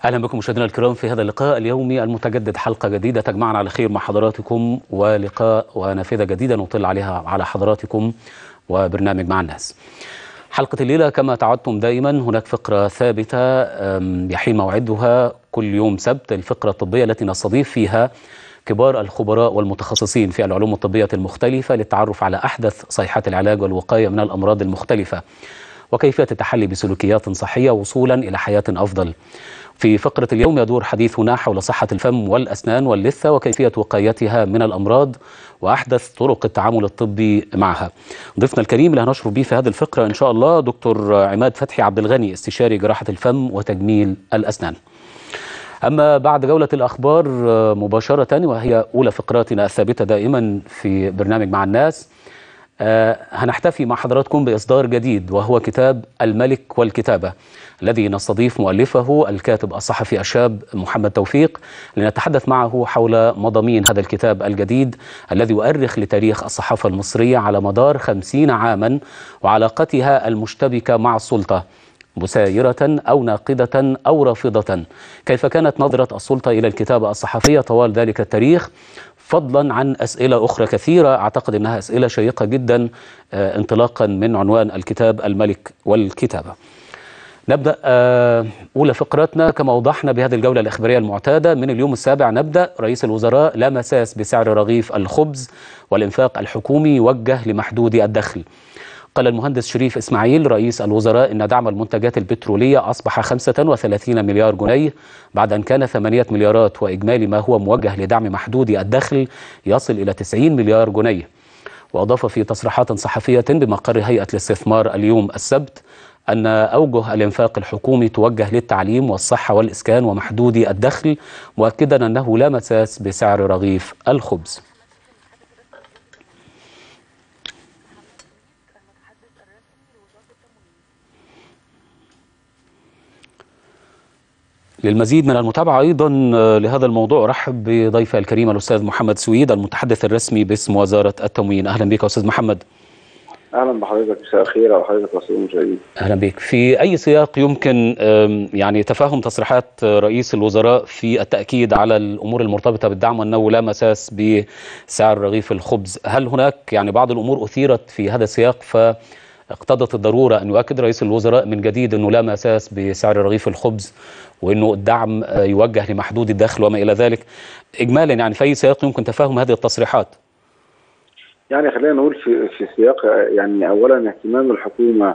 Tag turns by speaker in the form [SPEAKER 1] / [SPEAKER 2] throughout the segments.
[SPEAKER 1] اهلا بكم مشاهدينا الكرام في هذا اللقاء اليومي المتجدد حلقه جديده تجمعنا على خير مع حضراتكم ولقاء ونافذه جديده نطل عليها على حضراتكم وبرنامج مع الناس. حلقه الليله كما تعودتم دائما هناك فقره ثابته يحين موعدها كل يوم سبت الفقره الطبيه التي نستضيف فيها كبار الخبراء والمتخصصين في العلوم الطبيه المختلفه للتعرف على احدث صيحات العلاج والوقايه من الامراض المختلفه. وكيفيه التحلي بسلوكيات صحيه وصولا الى حياه افضل. في فقرة اليوم يدور حديثنا حول صحة الفم والأسنان واللثة وكيفية وقايتها من الأمراض وأحدث طرق التعامل الطبي معها ضيفنا الكريم اللي هنشرف به في هذه الفقرة إن شاء الله دكتور عماد فتحي عبد الغني استشاري جراحة الفم وتجميل الأسنان أما بعد جولة الأخبار مباشرة وهي أولى فقراتنا الثابتة دائما في برنامج مع الناس آه هنحتفي مع حضراتكم بإصدار جديد وهو كتاب الملك والكتابة الذي نستضيف مؤلفه الكاتب الصحفي الشاب محمد توفيق لنتحدث معه حول مضامين هذا الكتاب الجديد الذي يؤرخ لتاريخ الصحافة المصرية على مدار خمسين عاما وعلاقتها المشتبكة مع السلطة مسايرة أو ناقدة أو رافضة كيف كانت نظرة السلطة إلى الكتابة الصحفية طوال ذلك التاريخ فضلا عن أسئلة أخرى كثيرة أعتقد أنها أسئلة شيقة جدا انطلاقا من عنوان الكتاب الملك والكتابة نبدأ أولى فقراتنا كما أوضحنا بهذه الجولة الإخبارية المعتادة من اليوم السابع نبدأ رئيس الوزراء لا مساس بسعر رغيف الخبز والإنفاق الحكومي يوجه لمحدود الدخل قال المهندس شريف إسماعيل رئيس الوزراء إن دعم المنتجات البترولية أصبح 35 مليار جنيه بعد أن كان 8 مليارات وإجمالي ما هو موجه لدعم محدود الدخل يصل إلى 90 مليار جنيه وأضاف في تصريحات صحفية بمقر هيئة الاستثمار اليوم السبت أن أوجه الإنفاق الحكومي توجه للتعليم والصحة والإسكان ومحدود الدخل مؤكدا أنه لا مساس بسعر رغيف الخبز للمزيد من المتابعة أيضا لهذا الموضوع أرحب بضيفي الكريم الأستاذ محمد سويد المتحدث الرسمي باسم وزارة التموين أهلا بك أستاذ محمد
[SPEAKER 2] اهلا بحضرتك مساء الخير على حضرتك وسيم المشاهدين
[SPEAKER 1] اهلا بك في اي سياق يمكن يعني تفهم تصريحات رئيس الوزراء في التاكيد على الامور المرتبطه بالدعم وانه لا مساس بسعر رغيف الخبز هل هناك يعني بعض الامور اثيرت في هذا السياق فاقتضت الضروره ان يؤكد رئيس الوزراء من جديد انه لا مساس بسعر رغيف الخبز وانه الدعم يوجه لمحدود الدخل وما الى ذلك اجمالا يعني في اي سياق يمكن تفهم هذه التصريحات
[SPEAKER 2] يعني خلينا نقول في في سياق يعني اولا اهتمام الحكومه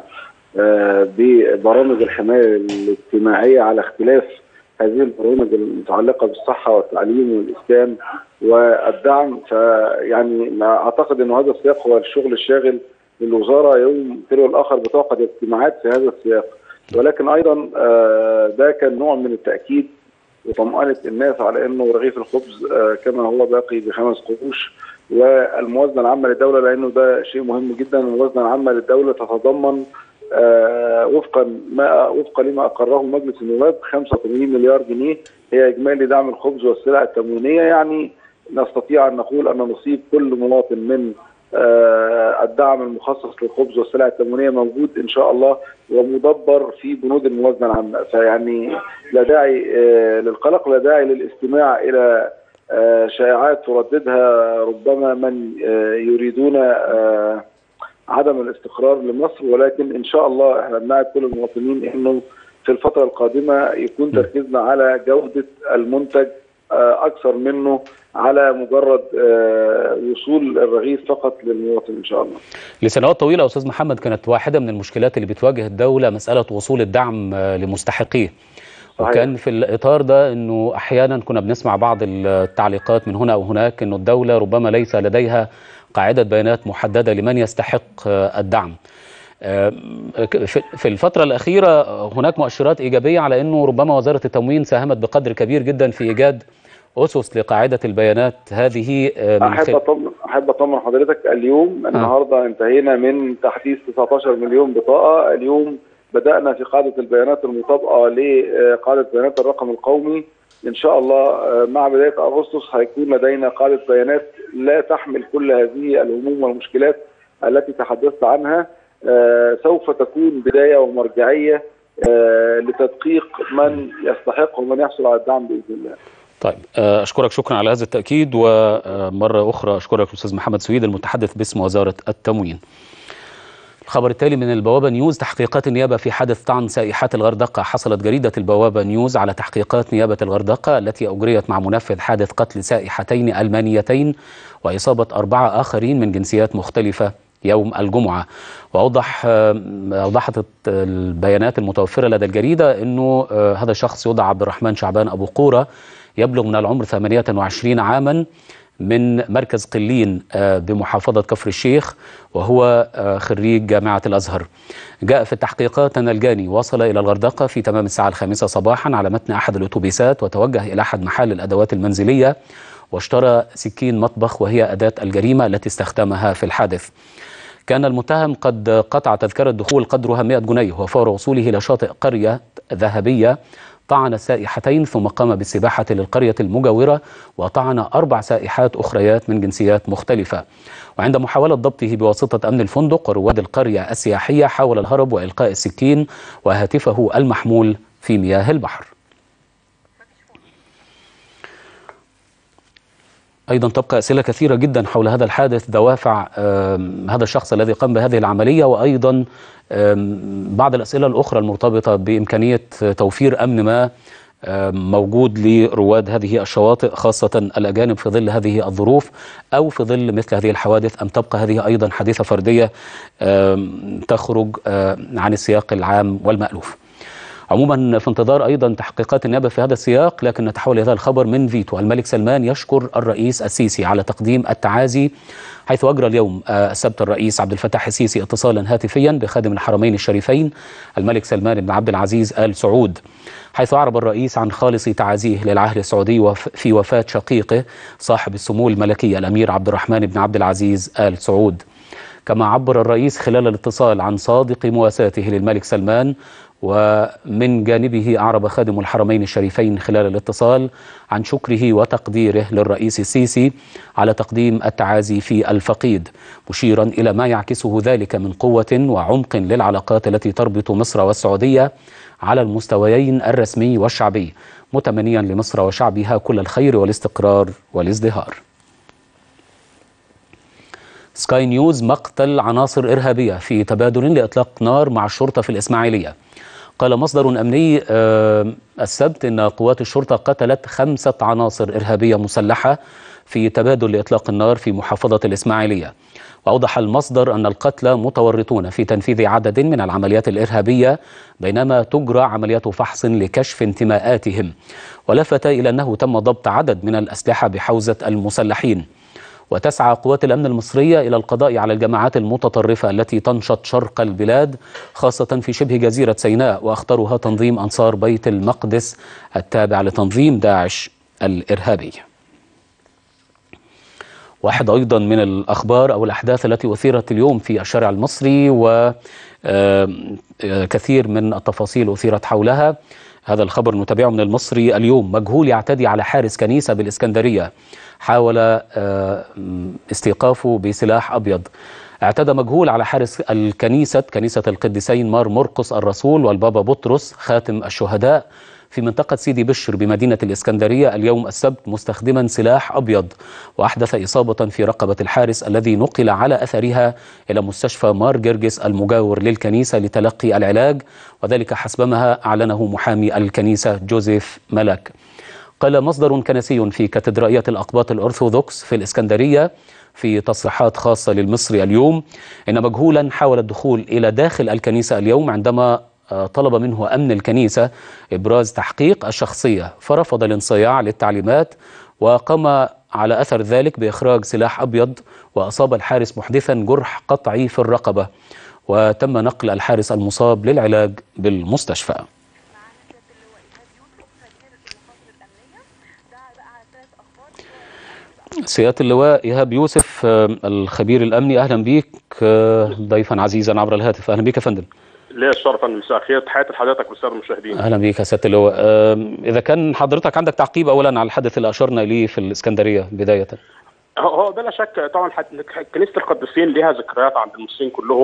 [SPEAKER 2] ببرامج الحمايه الاجتماعيه على اختلاف هذه البرامج المتعلقه بالصحه والتعليم والاسكان والدعم فيعني اعتقد انه هذا السياق هو الشغل الشاغل للوزاره يوم تلو الاخر بتعقد اجتماعات في هذا السياق ولكن ايضا ده كان نوع من التاكيد وطمأنة الناس على انه رغيف الخبز كما هو باقي بخمس قروش والموازنه العامه للدوله لانه ده شيء مهم جدا الموازنه العامه للدوله تتضمن آه وفقا ما وفقا لما اقره مجلس النواب 85 مليار جنيه هي اجمالي دعم الخبز والسلع التموينيه يعني نستطيع ان نقول ان نصيب كل مواطن من آه الدعم المخصص للخبز والسلع التموينيه موجود ان شاء الله ومدبر في بنود الموازنه العامه فيعني لا داعي آه للقلق لا داعي للاستماع الى آه شائعات ترددها ربما من آه يريدون آه عدم الاستقرار لمصر ولكن ان شاء الله احنا بنعد كل المواطنين انه في الفتره القادمه يكون تركيزنا على جوده المنتج اكثر منه على مجرد وصول الرغيف فقط للمواطن ان شاء الله.
[SPEAKER 1] لسنوات طويله استاذ محمد كانت واحده من المشكلات اللي بتواجه الدوله مساله وصول الدعم لمستحقيه. وكان في الاطار ده انه احيانا كنا بنسمع بعض التعليقات من هنا او هناك انه الدوله ربما ليس لديها قاعده بيانات محدده لمن يستحق الدعم. في الفترة الأخيرة هناك مؤشرات إيجابية على أنه ربما وزارة التموين ساهمت بقدر كبير جدا في إيجاد أسس لقاعدة البيانات هذه
[SPEAKER 2] من أحب أطمن أحب أطمن حضرتك اليوم النهاردة انتهينا من تحديث 19 مليون بطاقة اليوم بدأنا في قاعدة البيانات المطابقة لقاعدة بيانات الرقم القومي إن شاء الله مع بداية أغسطس هيكون لدينا قاعدة بيانات لا تحمل كل هذه الهموم والمشكلات التي تحدثت عنها سوف تكون بداية ومرجعية آه، لتدقيق من يستحق ومن يحصل على الدعم باذن الله.
[SPEAKER 1] طيب آه، اشكرك شكرا على هذا التاكيد ومره اخرى اشكرك استاذ محمد سويد المتحدث باسم وزاره التموين. الخبر التالي من البوابة نيوز تحقيقات النيابة في حادث طعن سائحات الغردقة حصلت جريدة البوابة نيوز على تحقيقات نيابة الغردقة التي أجريت مع منفذ حادث قتل سائحتين ألمانيتين وإصابة أربعة آخرين من جنسيات مختلفة يوم الجمعة وأوضح أوضحت البيانات المتوفرة لدى الجريدة أنه هذا الشخص يدعى عبد الرحمن شعبان أبو قورة يبلغ من العمر 28 عاماً من مركز قلين بمحافظة كفر الشيخ وهو خريج جامعة الأزهر جاء في التحقيقات أن الجاني وصل إلى الغردقة في تمام الساعة الخامسة صباحا على متن أحد الأتوبيسات وتوجه إلى أحد محال الأدوات المنزلية واشترى سكين مطبخ وهي أداة الجريمة التي استخدمها في الحادث كان المتهم قد قطع تذكرة دخول قدرها 100 جنيه وفور وصوله إلى شاطئ قرية ذهبية طعن السائحتين ثم قام بالسباحة للقرية المجاورة وطعن أربع سائحات أخريات من جنسيات مختلفة وعند محاولة ضبطه بواسطة أمن الفندق ورواد القرية السياحية حاول الهرب وإلقاء السكين وهاتفه المحمول في مياه البحر أيضا تبقى أسئلة كثيرة جدا حول هذا الحادث دوافع هذا الشخص الذي قام بهذه العملية وأيضا بعض الأسئلة الأخرى المرتبطة بإمكانية توفير أمن ما موجود لرواد هذه الشواطئ خاصة الأجانب في ظل هذه الظروف أو في ظل مثل هذه الحوادث أم تبقى هذه أيضا حادثة فردية تخرج عن السياق العام والمألوف عموما في انتظار ايضا تحقيقات النيابه في هذا السياق لكن نتحول الى هذا الخبر من فيتو الملك سلمان يشكر الرئيس السيسي على تقديم التعازي حيث اجرى اليوم السبت الرئيس عبد الفتاح السيسي اتصالا هاتفيا بخادم الحرمين الشريفين الملك سلمان بن عبد العزيز ال سعود حيث اعرب الرئيس عن خالص تعازيه للعهد السعودي في وفاه شقيقه صاحب السمو الملكي الامير عبد الرحمن بن عبد العزيز ال سعود كما عبر الرئيس خلال الاتصال عن صادق مواساته للملك سلمان ومن جانبه أعرب خادم الحرمين الشريفين خلال الاتصال عن شكره وتقديره للرئيس السيسي على تقديم التعازي في الفقيد مشيرا إلى ما يعكسه ذلك من قوة وعمق للعلاقات التي تربط مصر والسعودية على المستويين الرسمي والشعبي متمنيا لمصر وشعبها كل الخير والاستقرار والازدهار سكاي نيوز مقتل عناصر إرهابية في تبادل لإطلاق نار مع الشرطة في الإسماعيلية قال مصدر أمني السبت أن قوات الشرطة قتلت خمسة عناصر إرهابية مسلحة في تبادل لإطلاق النار في محافظة الإسماعيلية وأوضح المصدر أن القتلى متورطون في تنفيذ عدد من العمليات الإرهابية بينما تجرى عمليات فحص لكشف انتماءاتهم ولفت إلى أنه تم ضبط عدد من الأسلحة بحوزة المسلحين وتسعى قوات الأمن المصرية إلى القضاء على الجماعات المتطرفة التي تنشط شرق البلاد خاصة في شبه جزيرة سيناء وأخطرها تنظيم أنصار بيت المقدس التابع لتنظيم داعش الإرهابي واحد أيضا من الأخبار أو الأحداث التي أثيرت اليوم في الشارع المصري وكثير من التفاصيل أثيرت حولها هذا الخبر نتابعه من المصري اليوم مجهول يعتدي على حارس كنيسة بالإسكندرية حاول استيقافه بسلاح أبيض اعتدى مجهول على حارس الكنيسة كنيسة القديسين مار مرقس الرسول والبابا بطرس خاتم الشهداء في منطقة سيدي بشر بمدينة الإسكندرية اليوم السبت مستخدما سلاح أبيض وأحدث إصابة في رقبة الحارس الذي نقل على أثرها إلى مستشفى مار جرجس المجاور للكنيسة لتلقي العلاج وذلك حسبما أعلنه محامي الكنيسة جوزيف ملك قال مصدر كنسي في كاتدرائية الأقباط الأرثوذكس في الإسكندرية في تصريحات خاصة للمصري اليوم إن مجهولا حاول الدخول إلى داخل الكنيسة اليوم عندما طلب منه أمن الكنيسة إبراز تحقيق الشخصية فرفض الانصياع للتعليمات وقام على أثر ذلك بإخراج سلاح أبيض وأصاب الحارس محدثا جرح قطعي في الرقبة وتم نقل الحارس المصاب للعلاج بالمستشفى سيادة اللواء إيهاب يوسف الخبير الأمني أهلا بك ضيفا عزيزا عبر الهاتف أهلا بك يا فندم
[SPEAKER 3] ليا الشرف ان مساء الخير تحياتي لحضرتك والساده المشاهدين
[SPEAKER 1] اهلا بيك يا سياده اللواء اذا كان حضرتك عندك تعقيب اولا على الحدث اللي اشرنا اليه في الاسكندريه بدايه
[SPEAKER 3] هو بلا شك طبعا كنيسه القديسين ليها ذكريات عند المصريين كلهم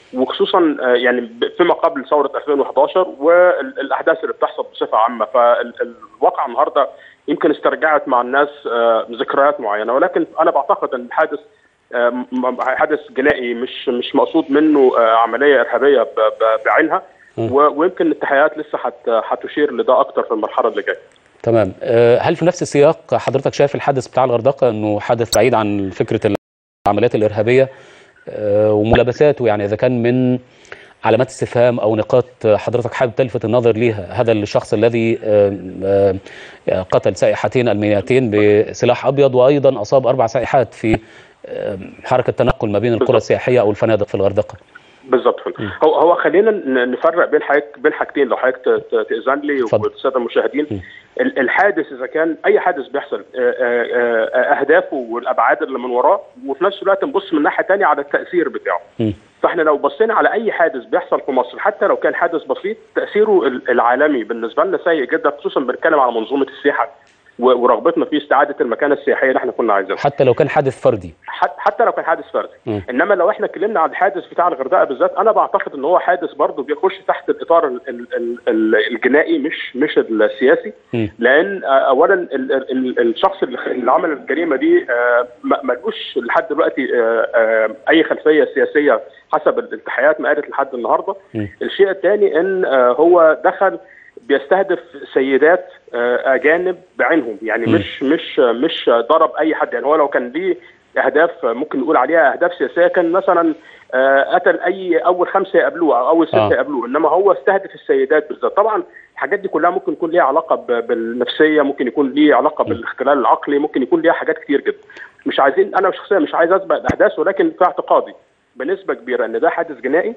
[SPEAKER 3] وخصوصا آه، يعني ب- فيما قبل ثوره 2011 والاحداث اللي بتحصل بصفه عامه فالواقع النهارده يمكن استرجعت مع الناس آه، ذكريات معينه ولكن انا بعتقد ان الحادث آه، م- م- حادث جنائي مش مش مقصود منه آه، عمليه ارهابيه ب- ب- بعينها
[SPEAKER 1] م.
[SPEAKER 3] و- ويمكن التحقيقات لسه هت- هتشير لده اكتر في المرحله اللي جايه
[SPEAKER 1] تمام آه، هل في نفس السياق حضرتك شايف الحادث بتاع الغردقه انه حادث بعيد عن فكره العمليات الارهابيه آه، وملابساته يعني اذا كان من علامات استفهام او نقاط حضرتك حابب تلفت النظر ليها هذا الشخص الذي آه، آه، قتل سائحتين المنيتين بسلاح ابيض وايضا اصاب اربع سائحات في آه، حركه تنقل ما بين القرى
[SPEAKER 3] بالضبط.
[SPEAKER 1] السياحيه او الفنادق في الغردقه
[SPEAKER 3] بالظبط هو هو خلينا ن- نفرق بين حضرتك بين حاجتين لو حضرتك ت- ت- تاذن لي
[SPEAKER 1] اتفضل.
[SPEAKER 3] والساده المشاهدين ال- الحادث اذا كان اي حادث بيحصل آه، آه، آه، اهدافه والابعاد اللي من وراه وفي نفس الوقت نبص من ناحيه ثانيه على التاثير بتاعه
[SPEAKER 1] م.
[SPEAKER 3] فاحنا لو بصينا على اي حادث بيحصل في مصر حتى لو كان حادث بسيط تاثيره ال- العالمي بالنسبه لنا سيء جدا خصوصا بنتكلم على منظومه السياحه و- ورغبتنا في استعاده المكانه السياحيه اللي احنا كنا عايزينها
[SPEAKER 1] حتى لو كان حادث فردي
[SPEAKER 3] حت- حتى لو كان حادث فردي
[SPEAKER 1] مم.
[SPEAKER 3] انما لو احنا اتكلمنا عن الحادث بتاع الغردقه بالذات انا بعتقد ان هو حادث برضه بيخش تحت الاطار ال- ال- ال- ال- الجنائي مش مش السياسي
[SPEAKER 1] مم.
[SPEAKER 3] لان آه، اولا ال- ال- ال- الشخص اللي اللي عمل الجريمه دي آه، ما- ملوش لحد دلوقتي آه، آه، اي خلفيه سياسيه حسب التحقيقات ما قالت لحد النهارده
[SPEAKER 1] مم.
[SPEAKER 3] الشيء الثاني ان آه، هو دخل بيستهدف سيدات آه، اجانب بعينهم يعني
[SPEAKER 1] مم.
[SPEAKER 3] مش مش مش ضرب اي حد يعني هو لو كان ليه اهداف ممكن نقول عليها اهداف سياسيه كان مثلا آه، قتل اي اول خمسه يقابلوه او اول سته
[SPEAKER 1] آه.
[SPEAKER 3] يقابلوه انما هو استهدف السيدات بالذات طبعا الحاجات دي كلها ممكن يكون ليها علاقه ب- بالنفسيه ممكن يكون ليه علاقه بالاختلال العقلي ممكن يكون ليها حاجات كتير جدا مش عايزين انا شخصيا مش عايز اسبق الاحداث ولكن في اعتقادي بنسبه كبيره ان ده حادث جنائي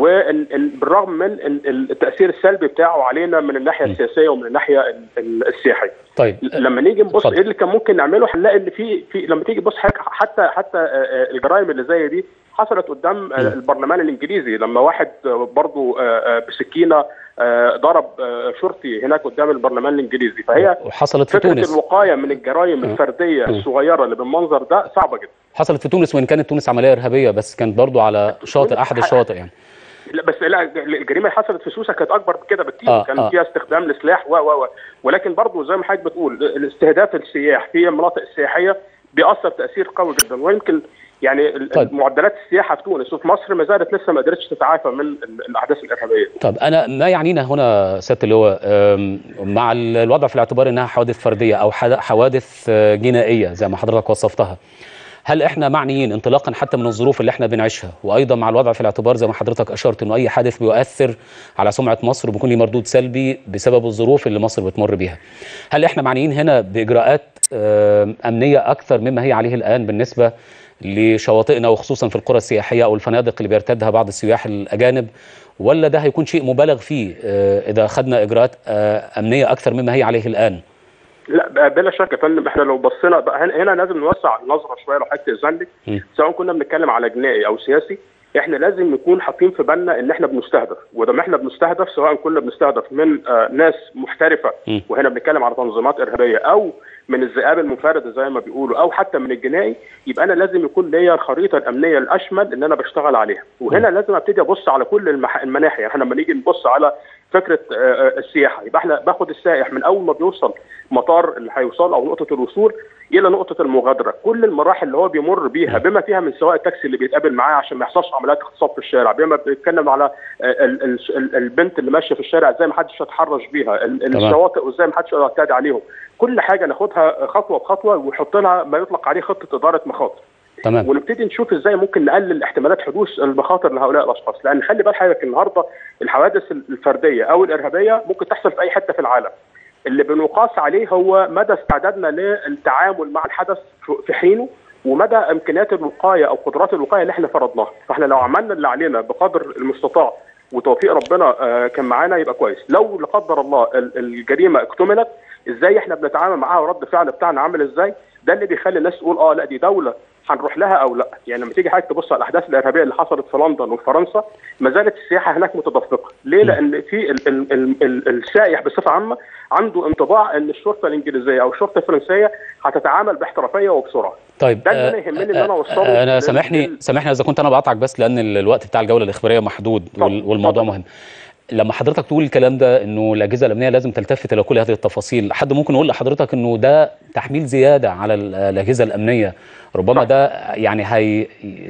[SPEAKER 3] وبالرغم من ال- التاثير السلبي بتاعه علينا من الناحيه السياسيه ومن الناحيه ال- ال- السياحيه
[SPEAKER 1] طيب
[SPEAKER 3] لما نيجي نبص
[SPEAKER 1] اتفضل.
[SPEAKER 3] ايه اللي كان ممكن نعمله هنلاقي ان في في لما تيجي تبص حضرتك حتى حتى آه، آه، الجرائم اللي زي دي حصلت قدام آه، البرلمان الانجليزي لما واحد آه، برضه آه، آه، بسكينه آه، ضرب آه، شرطي هناك قدام البرلمان الانجليزي فهي
[SPEAKER 1] وحصلت في
[SPEAKER 3] فكره
[SPEAKER 1] تونس
[SPEAKER 3] الوقايه من الجرائم الفرديه الصغيره اللي بالمنظر ده صعبه جدا
[SPEAKER 1] حصلت في تونس وان كانت تونس عمليه ارهابيه بس كانت برضو على شاطئ احد الشواطئ يعني
[SPEAKER 3] لا بس لا الجريمه اللي حصلت في سوسه كانت اكبر من كده بكتير
[SPEAKER 1] آه،
[SPEAKER 3] كان
[SPEAKER 1] آه.
[SPEAKER 3] فيها استخدام لسلاح و و و ولكن برضه زي ما حضرتك بتقول الاستهداف السياح في المناطق السياحيه بيأثر تأثير قوي جدا ويمكن يعني ال-
[SPEAKER 1] طيب.
[SPEAKER 3] معدلات السياحه في تونس وفي مصر ما زالت لسه ما قدرتش تتعافى من ال- الاحداث الارهابيه
[SPEAKER 1] طب انا ما يعنينا هنا سياده اللواء أم، مع ال- الوضع في الاعتبار انها حوادث فرديه او حد- حوادث آه، جنائيه زي ما حضرتك وصفتها هل احنا معنيين انطلاقا حتى من الظروف اللي احنا بنعيشها وايضا مع الوضع في الاعتبار زي ما حضرتك اشرت انه اي حادث بيؤثر على سمعه مصر وبيكون له مردود سلبي بسبب الظروف اللي مصر بتمر بيها هل احنا معنيين هنا باجراءات آم، امنيه اكثر مما هي عليه الان بالنسبه لشواطئنا وخصوصا في القرى السياحيه او الفنادق اللي بيرتادها بعض السياح الاجانب ولا ده هيكون شيء مبالغ فيه آه، اذا اخذنا اجراءات آه، امنيه اكثر مما هي عليه الان
[SPEAKER 3] لا ب- بلا شك يا فندم احنا لو بصينا بقى هنا هنا لازم نوسع النظره شويه لو حضرتك تأذن لي
[SPEAKER 1] م.
[SPEAKER 3] سواء كنا بنتكلم على جنائي او سياسي احنا لازم نكون حاطين في بالنا ان احنا بنستهدف وده احنا بنستهدف سواء كنا بنستهدف من آه ناس محترفه
[SPEAKER 1] م.
[SPEAKER 3] وهنا بنتكلم على تنظيمات ارهابيه او من الذئاب المنفرده زي ما بيقولوا او حتى من الجنائي يبقى انا لازم يكون ليا الخريطه الامنيه الاشمل ان انا بشتغل عليها وهنا لازم ابتدي ابص على كل المح... المناحي يعني احنا لما نيجي نبص على فكره آه، آه، السياحه يبقى احنا باخد السائح من اول ما بيوصل مطار اللي هيوصل او نقطه الوصول الى نقطه المغادره كل المراحل اللي هو بيمر بيها بما فيها من سواق التاكسي اللي بيتقابل معاه عشان ما يحصلش عمليات اغتصاب في الشارع بما بيتكلم على آه، ال- ال- ال- البنت اللي ماشيه في الشارع ازاي ما حدش يتحرش بيها ال-
[SPEAKER 1] تمام.
[SPEAKER 3] الشواطئ وازاي ما حدش يعتدي عليهم كل حاجه ناخدها خطوه بخطوه ونحط لها ما يطلق عليه خطه اداره مخاطر
[SPEAKER 1] تمام
[SPEAKER 3] ونبتدي نشوف ازاي ممكن نقلل احتمالات حدوث المخاطر لهؤلاء الاشخاص لان خلي بال حضرتك النهارده الحوادث الفرديه او الارهابيه ممكن تحصل في اي حته في العالم اللي بنقاس عليه هو مدى استعدادنا للتعامل مع الحدث في حينه ومدى امكانيات الوقايه او قدرات الوقايه اللي احنا فرضناها فاحنا لو عملنا اللي علينا بقدر المستطاع وتوفيق ربنا آه، كان معانا يبقى كويس لو لا قدر الله ال- الجريمه اكتملت ازاي احنا بنتعامل معاها ورد فعل بتاعنا عامل ازاي ده اللي بيخلي الناس تقول اه لا دي دوله هنروح لها او لا يعني لما تيجي حضرتك تبص على الاحداث الارهابيه اللي حصلت في لندن وفي فرنسا ما زالت السياحه هناك متدفقه ليه لان في ال ال ال ال السائح بصفه عامه عنده انطباع ان الشرطه الانجليزيه او الشرطه الفرنسيه هتتعامل باحترافيه وبسرعه
[SPEAKER 1] طيب
[SPEAKER 3] ده اللي انا يهمني ان انا اوصله
[SPEAKER 1] انا
[SPEAKER 3] لل-
[SPEAKER 1] سامحني
[SPEAKER 3] لل-
[SPEAKER 1] سامحني اذا كنت انا بقطعك بس لان ال- الوقت بتاع الجوله الاخباريه محدود وال-
[SPEAKER 3] طبعاً،
[SPEAKER 1] والموضوع
[SPEAKER 3] طبعاً.
[SPEAKER 1] مهم لما حضرتك تقول الكلام ده انه الاجهزه الامنيه لازم تلتفت الى كل هذه التفاصيل حد ممكن يقول لحضرتك انه ده تحميل زياده على ال- الاجهزه الامنيه ربما
[SPEAKER 3] صح.
[SPEAKER 1] ده يعني هي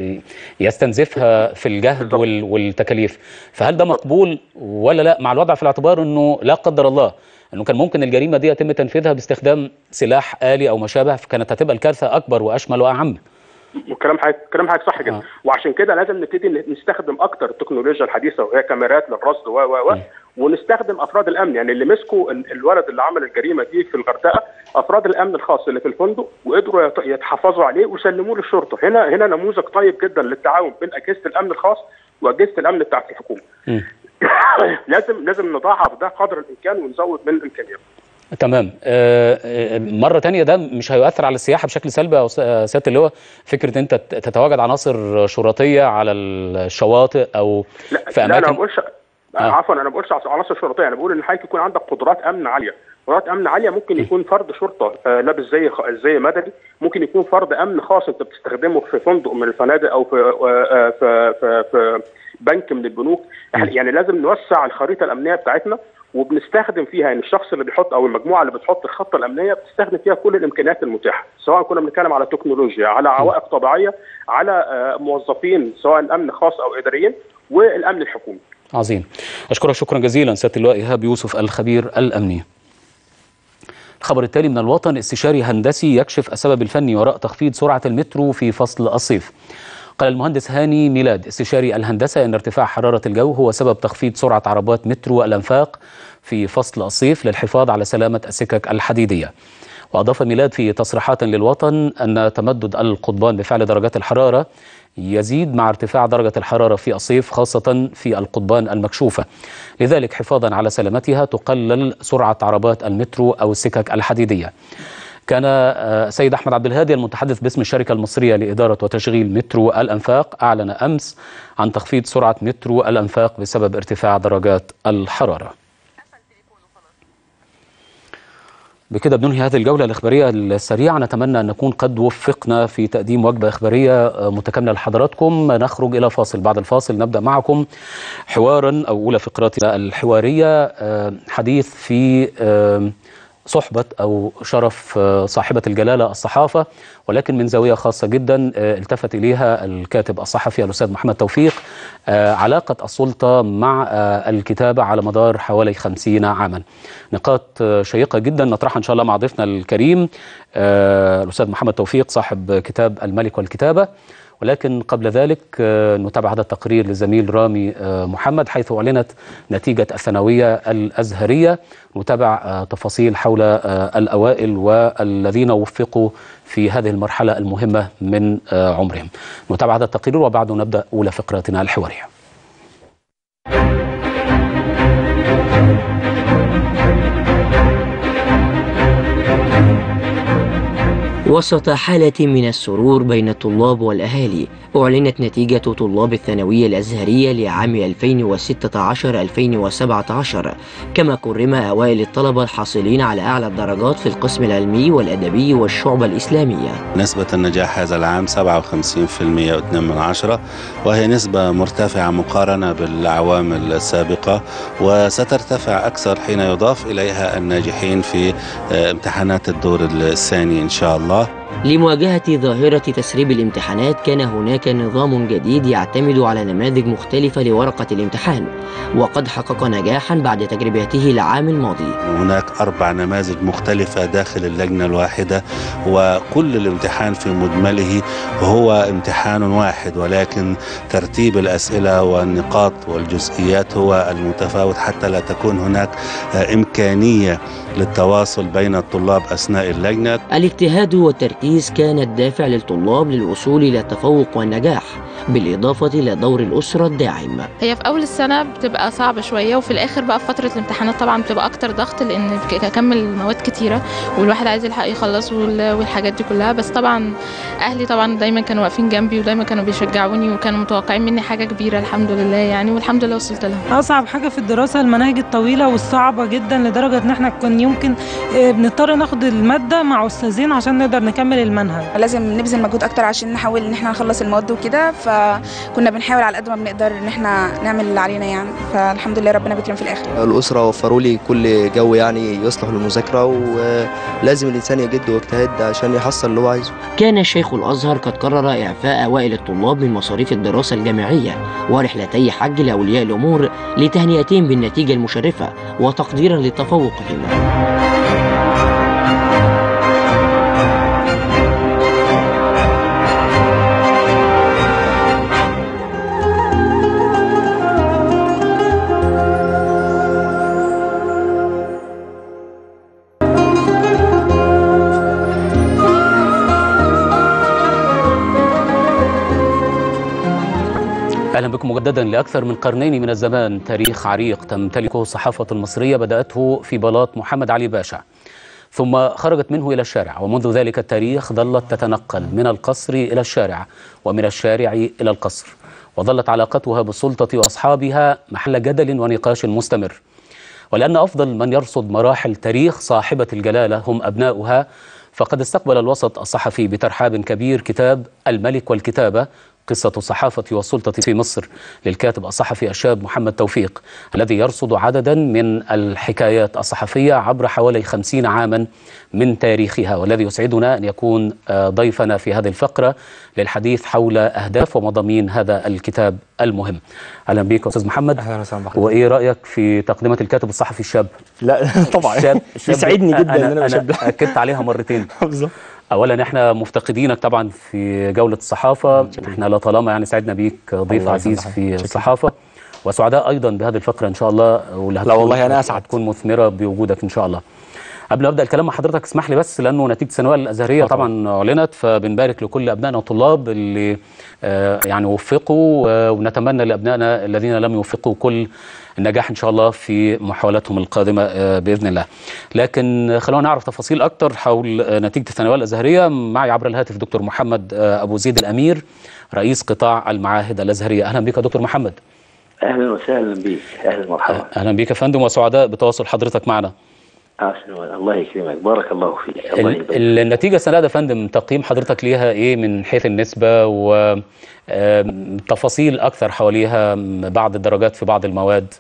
[SPEAKER 1] يستنزفها في الجهد
[SPEAKER 3] بالضبط.
[SPEAKER 1] وال- والتكاليف فهل ده مقبول ولا لا مع الوضع في الاعتبار انه لا قدر الله انه كان ممكن الجريمه دي يتم تنفيذها باستخدام سلاح آلي او ما شابه فكانت هتبقى الكارثه اكبر واشمل واعم
[SPEAKER 3] وكلام حضرتك كلام حضرتك صح جدا
[SPEAKER 1] آه.
[SPEAKER 3] آه. وعشان كده لازم نبتدي ن- نستخدم اكتر التكنولوجيا الحديثه وهي كاميرات للرصد و و و ونستخدم افراد الامن يعني اللي مسكوا ال- الولد اللي عمل الجريمه دي في الغردقه افراد الامن الخاص اللي في الفندق وقدروا يت- يتحفظوا عليه وسلموه للشرطه هنا هنا نموذج طيب جدا للتعاون بين اجهزه الامن الخاص واجهزه الامن بتاعت الحكومه
[SPEAKER 1] مم.
[SPEAKER 3] لازم لازم نضاعف ده قدر الامكان ونزود من الامكانيات
[SPEAKER 1] تمام آه، آه، مرة تانية ده مش هيؤثر على السياحة بشكل سلبي أو س- آه، سيادة اللواء فكرة أنت ت- تتواجد عناصر شرطية على الشواطئ أو
[SPEAKER 3] لا
[SPEAKER 1] في
[SPEAKER 3] لا انا ما
[SPEAKER 1] أماكن
[SPEAKER 3] بقولش
[SPEAKER 1] آه.
[SPEAKER 3] آه. عفوا انا ما بقولش عناصر شرطيه انا بقول ان حضرتك يكون عندك قدرات امن عاليه قدرات امن عاليه ممكن يكون فرد شرطه آه لابس زي خ- زي مدني ممكن يكون فرد امن خاص انت بتستخدمه في فندق من الفنادق او في آه في في, في بنك من البنوك إحنا يعني لازم نوسع الخريطه الامنيه بتاعتنا وبنستخدم فيها يعني الشخص اللي بيحط او المجموعه اللي بتحط الخطه الامنيه بتستخدم فيها كل الامكانيات المتاحه سواء كنا بنتكلم على تكنولوجيا على عوائق طبيعيه على آه موظفين سواء امن خاص او اداريين والامن الحكومي
[SPEAKER 1] عظيم أشكرك شكرا جزيلا سيادة اللواء إيهاب يوسف الخبير الأمني الخبر التالي من الوطن استشاري هندسي يكشف السبب الفني وراء تخفيض سرعة المترو في فصل الصيف قال المهندس هاني ميلاد استشاري الهندسة أن ارتفاع حرارة الجو هو سبب تخفيض سرعة عربات مترو الأنفاق في فصل الصيف للحفاظ على سلامة السكك الحديدية وأضاف ميلاد في تصريحات للوطن أن تمدد القضبان بفعل درجات الحرارة يزيد مع ارتفاع درجة الحرارة في الصيف خاصة في القضبان المكشوفة لذلك حفاظا على سلامتها تقلل سرعة عربات المترو أو السكك الحديدية كان آه، سيد أحمد عبد الهادي المتحدث باسم الشركة المصرية لإدارة وتشغيل مترو الأنفاق أعلن أمس عن تخفيض سرعة مترو الأنفاق بسبب ارتفاع درجات الحرارة بكده بننهي هذه الجولة الإخبارية السريعة نتمنى أن نكون قد وفقنا في تقديم وجبة إخبارية آه، متكاملة لحضراتكم نخرج إلى فاصل بعد الفاصل نبدأ معكم حوارا أو أولى فقراتنا الحوارية آه، حديث في آه، صحبة أو شرف آه، صاحبة الجلالة الصحافة ولكن من زاوية خاصة جدا آه، التفت إليها الكاتب الصحفي الأستاذ محمد توفيق آه، علاقة السلطة مع آه، الكتابة على مدار حوالي خمسين عاما نقاط آه، شيقة جدا نطرحها إن شاء الله مع ضيفنا الكريم آه، الأستاذ محمد توفيق صاحب كتاب الملك والكتابة ولكن قبل ذلك آه، نتابع هذا التقرير للزميل رامي آه، محمد حيث أعلنت نتيجة الثانوية الأزهرية نتابع آه، تفاصيل حول آه، الأوائل والذين وفقوا في هذه المرحلة المهمة من آه، عمرهم نتابع هذا التقرير وبعده نبدأ أولى فقراتنا الحوارية
[SPEAKER 4] وسط حالة من السرور بين الطلاب والأهالي أعلنت نتيجة طلاب الثانوية الأزهرية لعام 2016-2017 كما كرم أوائل الطلبة الحاصلين على أعلى الدرجات في القسم العلمي والأدبي والشعبة الإسلامية
[SPEAKER 5] نسبة النجاح هذا العام 57% و2 من عشرة وهي نسبة مرتفعة مقارنة بالأعوام السابقة وسترتفع أكثر حين يضاف إليها الناجحين في آه، امتحانات الدور الثاني إن شاء الله
[SPEAKER 4] لمواجهة ظاهرة تسريب الامتحانات كان هناك نظام جديد يعتمد على نماذج مختلفة لورقة الامتحان وقد حقق نجاحا بعد تجربته العام الماضي
[SPEAKER 5] هناك أربع نماذج مختلفة داخل اللجنة الواحدة وكل الامتحان في مجمله هو امتحان واحد ولكن ترتيب الأسئلة والنقاط والجزئيات هو المتفاوت حتى لا تكون هناك آه، إمكانية للتواصل بين الطلاب أثناء اللجنة
[SPEAKER 4] الاجتهاد والتركيز التراخيص كانت دافع للطلاب للوصول إلى التفوق والنجاح بالإضافة إلى دور الأسرة الداعم
[SPEAKER 6] هي في اول السنه بتبقى صعبه شويه وفي الاخر بقى في فتره الامتحانات طبعا بتبقى اكتر ضغط لان بك- اكمل مواد كتيره والواحد عايز يلحق يخلص وال- والحاجات دي كلها بس طبعا اهلي طبعا دايما كانوا واقفين جنبي ودايما كانوا بيشجعوني وكانوا متوقعين مني حاجه كبيره الحمد لله يعني والحمد لله وصلت لها
[SPEAKER 7] اصعب حاجه في الدراسه المناهج الطويله والصعبه جدا لدرجه ان احنا كنا يمكن آه، بنضطر ناخد الماده مع استاذين عشان نقدر نكمل المنهج
[SPEAKER 8] لازم نبذل مجهود اكتر عشان نحاول ان احنا نخلص المواد وكده فكنا بنحاول على قد ما بنقدر ان احنا نعمل اللي علينا يعني فالحمد لله ربنا بيكرم في الاخر
[SPEAKER 9] الأسرة وفروا لي كل جو يعني يصلح للمذاكرة ولازم الإنسان يجد ويجتهد عشان يحصل اللي هو عايزه
[SPEAKER 4] كان شيخ الأزهر قد قرر إعفاء أوائل الطلاب من مصاريف الدراسة الجامعية ورحلتي حج لأولياء الأمور لتهنئتهم بالنتيجة المشرفة وتقديرا لتفوقهم
[SPEAKER 1] اهلا بكم مجددا لاكثر من قرنين من الزمان تاريخ عريق تمتلكه الصحافه المصريه بداته في بلاط محمد علي باشا ثم خرجت منه الى الشارع ومنذ ذلك التاريخ ظلت تتنقل من القصر الى الشارع ومن الشارع الى القصر وظلت علاقتها بالسلطه واصحابها محل جدل ونقاش مستمر ولأن أفضل من يرصد مراحل تاريخ صاحبة الجلالة هم أبناؤها فقد استقبل الوسط الصحفي بترحاب كبير كتاب الملك والكتابة قصة الصحافة والسلطة في مصر للكاتب الصحفي الشاب محمد توفيق الذي يرصد عددا من الحكايات الصحفية عبر حوالي خمسين عاما من تاريخها والذي يسعدنا أن يكون آه، ضيفنا في هذه الفقرة للحديث حول أهداف ومضامين هذا الكتاب المهم أهلا بك أستاذ محمد
[SPEAKER 10] اهلا وسهلا بحضرتك
[SPEAKER 1] وإيه رأيك في تقدمة الكاتب الصحفي الشاب
[SPEAKER 10] لا طبعا
[SPEAKER 1] شاب شاب
[SPEAKER 10] يسعدني جدا ان انا
[SPEAKER 1] انا
[SPEAKER 10] بشبه
[SPEAKER 1] اكدت عليها مرتين
[SPEAKER 10] بالظبط
[SPEAKER 1] اولا احنا مفتقدينك طبعا في جوله الصحافه احنا لطالما يعني سعدنا بيك ضيف
[SPEAKER 10] الله
[SPEAKER 1] عزيز
[SPEAKER 10] يسعدك.
[SPEAKER 1] في
[SPEAKER 10] شكراً.
[SPEAKER 1] الصحافه وسعداء ايضا بهذه الفقره ان شاء الله واللي
[SPEAKER 10] لا والله
[SPEAKER 1] هتكون-
[SPEAKER 10] أنا أسعد.
[SPEAKER 1] هتكون مثمره بوجودك ان شاء الله قبل ما ابدا الكلام مع حضرتك اسمح لي بس لانه نتيجه الثانويه الازهريه
[SPEAKER 10] اتفضل.
[SPEAKER 1] طبعا اعلنت فبنبارك لكل ابنائنا والطلاب اللي آه، يعني وفقوا آه، ونتمنى لابنائنا الذين لم يوفقوا كل النجاح ان شاء الله في محاولاتهم القادمه آه، باذن الله. لكن خلونا نعرف تفاصيل اكتر حول آه، نتيجه الثانويه الازهريه معي عبر الهاتف دكتور محمد آه، ابو زيد الامير رئيس قطاع المعاهد الازهريه اهلا بك يا دكتور محمد.
[SPEAKER 11] اهلا وسهلا بك اهلا مرحبا
[SPEAKER 1] اهلا بك يا فندم وسعداء بتواصل حضرتك معنا.
[SPEAKER 11] أهلاً، الله يكرمك بارك الله فيك الله
[SPEAKER 1] ال-
[SPEAKER 11] يبارك
[SPEAKER 1] ال- النتيجة السنة ده يا فندم تقييم حضرتك ليها ايه من حيث النسبة وتفاصيل اكثر حواليها م، بعض الدرجات في بعض المواد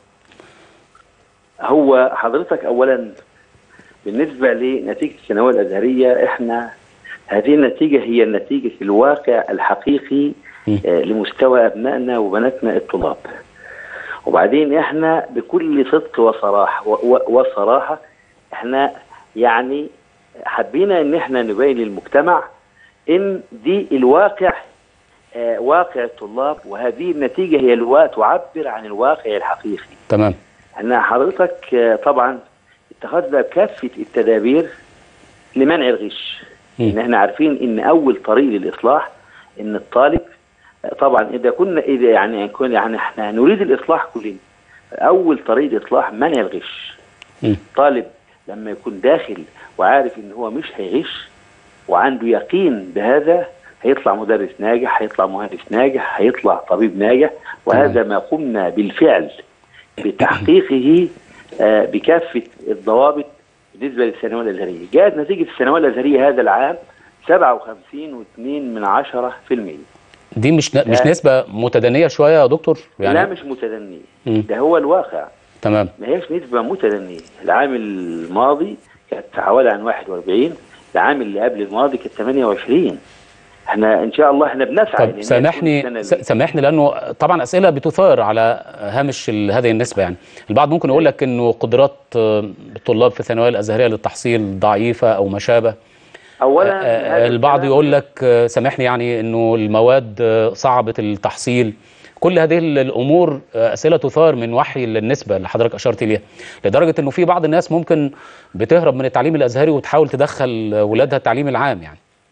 [SPEAKER 11] هو حضرتك اولا بالنسبه لنتيجه الثانويه الازهريه احنا هذه النتيجه هي النتيجه الواقع الحقيقي آه، لمستوى ابنائنا وبناتنا الطلاب وبعدين احنا بكل صدق وصراحه و- و- وصراحه احنا يعني حبينا ان احنا نبين للمجتمع ان دي الواقع آه، واقع الطلاب وهذه النتيجه هي الوا تعبر عن الواقع الحقيقي
[SPEAKER 1] تمام
[SPEAKER 11] احنا حضرتك آه، طبعا اتخذنا كافه التدابير لمنع الغش ان احنا عارفين ان اول طريق للاصلاح ان الطالب آه، طبعا اذا كنا اذا يعني كنا يعني احنا نريد الاصلاح كلنا اول طريق للاصلاح منع الغش طالب لما يكون داخل وعارف ان هو مش هيغش وعنده يقين بهذا هيطلع مدرس ناجح هيطلع مهندس ناجح هيطلع طبيب ناجح وهذا ما قمنا بالفعل بتحقيقه آه، بكافة الضوابط بالنسبة للثانوية الأزهرية جاءت نتيجة الثانوية الأزهرية هذا العام 57.2 من عشرة في المية
[SPEAKER 1] دي مش ن- مش
[SPEAKER 11] آه.
[SPEAKER 1] نسبة متدنية شوية يا دكتور
[SPEAKER 11] لا مش متدنية
[SPEAKER 1] مم.
[SPEAKER 11] ده هو الواقع
[SPEAKER 1] تمام
[SPEAKER 11] ما هيش نسبة متدنية العام الماضي كانت حوالي عن 41 العام اللي قبل الماضي كانت 28 احنا ان شاء الله احنا بنسعى
[SPEAKER 1] طب
[SPEAKER 11] لأن
[SPEAKER 1] سامحني
[SPEAKER 11] تكون السنة
[SPEAKER 1] س- سامحني لانه طبعا اسئله بتثار على هامش ال- هذه النسبه يعني البعض ممكن يقول لك انه قدرات آه، الطلاب في الثانويه الازهريه للتحصيل ضعيفه او ما شابه
[SPEAKER 11] اولا
[SPEAKER 1] آه،
[SPEAKER 11] هذا
[SPEAKER 1] البعض
[SPEAKER 11] الكلام-
[SPEAKER 1] يقول لك آه، سامحني يعني انه المواد آه، صعبه التحصيل كل هذه ال- الامور آه، اسئله تثار من وحي النسبه اللي حضرتك اشرت اليها لدرجه انه في بعض الناس ممكن بتهرب من التعليم الازهري وتحاول تدخل آه، ولادها التعليم العام يعني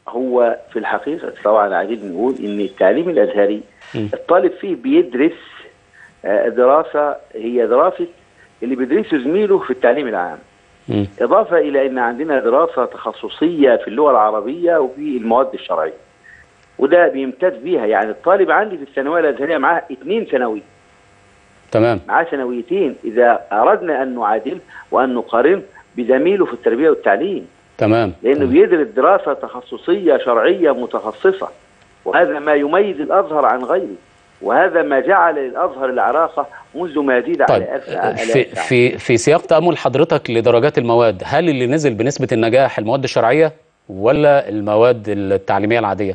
[SPEAKER 11] هو في الحقيقه طبعا عايزين نقول ان التعليم الازهري الطالب فيه بيدرس آه، دراسه هي دراسه اللي بيدرسه زميله في التعليم العام
[SPEAKER 1] مم.
[SPEAKER 11] إضافة إلى أن عندنا دراسة تخصصية في اللغة العربية وفي المواد الشرعية وده بيمتاز بيها يعني الطالب عندي في الثانوية الأزهرية معاه اثنين ثانوي
[SPEAKER 1] تمام
[SPEAKER 11] معاه ثانويتين إذا أردنا أن نعادل وأن نقارن بزميله في التربية والتعليم
[SPEAKER 1] تمام
[SPEAKER 11] لأنه بيدرس دراسة تخصصية شرعية متخصصة وهذا ما يميز الأزهر عن غيره وهذا ما جعل للأزهر العراقة منذ ما يزيد
[SPEAKER 1] طيب
[SPEAKER 11] على ألف على
[SPEAKER 1] في
[SPEAKER 11] ألف عام.
[SPEAKER 1] في في سياق تامل حضرتك لدرجات المواد هل اللي نزل بنسبه النجاح المواد الشرعيه ولا المواد التعليميه العاديه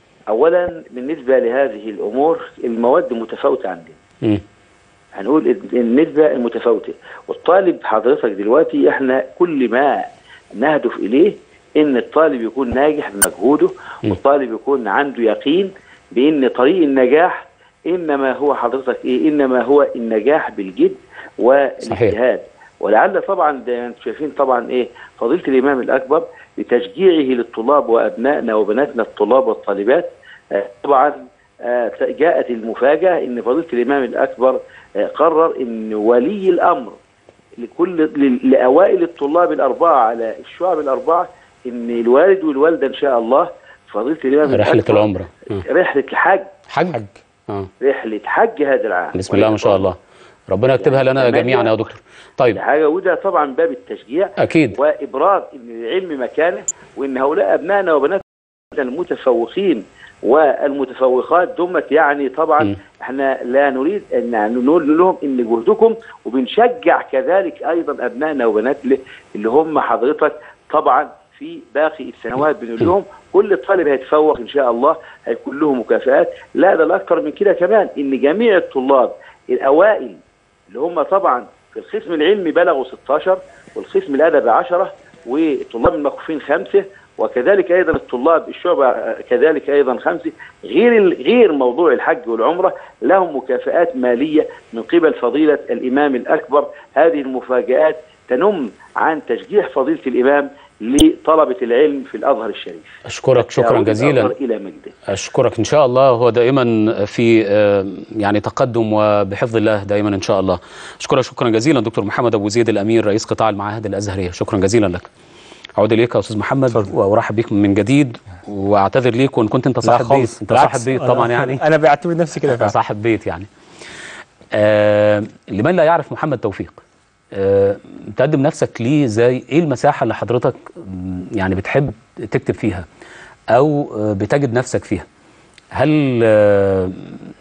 [SPEAKER 11] اولا بالنسبه لهذه الامور المواد متفاوته عندنا
[SPEAKER 1] مم.
[SPEAKER 11] هنقول النسبه المتفاوته والطالب حضرتك دلوقتي احنا كل ما نهدف اليه ان الطالب يكون ناجح بمجهوده والطالب يكون عنده يقين بان طريق النجاح انما هو حضرتك ايه انما هو النجاح بالجد والاجتهاد ولعل طبعا ده انتم شايفين طبعا ايه فضيله الامام الاكبر لتشجيعه للطلاب وابنائنا وبناتنا الطلاب والطالبات آه، طبعا آه، جاءت المفاجاه ان فضيله الامام الاكبر آه، قرر ان ولي الامر لكل ل- لاوائل الطلاب الاربعه على الشعب الاربعه ان الوالد والوالده ان شاء الله فضيله الامام
[SPEAKER 1] رحله
[SPEAKER 11] الأكبر
[SPEAKER 1] العمره آه.
[SPEAKER 11] رحله الحج
[SPEAKER 1] حج اه
[SPEAKER 11] رحله حج هذا العام
[SPEAKER 1] بسم الله ما شاء الله ربنا يكتبها لنا
[SPEAKER 11] ثمانية
[SPEAKER 1] جميعا يا دكتور طيب
[SPEAKER 11] حاجه وده طبعا باب التشجيع
[SPEAKER 1] أكيد.
[SPEAKER 11] وابراز ان العلم مكانه وان هؤلاء ابنائنا وبناتنا المتفوقين والمتفوقات دمت يعني طبعا احنا لا نريد ان نقول لهم ان جهدكم وبنشجع كذلك ايضا ابنائنا وبناتنا اللي هم حضرتك طبعا في باقي السنوات بنقول لهم كل طالب هيتفوق ان شاء الله هيكون له مكافآت لا ده الاكثر من كده كمان ان جميع الطلاب الاوائل اللي هم طبعا في القسم العلمي بلغوا 16 والقسم الادبي 10 والطلاب المكفوفين خمسه وكذلك ايضا الطلاب الشعبه آه، كذلك ايضا خمسه غير ال- غير موضوع الحج والعمره لهم مكافآت ماليه من قبل فضيله الامام الاكبر هذه المفاجآت تنم عن تشجيع فضيله الامام لطلبه العلم في الازهر الشريف
[SPEAKER 1] اشكرك شكرا
[SPEAKER 11] يعود
[SPEAKER 1] جزيلا
[SPEAKER 11] الأزهر الى مجده
[SPEAKER 1] أشكرك إن شاء الله هو دائما في آه، يعني تقدم وبحفظ الله دائما إن شاء الله أشكرك شكرا جزيلا دكتور محمد أبو زيد الأمير رئيس قطاع المعاهد الأزهرية شكرا جزيلا لك أعود إليك يا أستاذ محمد وأرحب بك من جديد وأعتذر ليك وإن كنت أنت
[SPEAKER 10] لا
[SPEAKER 1] صاحب بيت
[SPEAKER 10] خالص.
[SPEAKER 1] أنت
[SPEAKER 10] بالعكس،
[SPEAKER 1] صاحب بيت
[SPEAKER 10] أنا-
[SPEAKER 1] طبعا يعني
[SPEAKER 10] انا بعتبر نفسي كده
[SPEAKER 1] أنت
[SPEAKER 10] فعلا
[SPEAKER 1] صاحب بيت يعني آه لمن لا يعرف محمد توفيق آه تقدم نفسك ليه زي إيه المساحة اللي حضرتك م، يعني بتحب تكتب فيها أو آه، بتجد نفسك فيها هل آه،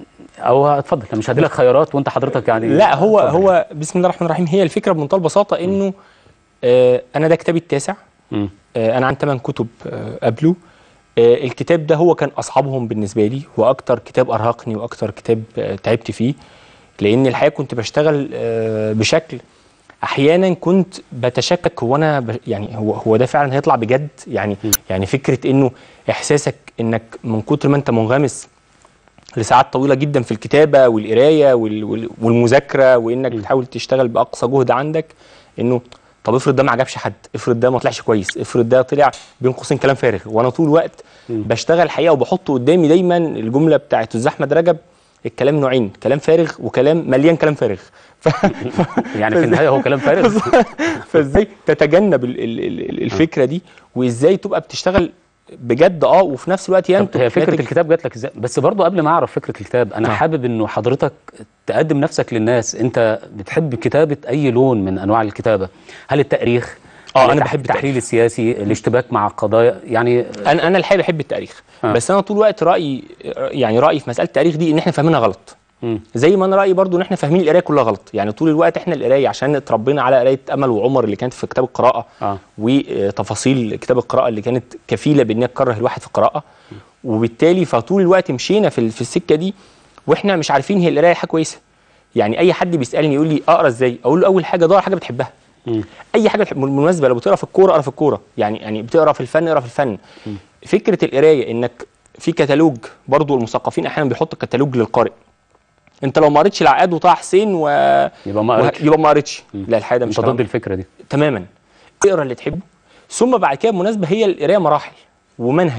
[SPEAKER 1] او اتفضل أنا مش هديلك خيارات وانت حضرتك يعني
[SPEAKER 10] لا هو
[SPEAKER 1] اتفضل.
[SPEAKER 10] هو بسم الله الرحمن الرحيم هي الفكره بمنتهى البساطه انه آه انا ده كتابي التاسع
[SPEAKER 1] مم.
[SPEAKER 10] آه انا عن ثمان كتب آه قبله آه الكتاب ده هو كان اصعبهم بالنسبه لي واكتر كتاب ارهقني واكتر كتاب آه تعبت فيه لان الحقيقه كنت بشتغل آه بشكل احيانا كنت بتشكك هو انا ب... يعني هو هو ده فعلا هيطلع بجد يعني يعني فكره انه احساسك انك من كتر ما انت منغمس لساعات طويله جدا في الكتابه والقرايه وال... وال... والمذاكره وانك بتحاول تشتغل باقصى جهد عندك انه طب افرض ده ما عجبش حد افرض ده ما طلعش كويس افرض ده طلع بين قوسين كلام فارغ وانا طول الوقت بشتغل الحقيقه وبحط قدامي دايما الجمله بتاعت استاذ احمد رجب الكلام نوعين كلام فارغ وكلام مليان كلام فارغ ف...
[SPEAKER 1] يعني في النهايه هو كلام فارغ
[SPEAKER 10] فازاي تتجنب ال- ال- ال- الفكره دي وازاي تبقى بتشتغل بجد اه وفي نفس الوقت
[SPEAKER 1] طب
[SPEAKER 10] ينتج
[SPEAKER 1] هي فكره
[SPEAKER 10] ناتج-
[SPEAKER 1] الكتاب جات لك ازاي بس برضو قبل ما اعرف فكره الكتاب انا
[SPEAKER 10] آه.
[SPEAKER 1] حابب انه حضرتك تقدم نفسك للناس انت بتحب كتابه اي لون من انواع الكتابه هل التاريخ
[SPEAKER 10] آه،
[SPEAKER 1] هل
[SPEAKER 10] أنا
[SPEAKER 1] التح-
[SPEAKER 10] بحب
[SPEAKER 1] التحليل السياسي الاشتباك مع القضايا يعني
[SPEAKER 10] انا انا الحقيقه بحب التاريخ
[SPEAKER 1] آه.
[SPEAKER 10] بس انا طول الوقت رايي يعني رايي في مساله التاريخ دي ان احنا فاهمينها غلط
[SPEAKER 1] مم.
[SPEAKER 10] زي ما انا رايي برضو ان احنا فاهمين القرايه كلها غلط يعني طول الوقت احنا القرايه عشان اتربينا على قرايه امل وعمر اللي كانت في كتاب القراءه
[SPEAKER 1] آه.
[SPEAKER 10] وتفاصيل كتاب القراءه اللي كانت كفيله بان هي تكره الواحد في القراءه وبالتالي فطول الوقت مشينا في في السكه دي واحنا مش عارفين هي القرايه حاجه كويسه يعني اي حد بيسالني يقول لي اقرا ازاي اقول له اول حاجه دور على حاجه بتحبها
[SPEAKER 1] مم.
[SPEAKER 10] اي حاجه بتحب بالمناسبه لو بتقرا في الكوره اقرا في الكوره يعني يعني بتقرا في الفن اقرا في الفن فكره القرايه انك في كتالوج برضو المثقفين احيانا بيحطوا كتالوج للقارئ انت لو ما قريتش العقاد وطه حسين و
[SPEAKER 1] يبقى ما
[SPEAKER 10] وه-
[SPEAKER 1] قريتش.
[SPEAKER 10] يبقى ما قريتش لا الحقيقه ده مش
[SPEAKER 1] انت
[SPEAKER 10] تمام.
[SPEAKER 1] ضد الفكره دي
[SPEAKER 10] تماما اقرا اللي تحبه ثم بعد كده بالمناسبه هي القرايه مراحل ومنهج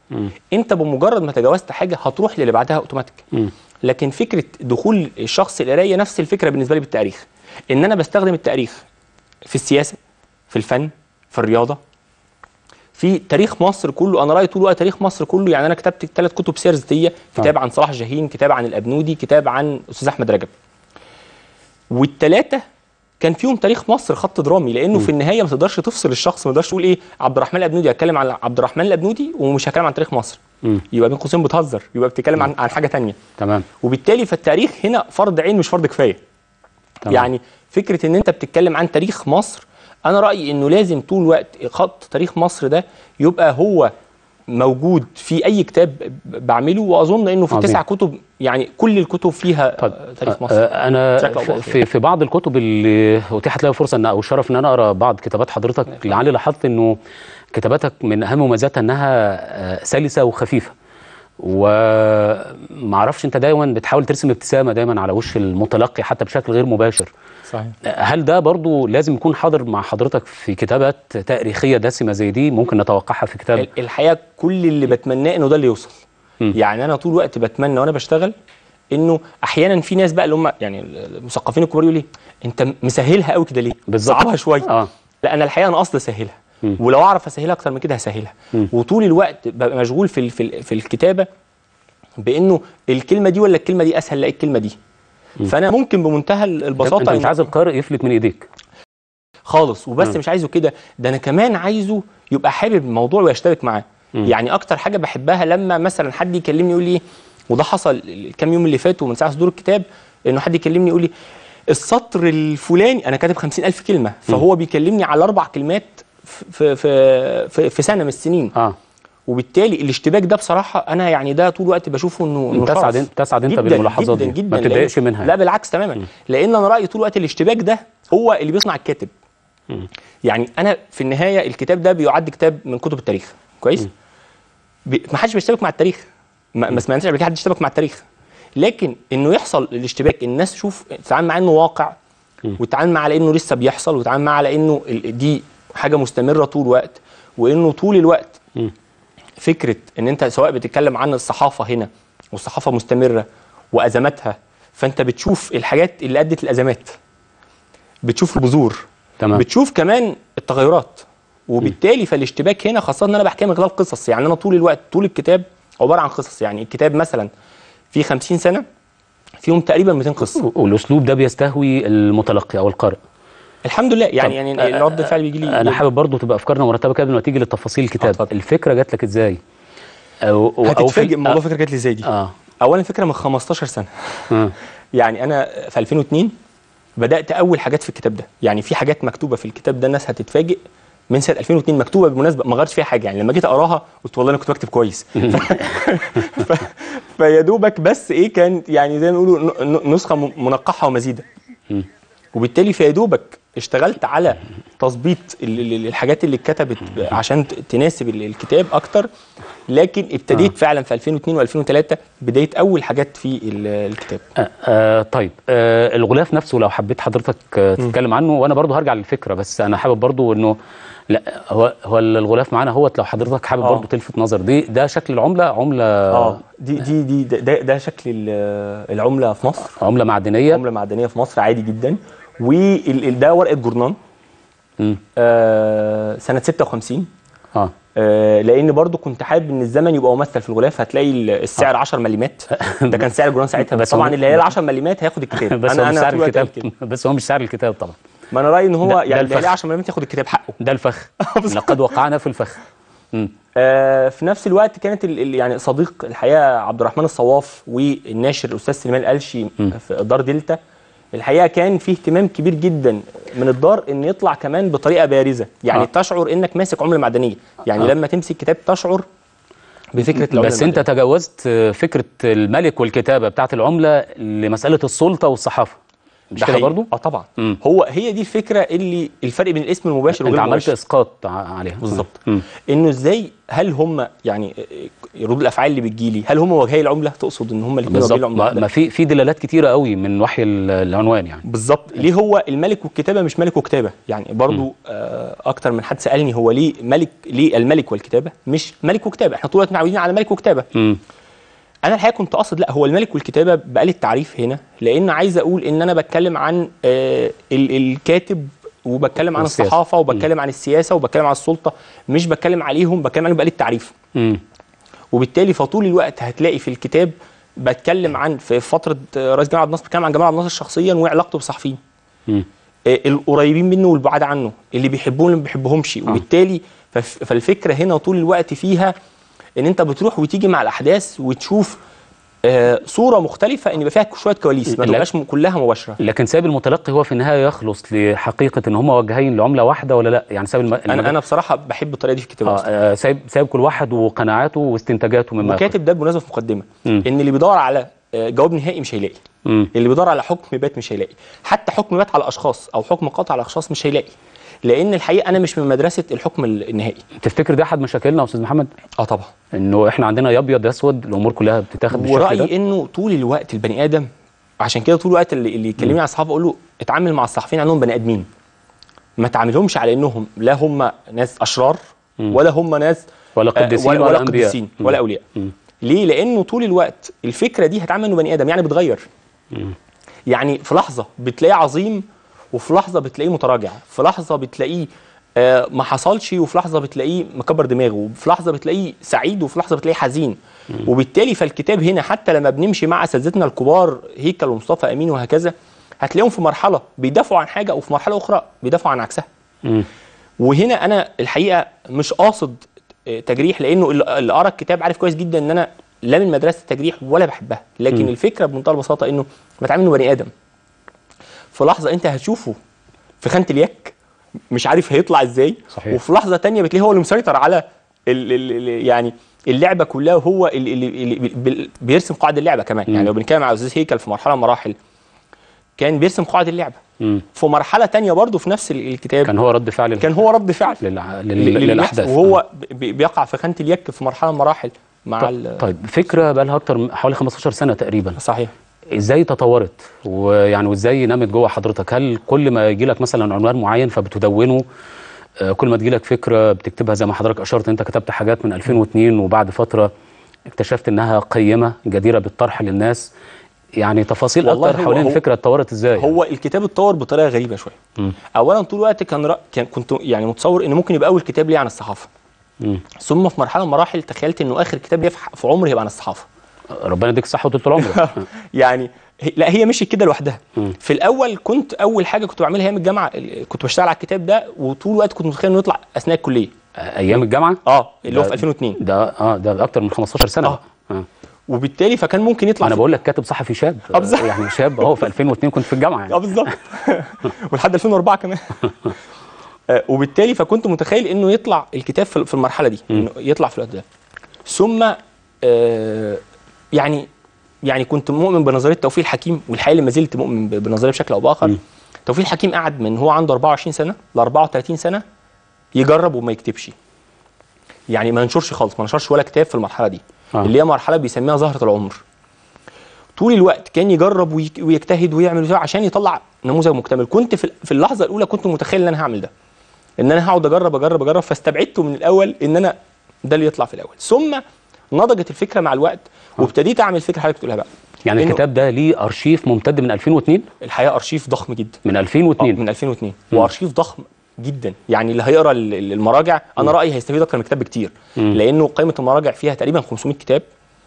[SPEAKER 1] مم.
[SPEAKER 10] انت بمجرد ما تجاوزت حاجه هتروح للي بعدها اوتوماتيك
[SPEAKER 1] مم.
[SPEAKER 10] لكن فكره دخول الشخص القرايه نفس الفكره بالنسبه لي بالتاريخ ان انا بستخدم التاريخ في السياسه في الفن في الرياضه في تاريخ مصر كله انا رايي طول الوقت تاريخ مصر كله يعني انا كتبت ثلاث كتب سير ذاتيه كتاب عن صلاح جاهين كتاب عن الابنودي كتاب عن استاذ احمد رجب والثلاثه كان فيهم تاريخ مصر خط درامي لانه في النهايه ما تقدرش تفصل الشخص ما تقدرش تقول ايه عبد الرحمن الابنودي هتكلم عن عبد الرحمن الابنودي ومش هتكلم عن تاريخ مصر
[SPEAKER 1] مم.
[SPEAKER 10] يبقى بين قوسين بتهزر يبقى بتتكلم عن عن حاجه تانية
[SPEAKER 1] تمام
[SPEAKER 10] وبالتالي فالتاريخ هنا فرض عين مش فرض كفايه
[SPEAKER 1] تمام.
[SPEAKER 10] يعني فكره ان انت بتتكلم عن تاريخ مصر انا رايي انه لازم طول الوقت خط تاريخ مصر ده يبقى هو موجود في اي كتاب ب- بعمله واظن انه في
[SPEAKER 1] عظيم.
[SPEAKER 10] تسع كتب يعني كل الكتب فيها
[SPEAKER 1] طيب
[SPEAKER 10] تاريخ مصر
[SPEAKER 1] آه، انا
[SPEAKER 10] بشكل أو
[SPEAKER 1] في-
[SPEAKER 10] بآخر.
[SPEAKER 1] في في بعض الكتب اللي اتيحت لي فرصه ان او الشرف ان انا اقرا بعض كتابات حضرتك لعلي لاحظت انه كتاباتك من اهم مميزاتها انها آه، سلسه وخفيفه وما اعرفش انت دايما بتحاول ترسم ابتسامه دايما على وش المتلقي حتى بشكل غير مباشر
[SPEAKER 10] صحيح
[SPEAKER 1] هل ده برضو لازم يكون حاضر مع حضرتك في كتابات تاريخيه دسمه زي دي ممكن نتوقعها في كتاب
[SPEAKER 10] ال- الحقيقه كل اللي بتمناه انه ده اللي يوصل
[SPEAKER 1] مم.
[SPEAKER 10] يعني انا طول الوقت بتمنى وانا بشتغل انه احيانا في ناس بقى اللي هم يعني المثقفين الكبار يقول لي انت مسهلها قوي كده ليه
[SPEAKER 1] بالظبط.
[SPEAKER 10] صعبها شويه
[SPEAKER 1] اه
[SPEAKER 10] لا انا الحقيقه انا قصدي اسهلها
[SPEAKER 1] مم.
[SPEAKER 10] ولو اعرف اسهلها اكتر من كده هسهلها
[SPEAKER 1] مم.
[SPEAKER 10] وطول الوقت ببقى مشغول في ال- في ال- في الكتابه بانه الكلمه دي ولا الكلمه دي اسهل لا الكلمه دي فانا ممكن بمنتهى البساطه
[SPEAKER 1] انت مش
[SPEAKER 10] إن-
[SPEAKER 1] عايز القارئ يفلت من ايديك
[SPEAKER 10] خالص وبس
[SPEAKER 1] مم.
[SPEAKER 10] مش عايزه كده ده انا كمان عايزه يبقى حابب الموضوع ويشترك معاه
[SPEAKER 1] مم.
[SPEAKER 10] يعني اكتر حاجه بحبها لما مثلا حد يكلمني يقول لي وده حصل الكام يوم اللي فاتوا من ساعه صدور الكتاب انه حد يكلمني يقول لي السطر الفلاني انا كاتب 50000 كلمه فهو بيكلمني على اربع كلمات في في في, في سنه من السنين
[SPEAKER 1] اه
[SPEAKER 10] وبالتالي الاشتباك ده بصراحه انا يعني ده طول الوقت بشوفه انه إنه
[SPEAKER 1] تسعد
[SPEAKER 10] شرف.
[SPEAKER 1] انت- تسعد انت
[SPEAKER 10] جداً
[SPEAKER 1] بالملاحظات
[SPEAKER 10] جدا
[SPEAKER 1] دي.
[SPEAKER 10] جدا
[SPEAKER 1] ما تتضايقش
[SPEAKER 10] لأن-
[SPEAKER 1] منها.
[SPEAKER 10] لا بالعكس تماما لان انا رايي طول الوقت الاشتباك ده هو اللي بيصنع الكاتب يعني انا في النهايه الكتاب ده بيعد كتاب من كتب التاريخ كويس بي- ما حدش بيشتبك مع التاريخ ما, ما سمعناش قبل كده حد يشتبك مع التاريخ لكن انه يحصل الاشتباك الناس تشوف تتعامل معاه انه واقع وتتعامل معاه على انه لسه بيحصل وتتعامل معاه على انه ال- دي حاجه مستمره طول الوقت وانه طول الوقت
[SPEAKER 1] مم.
[SPEAKER 10] فكره ان انت سواء بتتكلم عن الصحافه هنا والصحافه مستمره وازماتها فانت بتشوف الحاجات اللي ادت الازمات بتشوف البذور
[SPEAKER 1] تمام
[SPEAKER 10] بتشوف كمان التغيرات وبالتالي فالاشتباك هنا خاصه ان انا بحكيها من خلال قصص يعني انا طول الوقت طول الكتاب عباره عن قصص يعني الكتاب مثلا في 50 سنه فيهم تقريبا 200 قصه
[SPEAKER 1] والاسلوب ده بيستهوي المتلقي او القارئ
[SPEAKER 10] الحمد لله يعني
[SPEAKER 1] طب،
[SPEAKER 10] يعني
[SPEAKER 1] آه،
[SPEAKER 10] رد الفعل بيجي لي
[SPEAKER 1] انا حابب برضو تبقى افكارنا مرتبه كده قبل ما تيجي لتفاصيل الكتاب
[SPEAKER 10] اتفضل.
[SPEAKER 1] الفكره جات لك ازاي او أو- أو في-
[SPEAKER 10] هتتفاجئ الموضوع
[SPEAKER 1] آه،
[SPEAKER 10] فكره جات لي ازاي دي
[SPEAKER 1] اه
[SPEAKER 10] اولا فكره من 15 سنه
[SPEAKER 1] آه.
[SPEAKER 10] يعني انا في 2002 بدات اول حاجات في الكتاب ده يعني في حاجات مكتوبه في الكتاب ده الناس هتتفاجئ من سنه 2002 مكتوبه بالمناسبه ما غيرتش فيها حاجه يعني لما جيت اقراها قلت والله انا كنت بكتب كويس ف... فيا دوبك بس ايه كان يعني زي ما بيقولوا ن- ن- نسخه م- منقحه ومزيده
[SPEAKER 1] مم.
[SPEAKER 10] وبالتالي فيا دوبك اشتغلت على تظبيط ال- ال- الحاجات اللي اتكتبت عشان ت- تناسب ال- الكتاب اكتر لكن ابتديت فعلا في 2002 و2003 بدايه اول حاجات في ال- الكتاب
[SPEAKER 1] آه آه طيب آه الغلاف نفسه لو حبيت حضرتك آه تتكلم عنه وانا برضو هرجع للفكره بس انا حابب برضو انه لا هو هو الغلاف معانا هوت لو حضرتك حابب
[SPEAKER 10] آه.
[SPEAKER 1] برضو تلفت نظر دي ده شكل العمله عمله
[SPEAKER 10] اه دي دي دي ده, ده, ده شكل ال- العمله في مصر
[SPEAKER 1] عمله معدنيه
[SPEAKER 10] عمله معدنيه في مصر عادي جدا وده ورقه جورنان
[SPEAKER 1] مم.
[SPEAKER 10] آه سنه 56
[SPEAKER 1] اه
[SPEAKER 10] آه لان برضو كنت حابب ان الزمن يبقى ممثل في الغلاف هتلاقي ال- السعر 10 مليمات ده كان سعر الجورنان ساعتها
[SPEAKER 1] بس
[SPEAKER 10] بس طبعا
[SPEAKER 1] هو-
[SPEAKER 10] اللي هي ال 10 مليمات هياخد الكتاب
[SPEAKER 1] بس هو مش سعر
[SPEAKER 10] طول الوقت
[SPEAKER 1] الكتاب
[SPEAKER 10] قايل كده.
[SPEAKER 1] بس هو مش سعر الكتاب طبعا
[SPEAKER 10] ما انا رايي ان
[SPEAKER 1] ده-
[SPEAKER 10] هو
[SPEAKER 1] ده
[SPEAKER 10] يعني اللي
[SPEAKER 1] الفخ.
[SPEAKER 10] هي 10 مليمات ياخد الكتاب حقه
[SPEAKER 1] ده الفخ لقد وقعنا في الفخ مم.
[SPEAKER 10] آه في نفس الوقت كانت ال- ال- يعني صديق الحقيقه عبد الرحمن الصواف والناشر الاستاذ سليمان القلشي في دار دلتا الحقيقه كان في اهتمام كبير جدا من الدار ان يطلع كمان بطريقه بارزه يعني
[SPEAKER 1] آه.
[SPEAKER 10] آه. تشعر انك ماسك عمله معدنيه يعني
[SPEAKER 1] آه.
[SPEAKER 10] آه. لما تمسك كتاب تشعر بفكره العمله
[SPEAKER 1] بس انت
[SPEAKER 10] المعدنية.
[SPEAKER 1] تجاوزت آه، فكره الملك والكتابه بتاعت العمله لمساله السلطه والصحافه مش
[SPEAKER 10] ده
[SPEAKER 1] كده
[SPEAKER 10] حقيقي.
[SPEAKER 1] برضو؟
[SPEAKER 10] اه طبعا
[SPEAKER 1] مم.
[SPEAKER 10] هو هي دي الفكره اللي الفرق بين الاسم المباشر
[SPEAKER 1] انت
[SPEAKER 10] وغير
[SPEAKER 1] عملت
[SPEAKER 10] المباشر
[SPEAKER 1] اسقاط ع- عليها
[SPEAKER 10] بالظبط
[SPEAKER 1] مم.
[SPEAKER 10] انه ازاي هل هم يعني ردود الافعال اللي بتجيلي هل هم وجهي العمله تقصد ان هم الاثنين وجهي
[SPEAKER 1] بالظبط
[SPEAKER 10] العمله
[SPEAKER 1] ما ما في في دلالات كتيره قوي من وحي ال- العنوان يعني
[SPEAKER 10] بالظبط ليه هو الملك والكتابه مش ملك وكتابه يعني برضو آه اكتر من حد سالني هو ليه ملك ليه الملك والكتابه مش ملك وكتابه احنا طول الوقت متعودين على ملك وكتابه
[SPEAKER 1] مم.
[SPEAKER 10] انا الحقيقه كنت قاصد لا هو الملك والكتابه بقى لي التعريف هنا لان عايز اقول ان انا بتكلم عن آه ال- الكاتب وبتكلم عن
[SPEAKER 1] والسياسة.
[SPEAKER 10] الصحافه وبتكلم عن السياسه وبتكلم عن السلطه مش بتكلم عليهم بتكلم عليهم بقى لي التعريف
[SPEAKER 1] مم.
[SPEAKER 10] وبالتالي فطول الوقت هتلاقي في الكتاب بتكلم عن في فتره آه، رئيس جمال عبد الناصر بتكلم عن جمال عبد الناصر شخصيا وعلاقته بالصحفيين
[SPEAKER 1] مم.
[SPEAKER 10] آه، القريبين منه والبعاد عنه اللي بيحبوه واللي ما بيحبوهمش وبالتالي فف- فالفكره هنا طول الوقت فيها ان انت بتروح وتيجي مع الاحداث وتشوف آه، صوره مختلفه ان يبقى فيها شويه كواليس ما
[SPEAKER 1] لا.
[SPEAKER 10] تبقاش م- كلها مباشره
[SPEAKER 1] لكن ساب المتلقي هو في النهايه يخلص لحقيقه ان هم وجهين لعمله واحده ولا لا يعني ساب الم...
[SPEAKER 10] انا انا بصراحه بحب الطريقه دي في الكتابه
[SPEAKER 1] آه
[SPEAKER 10] أصلاً.
[SPEAKER 1] آه، سايب سايب كل واحد وقناعاته واستنتاجاته مما يخرج.
[SPEAKER 10] وكاتب ده بالمناسبه في مقدمه
[SPEAKER 1] مم.
[SPEAKER 10] ان اللي بيدور على آه، جواب نهائي مش هيلاقي
[SPEAKER 1] مم.
[SPEAKER 10] اللي بيدور على حكم بات مش هيلاقي حتى حكم بات على اشخاص او حكم قاطع على اشخاص مش هيلاقي لان الحقيقه انا مش من مدرسه الحكم النهائي
[SPEAKER 1] تفتكر ده احد مشاكلنا يا استاذ محمد
[SPEAKER 10] اه طبعا
[SPEAKER 1] انه احنا عندنا يا ابيض يا اسود الامور كلها بتتاخد بالشكل
[SPEAKER 10] ورايي
[SPEAKER 1] ده
[SPEAKER 10] انه طول الوقت البني ادم عشان كده طول الوقت اللي, اللي يكلمني عن الصحافه اقول له اتعامل مع الصحفيين انهم بني ادمين ما تعاملهمش على انهم لا هم ناس اشرار ولا هم ناس
[SPEAKER 1] ولا
[SPEAKER 10] آه،
[SPEAKER 1] قديسين
[SPEAKER 10] ولا,
[SPEAKER 1] ولا
[SPEAKER 10] ولا
[SPEAKER 1] أنبياء.
[SPEAKER 10] قديسين
[SPEAKER 1] مم.
[SPEAKER 10] ولا اولياء
[SPEAKER 1] مم.
[SPEAKER 10] ليه لانه طول الوقت الفكره دي هتعامل انه بني ادم يعني بتغير
[SPEAKER 1] مم.
[SPEAKER 10] يعني في لحظه بتلاقيه عظيم وفي لحظه بتلاقيه متراجع في لحظه بتلاقيه آه، ما حصلش وفي لحظه بتلاقيه مكبر دماغه وفي لحظه بتلاقيه سعيد وفي لحظه بتلاقيه حزين وبالتالي فالكتاب هنا حتى لما بنمشي مع اساتذتنا الكبار هيكل ومصطفى امين وهكذا هتلاقيهم في مرحله بيدافعوا عن حاجه وفي مرحله اخرى بيدافعوا عن عكسها
[SPEAKER 1] مم.
[SPEAKER 10] وهنا انا الحقيقه مش قاصد آه، تجريح لانه اللي اللي قرا الكتاب عارف كويس جدا ان انا لا من مدرسه التجريح ولا بحبها لكن
[SPEAKER 1] مم.
[SPEAKER 10] الفكره بمنتهى البساطه انه بتعامل انه بني ادم في لحظه انت هتشوفه في خانه اليك مش عارف هيطلع ازاي
[SPEAKER 1] صحيح.
[SPEAKER 10] وفي لحظه تانية بتلاقيه هو اللي مسيطر على ال ال ال يعني اللعبه كلها وهو اللي, اللي, اللي بي- بيرسم قواعد اللعبه كمان
[SPEAKER 1] مم.
[SPEAKER 10] يعني لو بنتكلم على استاذ هيكل في مرحله من المراحل كان بيرسم قواعد اللعبه
[SPEAKER 1] مم.
[SPEAKER 10] في مرحله تانية برضه في نفس ال- الكتاب
[SPEAKER 1] كان هو رد فعل
[SPEAKER 10] كان هو رد فعل
[SPEAKER 1] للع...
[SPEAKER 10] لل-
[SPEAKER 1] لل...
[SPEAKER 10] لل-
[SPEAKER 1] للاحداث
[SPEAKER 10] وهو بي- بيقع في خانه اليك في مرحله من المراحل مع
[SPEAKER 1] طيب,
[SPEAKER 10] ال-
[SPEAKER 1] طيب فكره بقى لها اكتر من حوالي 15 سنه تقريبا
[SPEAKER 10] صحيح
[SPEAKER 1] ازاي تطورت ويعني وازاي نمت جوه حضرتك هل كل ما يجي لك مثلا عنوان معين فبتدونه آه، كل ما تجي لك فكره بتكتبها زي ما حضرتك اشرت انت كتبت حاجات من 2002 وبعد فتره اكتشفت انها قيمه جديره بالطرح للناس يعني تفاصيل
[SPEAKER 10] والله
[SPEAKER 1] اكتر
[SPEAKER 10] هو-
[SPEAKER 1] حوالين
[SPEAKER 10] هو-
[SPEAKER 1] الفكره اتطورت ازاي
[SPEAKER 10] هو الكتاب اتطور بطريقه غريبه شويه
[SPEAKER 1] مم.
[SPEAKER 10] اولا طول الوقت كان رأ... كان كنت يعني متصور ان ممكن يبقى اول كتاب لي عن الصحافه
[SPEAKER 1] مم.
[SPEAKER 10] ثم في مرحله من المراحل تخيلت انه اخر كتاب لي في ح- في عمري هيبقى عن الصحافه
[SPEAKER 1] ربنا يديك الصحه وطول العمر
[SPEAKER 10] يعني هي- لا هي مشيت كده لوحدها
[SPEAKER 1] مم.
[SPEAKER 10] في الاول كنت اول حاجه كنت بعملها ايام الجامعه ال- كنت بشتغل على الكتاب ده وطول الوقت كنت متخيل انه يطلع اثناء الكليه
[SPEAKER 1] ايام الجامعه
[SPEAKER 10] اه اللي هو
[SPEAKER 1] ده-
[SPEAKER 10] في 2002
[SPEAKER 1] ده اه ده اكتر من 15 سنه
[SPEAKER 10] آه.
[SPEAKER 1] آه.
[SPEAKER 10] وبالتالي فكان ممكن يطلع
[SPEAKER 1] انا
[SPEAKER 10] في-
[SPEAKER 1] بقول لك كاتب صحفي شاب
[SPEAKER 10] آه، بالظبط.
[SPEAKER 1] يعني شاب اهو في 2002 كنت في الجامعه يعني
[SPEAKER 10] اه بالظبط ولحد 2004 كمان آه، وبالتالي فكنت متخيل انه يطلع الكتاب في في المرحله دي انه يطلع في الوقت ده ثم آه، يعني يعني كنت مؤمن بنظريه توفيق الحكيم والحقيقه ما زلت مؤمن ب- بنظريه بشكل او باخر توفيق الحكيم قعد من هو عنده 24 سنه ل 34 سنه يجرب وما يكتبش يعني ما ينشرش خالص ما نشرش ولا كتاب في المرحله دي
[SPEAKER 1] آه.
[SPEAKER 10] اللي هي مرحله بيسميها زهره العمر طول الوقت كان يجرب ويك- ويجتهد ويعمل ويسوي عشان يطلع نموذج مكتمل كنت في في اللحظه الاولى كنت متخيل ان انا هعمل ده ان انا هقعد اجرب اجرب اجرب فاستبعدته من الاول ان انا ده اللي يطلع في الاول ثم نضجت الفكره مع الوقت وابتديت اعمل الفكره اللي حضرتك بتقولها بقى
[SPEAKER 1] يعني
[SPEAKER 10] إنه
[SPEAKER 1] الكتاب ده ليه ارشيف ممتد من 2002
[SPEAKER 10] الحقيقه ارشيف ضخم جدا
[SPEAKER 1] من
[SPEAKER 10] آه،
[SPEAKER 1] 2002
[SPEAKER 10] من 2002 وارشيف ضخم جدا يعني اللي هيقرا ال- ال- المراجع انا رايي هيستفيد اكتر من الكتاب بكتير
[SPEAKER 1] مم.
[SPEAKER 10] لانه قائمه المراجع فيها تقريبا 500 كتاب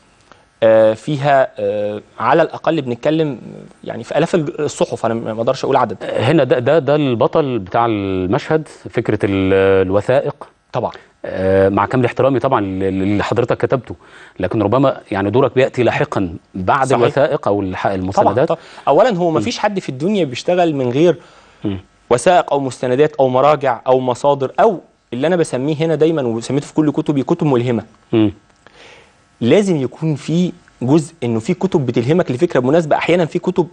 [SPEAKER 10] آه، فيها آه، على الاقل بنتكلم يعني في الاف الج- الصحف انا ما اقدرش اقول عدد
[SPEAKER 1] هنا ده ده ده البطل بتاع المشهد فكره ال- الوثائق
[SPEAKER 10] طبعا
[SPEAKER 1] آه، مع كامل احترامي طبعا اللي حضرتك كتبته لكن ربما يعني دورك بياتي لاحقا بعد
[SPEAKER 10] صحيح.
[SPEAKER 1] الوثائق او الح-
[SPEAKER 10] طبعا,
[SPEAKER 1] المسندات
[SPEAKER 10] طبعا اولا هو ما فيش حد في الدنيا بيشتغل من غير
[SPEAKER 1] مم.
[SPEAKER 10] وثائق او مستندات او مراجع او مصادر او اللي انا بسميه هنا دايما وسميته في كل كتبي كتب ملهمه
[SPEAKER 1] مم.
[SPEAKER 10] لازم يكون في جزء انه في كتب بتلهمك لفكره مناسبه احيانا في كتب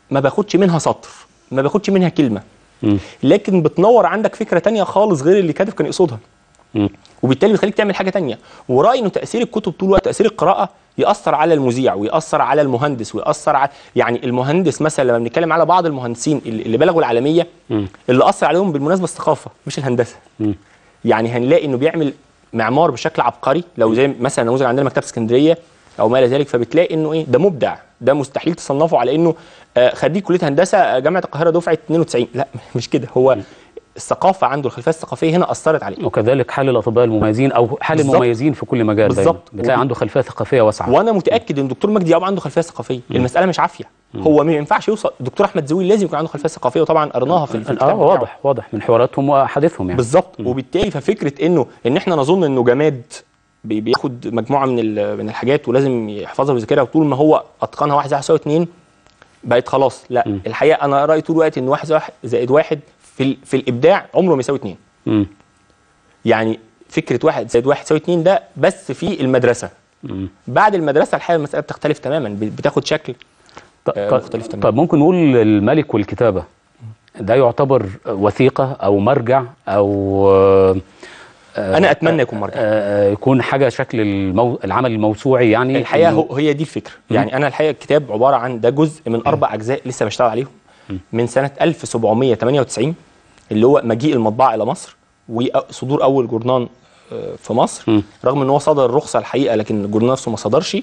[SPEAKER 10] ما باخدش منها سطر ما باخدش منها كلمه
[SPEAKER 1] مم.
[SPEAKER 10] لكن بتنور عندك فكره تانية خالص غير اللي كاتب كان يقصدها
[SPEAKER 1] مم.
[SPEAKER 10] وبالتالي بتخليك تعمل حاجه تانية ورايي انه تاثير الكتب طول الوقت تاثير القراءه ياثر على المذيع وياثر على المهندس وياثر على يعني المهندس مثلا لما بنتكلم على بعض المهندسين اللي اللي بلغوا العالميه
[SPEAKER 1] مم.
[SPEAKER 10] اللي اثر عليهم بالمناسبه الثقافه مش الهندسه
[SPEAKER 1] مم.
[SPEAKER 10] يعني هنلاقي انه بيعمل معمار بشكل عبقري لو زي مثلا نموذج عندنا مكتبه اسكندريه او ما الى ذلك فبتلاقي انه ايه ده مبدع ده مستحيل تصنفه على انه آه، خريج كليه هندسه آه، جامعه القاهره دفعه 92 لا مش كده هو الثقافه عنده الخلفيه الثقافيه هنا اثرت عليه
[SPEAKER 1] وكذلك حال الاطباء المميزين او حال
[SPEAKER 10] بالظبط.
[SPEAKER 1] المميزين في كل مجال دايما
[SPEAKER 10] بالظبط.
[SPEAKER 1] بتلاقي
[SPEAKER 10] وب-
[SPEAKER 1] عنده خلفيه ثقافيه واسعه
[SPEAKER 10] وانا متاكد ان دكتور مجدي يعقوب عنده خلفيه ثقافيه المساله مش عافيه هو ما ينفعش يوصل دكتور احمد زويل لازم يكون عنده خلفيه ثقافيه وطبعا قرناها في في
[SPEAKER 1] اه
[SPEAKER 10] الكتاب بتاعه.
[SPEAKER 1] واضح واضح من حواراتهم واحاديثهم يعني
[SPEAKER 10] بالظبط وبالتالي ففكره انه ان احنا نظن انه جماد بي- بياخد مجموعه من ال- من الحاجات ولازم يحفظها ويذاكرها طول ما هو اتقنها واحد زائد يساوي اتنين بقت خلاص لا
[SPEAKER 1] م.
[SPEAKER 10] الحقيقه انا رايي طول الوقت ان واحد زائد واحد- زائد واحد في ال- في الابداع عمره ما يساوي اتنين
[SPEAKER 1] مم.
[SPEAKER 10] يعني فكره واحد زائد واحد يساوي اتنين ده بس في المدرسه
[SPEAKER 1] مم.
[SPEAKER 10] بعد المدرسه الحقيقه المساله بتختلف تماما ب- بتاخد شكل
[SPEAKER 1] ط-
[SPEAKER 10] آه،
[SPEAKER 1] ط-
[SPEAKER 10] مختلف تماما.
[SPEAKER 1] طب ممكن نقول الملك والكتابه ده يعتبر وثيقه او مرجع او آه، آه،
[SPEAKER 10] انا اتمنى يكون مرجع
[SPEAKER 1] آه، يكون حاجه شكل المو... العمل الموسوعي يعني
[SPEAKER 10] الحقيقه
[SPEAKER 1] إنه-
[SPEAKER 10] هو هي دي الفكره يعني انا الحقيقه الكتاب عباره عن ده جزء من اربع اجزاء لسه بشتغل عليهم من سنه 1798 اللي هو مجيء المطبعه الى مصر وصدور اول جورنان آه، في مصر
[SPEAKER 1] م.
[SPEAKER 10] رغم ان هو صدر الرخصه الحقيقه لكن الجورنان نفسه ما صدرش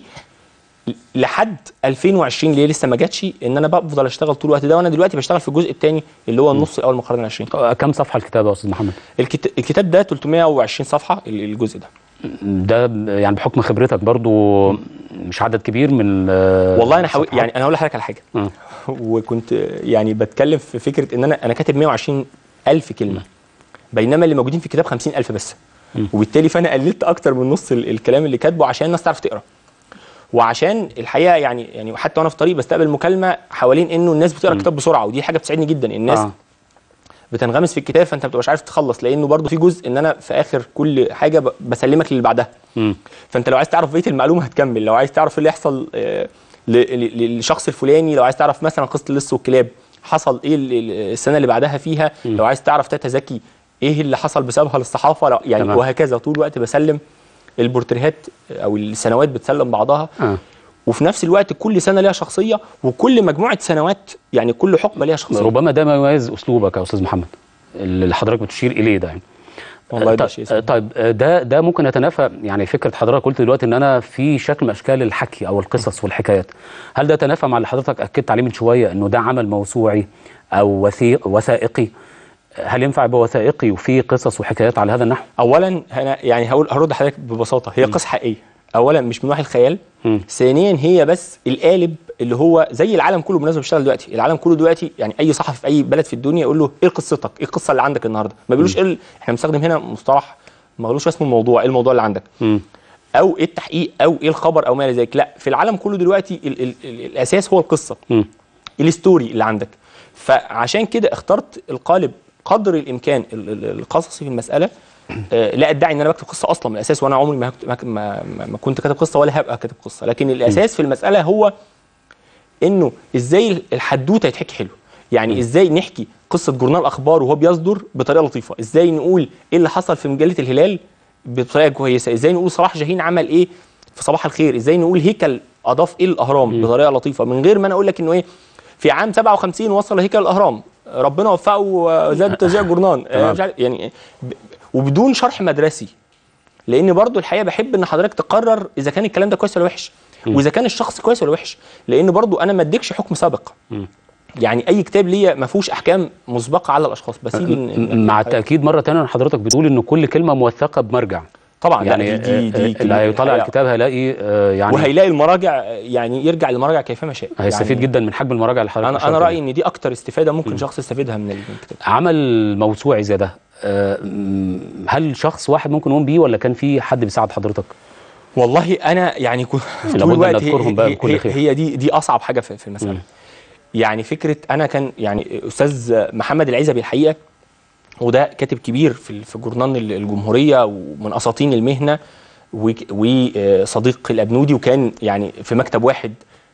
[SPEAKER 10] لحد 2020 اللي هي لسه ما جاتش ان انا بفضل اشتغل طول الوقت ده وانا دلوقتي بشتغل في الجزء الثاني اللي هو النص الاول من القرن العشرين
[SPEAKER 1] آه، كم صفحه الكتاب يا استاذ محمد
[SPEAKER 10] الكت- الكتاب ده 320 صفحه ال- الجزء ده
[SPEAKER 1] ده يعني بحكم خبرتك برضو مش عدد كبير من آه،
[SPEAKER 10] والله انا حاول
[SPEAKER 1] الصفحات.
[SPEAKER 10] يعني انا هقول لحضرتك على حاجه
[SPEAKER 1] آه.
[SPEAKER 10] وكنت يعني بتكلم في فكره ان انا انا كاتب 120 الف كلمه بينما اللي موجودين في الكتاب 50 الف بس وبالتالي فانا قللت اكتر من نص ال- الكلام اللي كاتبه عشان الناس تعرف تقرا وعشان الحقيقه يعني يعني حتى وانا في طريق بستقبل مكالمه حوالين انه الناس بتقرا الكتاب بسرعه ودي حاجه بتسعدني جدا الناس
[SPEAKER 1] آه.
[SPEAKER 10] بتنغمس في الكتاب فانت ما بتبقاش عارف تخلص لانه برضه في جزء ان انا في اخر كل حاجه ب- بسلمك للي بعدها
[SPEAKER 1] مم.
[SPEAKER 10] فانت لو عايز تعرف بقيه المعلومه هتكمل لو عايز تعرف اللي يحصل آه، ل- ل- للشخص الفلاني لو عايز تعرف مثلا قصه اللص والكلاب حصل ايه ال- ال- السنه اللي بعدها فيها لو عايز تعرف تاتا زكي ايه اللي حصل بسببها للصحافه لو- يعني
[SPEAKER 1] تمام.
[SPEAKER 10] وهكذا طول الوقت بسلم البورتريهات او السنوات بتسلم بعضها
[SPEAKER 1] آه.
[SPEAKER 10] وفي نفس الوقت كل سنه ليها شخصيه وكل مجموعه سنوات يعني كل حقبه ليها شخصيه
[SPEAKER 1] ربما ده ما يميز اسلوبك يا استاذ محمد اللي حضرتك بتشير اليه ده يعني
[SPEAKER 10] والله ده
[SPEAKER 1] طيب-
[SPEAKER 10] شيء
[SPEAKER 1] طيب آه، ده ده ممكن يتنافى يعني فكره حضرتك قلت دلوقتي ان انا في شكل من اشكال الحكي او القصص والحكايات هل ده يتنافى مع اللي حضرتك اكدت عليه من شويه انه ده عمل موسوعي او وثيق وثائقي هل ينفع يبقى وثائقي وفيه قصص وحكايات على هذا النحو؟
[SPEAKER 10] اولا انا يعني هقول هرد حضرتك ببساطه هي قصه حقيقيه اولا مش من وحي الخيال
[SPEAKER 1] مم.
[SPEAKER 10] ثانيا هي بس القالب اللي هو زي العالم كله بالمناسبه بيشتغل دلوقتي العالم كله دلوقتي يعني اي صحفي في اي بلد في الدنيا يقول له ايه قصتك ايه القصه اللي عندك النهارده ما بيقولوش ايه ال- احنا بنستخدم هنا مصطلح ما قالوش اسمه الموضوع ايه الموضوع اللي عندك
[SPEAKER 1] مم.
[SPEAKER 10] او ايه التحقيق او ايه الخبر او ما الى ذلك لا في العالم كله دلوقتي ال ال ال الاساس هو القصه
[SPEAKER 1] مم.
[SPEAKER 10] الستوري اللي عندك فعشان كده اخترت القالب قدر الامكان ال- ال- القصصي في المساله آه، لا ادعي ان انا بكتب قصه اصلا من الاساس وانا عمري ما, هكت- ما, ما, ما- ما كنت كاتب قصه ولا هبقى كاتب قصه لكن الاساس في المساله هو انه ازاي الحدوته يتحكي حلو يعني ازاي نحكي قصه جورنال اخبار وهو بيصدر بطريقه لطيفه ازاي نقول ايه اللي حصل في مجله الهلال بطريقه كويسه ازاي نقول صلاح جاهين عمل ايه في صباح الخير ازاي نقول هيكل اضاف ايه للاهرام بطريقه لطيفه من غير ما انا اقول لك انه ايه في عام 57 وصل هيكل الاهرام ربنا وفقه وزاد توزيع جورنان آه، مش عارف يعني ب- وبدون شرح مدرسي لان برضو الحقيقه بحب ان حضرتك تقرر اذا كان الكلام ده كويس ولا وحش واذا كان الشخص كويس ولا وحش لان برضو انا ما اديكش حكم سابق يعني اي كتاب ليا ما فيهوش احكام مسبقه على الاشخاص بسيب إن- إن-
[SPEAKER 1] مع التاكيد مره ثانيه حضرتك بتقول ان كل كلمه موثقه بمرجع
[SPEAKER 10] طبعا لا،
[SPEAKER 1] يعني
[SPEAKER 10] دي- دي- دي
[SPEAKER 1] آه، اللي
[SPEAKER 10] كلمة
[SPEAKER 1] هيطلع
[SPEAKER 10] الحقيقة.
[SPEAKER 1] الكتاب هيلاقي آه، يعني
[SPEAKER 10] وهيلاقي المراجع يعني يرجع للمراجع كيفما شاء
[SPEAKER 1] هيستفيد
[SPEAKER 10] يعني
[SPEAKER 1] جدا من حجم المراجع اللي حضرتك
[SPEAKER 10] انا
[SPEAKER 1] أشرت
[SPEAKER 10] انا
[SPEAKER 1] إليه.
[SPEAKER 10] رايي ان دي اكتر استفاده ممكن شخص يستفيدها من الكتاب
[SPEAKER 1] عمل موسوعي زي ده آه، م- هل شخص واحد ممكن يقوم بيه ولا كان في حد بيساعد حضرتك؟
[SPEAKER 10] والله انا يعني كو- طول
[SPEAKER 1] لابد أن
[SPEAKER 10] الوقت هي-
[SPEAKER 1] نذكرهم بقى
[SPEAKER 10] هي-
[SPEAKER 1] بكل
[SPEAKER 10] هي-
[SPEAKER 1] خير.
[SPEAKER 10] هي دي دي اصعب حاجه في في المساله
[SPEAKER 1] مم.
[SPEAKER 10] يعني فكره انا كان يعني استاذ محمد العزبي الحقيقه وده كاتب كبير في في جورنال ال- الجمهوريه ومن اساطين المهنه وك- وصديق الابنودي وكان يعني في مكتب واحد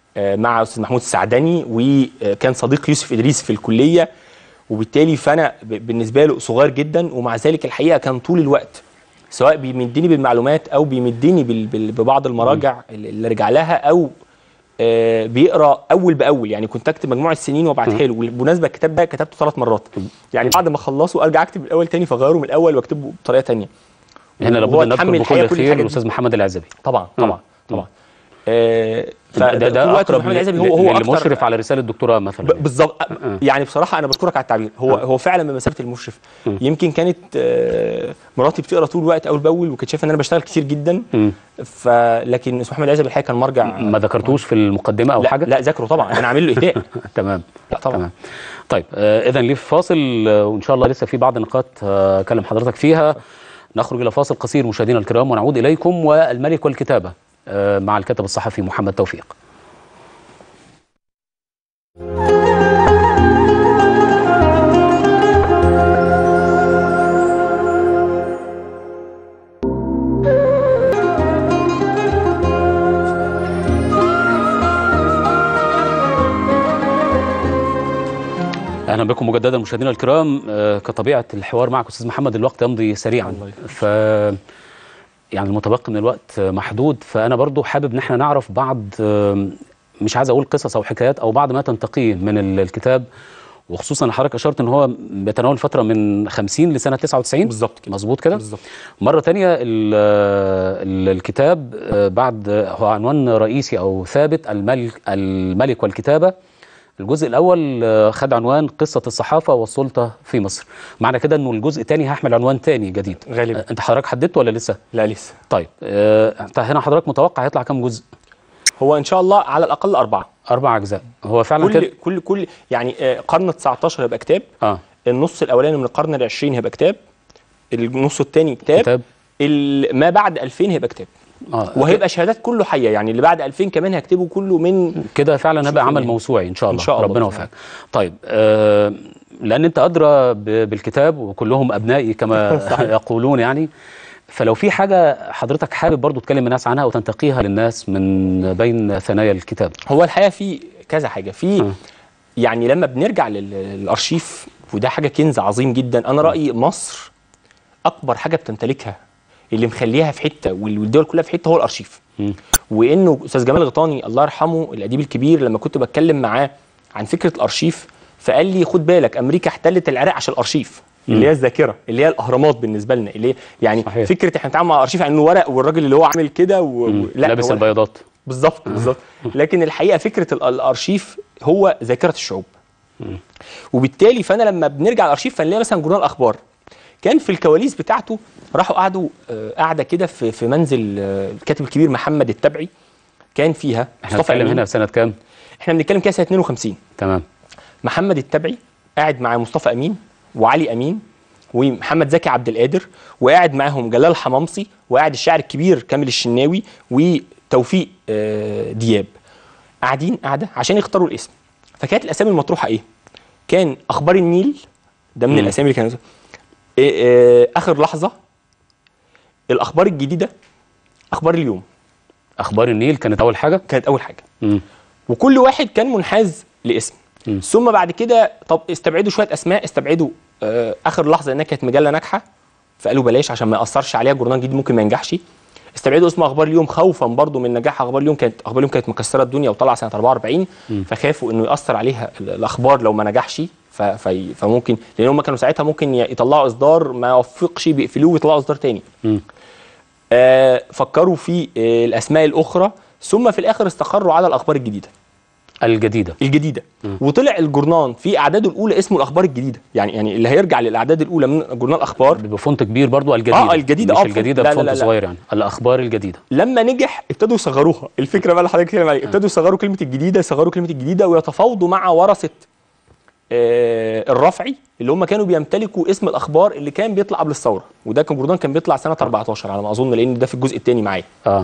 [SPEAKER 10] آه، مع استاذ محمود السعدني وكان صديق يوسف ادريس في الكليه وبالتالي فانا ب- بالنسبه له صغير جدا ومع ذلك الحقيقه كان طول الوقت سواء بيمدني بالمعلومات او بيمدني بال- بال- ببعض المراجع اللي اللي رجع لها او آه، بيقرا اول باول يعني كنت اكتب مجموعه سنين وابعتها له وبالمناسبه الكتاب ده كتبته ثلاث مرات يعني بعد ما اخلصه ارجع اكتب الاول تاني فاغيره من الاول واكتبه بطريقه تانية
[SPEAKER 1] هنا لابد
[SPEAKER 10] وهو
[SPEAKER 1] ان
[SPEAKER 10] اتحمل
[SPEAKER 1] نذكر
[SPEAKER 10] الحقيقة
[SPEAKER 1] بكل
[SPEAKER 10] كل
[SPEAKER 1] خير
[SPEAKER 10] الحاجات
[SPEAKER 1] الاستاذ محمد العزبي
[SPEAKER 10] طبعا طبعا طبعا آه
[SPEAKER 1] ده ده, ده
[SPEAKER 10] الوقت
[SPEAKER 1] اقرب
[SPEAKER 10] محمد العزبي هو
[SPEAKER 1] ل-
[SPEAKER 10] هو
[SPEAKER 1] للي
[SPEAKER 10] أكتر-
[SPEAKER 1] مشرف على رساله دكتوراه مثلا
[SPEAKER 10] ب- بالظبط يعني بصراحه انا بشكرك على التعبير هو هو فعلا بمثابه المشرف يمكن كانت آه، مراتي بتقرا طول الوقت اول باول وكانت شايفه ان انا بشتغل كتير جدا فلكن اسمه محمد العزبي الحقيقه كان مرجع
[SPEAKER 1] ما ذكرتوش في المقدمه او
[SPEAKER 10] لا
[SPEAKER 1] حاجه
[SPEAKER 10] لا ذاكره طبعا انا عامل له اهداء
[SPEAKER 1] تمام
[SPEAKER 10] لا طبعا
[SPEAKER 1] تمام طيب آه اذا ليه فاصل آه، وان شاء الله لسه في بعض النقاط آه، اكلم حضرتك فيها نخرج الى فاصل قصير مشاهدينا الكرام ونعود اليكم والملك والكتابه آه مع الكاتب الصحفي محمد توفيق اهلا بكم مجددا مشاهدينا الكرام آه، كطبيعه الحوار معك استاذ محمد الوقت يمضي سريعا ف يعني المتبقي من الوقت آه، محدود فانا برضو حابب ان احنا نعرف بعض آه، مش عايز اقول قصص او حكايات او بعض ما تنتقيه من ال- الكتاب وخصوصا إن حضرتك اشرت ان هو بيتناول فتره من 50 لسنه 99
[SPEAKER 10] بالظبط كده
[SPEAKER 1] مظبوط كده
[SPEAKER 10] بالظبط
[SPEAKER 1] مرة تانية ال- ال- الكتاب آه، بعد هو عنوان رئيسي أو ثابت الملك, الملك والكتابة الجزء الأول آه، خد عنوان قصة الصحافة والسلطة في مصر معنى كده أنه الجزء الثاني هيحمل عنوان تاني جديد
[SPEAKER 10] غالبا
[SPEAKER 1] آه، أنت حضرتك حددت ولا لسه؟
[SPEAKER 10] لا لسه
[SPEAKER 1] طيب آه، أنت هنا حضرتك متوقع هيطلع كام جزء؟
[SPEAKER 10] هو ان شاء الله على الاقل اربعه
[SPEAKER 1] أربع أجزاء هو فعلا
[SPEAKER 10] كل
[SPEAKER 1] كده؟
[SPEAKER 10] كل كل يعني آه، قرن 19 هيبقى كتاب
[SPEAKER 1] اه
[SPEAKER 10] النص الاولاني من القرن العشرين هيبقى كتاب النص الثاني كتاب,
[SPEAKER 1] كتاب.
[SPEAKER 10] ال- ما بعد 2000 هيبقى كتاب
[SPEAKER 1] اه
[SPEAKER 10] وهيبقى شهادات كله حيه يعني اللي بعد 2000 كمان هكتبه كله من
[SPEAKER 1] كده فعلا هيبقى عمل
[SPEAKER 10] يعني.
[SPEAKER 1] موسوعي ان شاء الله
[SPEAKER 10] إن شاء الله
[SPEAKER 1] ربنا
[SPEAKER 10] بإذن
[SPEAKER 1] يوفقك طيب آه لان انت ادرى ب- بالكتاب وكلهم ابنائي كما يقولون يعني فلو في حاجه حضرتك حابب برضو تكلم الناس عنها وتنتقيها للناس من بين ثنايا الكتاب
[SPEAKER 10] هو الحقيقه في كذا حاجه في يعني لما بنرجع لل- للارشيف وده حاجه كنز عظيم جدا انا رايي مصر اكبر حاجه بتمتلكها اللي مخليها في حته والدول كلها في حته هو الارشيف وانه استاذ جمال غيطاني الله يرحمه الاديب الكبير لما كنت بتكلم معاه عن فكره الارشيف فقال لي خد بالك امريكا احتلت العراق عشان الارشيف اللي هي الذاكره اللي هي الاهرامات بالنسبه لنا اللي هي يعني
[SPEAKER 1] صحيح.
[SPEAKER 10] فكره احنا بنتعامل مع الارشيف على انه ورق والراجل اللي هو عامل كده و... و...
[SPEAKER 1] لابس
[SPEAKER 10] هو
[SPEAKER 1] البياضات
[SPEAKER 10] بالظبط بالظبط لكن الحقيقه فكره ال- الارشيف هو ذاكره الشعوب وبالتالي فانا لما بنرجع الارشيف فنلاقي مثلا جورنال اخبار كان في الكواليس بتاعته راحوا قعدوا آه، قاعده كده في في منزل آه، الكاتب الكبير محمد التبعي كان فيها
[SPEAKER 1] احنا بنتكلم
[SPEAKER 10] أمين.
[SPEAKER 1] هنا في سنه كام
[SPEAKER 10] احنا بنتكلم كده سنه 52
[SPEAKER 1] تمام
[SPEAKER 10] محمد التبعي قاعد مع مصطفى امين وعلي امين ومحمد زكي عبد القادر وقاعد معاهم جلال حمامصي وقاعد الشاعر الكبير كامل الشناوي وتوفيق آه، دياب قاعدين قاعده عشان يختاروا الاسم فكانت الاسامي المطروحه ايه كان اخبار النيل ده من
[SPEAKER 1] مم.
[SPEAKER 10] الاسامي اللي كانوا إيه آه، اخر لحظه الاخبار الجديده اخبار اليوم
[SPEAKER 1] اخبار النيل كانت اول حاجه
[SPEAKER 10] كانت اول حاجه
[SPEAKER 1] مم.
[SPEAKER 10] وكل واحد كان منحاز لاسم
[SPEAKER 1] مم.
[SPEAKER 10] ثم بعد كده طب استبعدوا شويه اسماء استبعدوا آه اخر لحظه انها كانت مجله ناجحه فقالوا بلاش عشان ما ياثرش عليها جورنال جديد ممكن ما ينجحش استبعدوا اسم اخبار اليوم خوفا برضو من نجاح اخبار اليوم كانت اخبار اليوم كانت مكسره الدنيا وطلع سنه 44 فخافوا انه ياثر عليها ال- الاخبار لو ما نجحش ف- في- فممكن لان هم كانوا ساعتها ممكن ي- يطلعوا اصدار ما يوفقش بيقفلوه ويطلعوا اصدار تاني
[SPEAKER 1] مم.
[SPEAKER 10] آه فكروا في آه الاسماء الاخرى ثم في الاخر استقروا على الاخبار الجديده
[SPEAKER 1] الجديده
[SPEAKER 10] الجديده وطلع الجورنان في اعداده الاولى اسمه الاخبار الجديده يعني يعني اللي هيرجع للاعداد الاولى من جورنال اخبار
[SPEAKER 1] بفونت كبير برضو الجديده
[SPEAKER 10] اه الجديده
[SPEAKER 1] مش
[SPEAKER 10] اه
[SPEAKER 1] الجديده
[SPEAKER 10] لا لا
[SPEAKER 1] بفونت
[SPEAKER 10] لا لا.
[SPEAKER 1] صغير يعني الاخبار الجديده
[SPEAKER 10] لما نجح ابتدوا يصغروها الفكره بقى اللي حضرتك بتتكلم عليها ابتدوا يصغروا كلمه الجديده يصغروا كلمه الجديده ويتفاوضوا مع ورثه آه الرفعي اللي هم كانوا بيمتلكوا اسم الاخبار اللي كان بيطلع قبل الثوره وده كان جورنال كان بيطلع سنه 14 على ما اظن لان ده في الجزء الثاني معايا
[SPEAKER 1] اه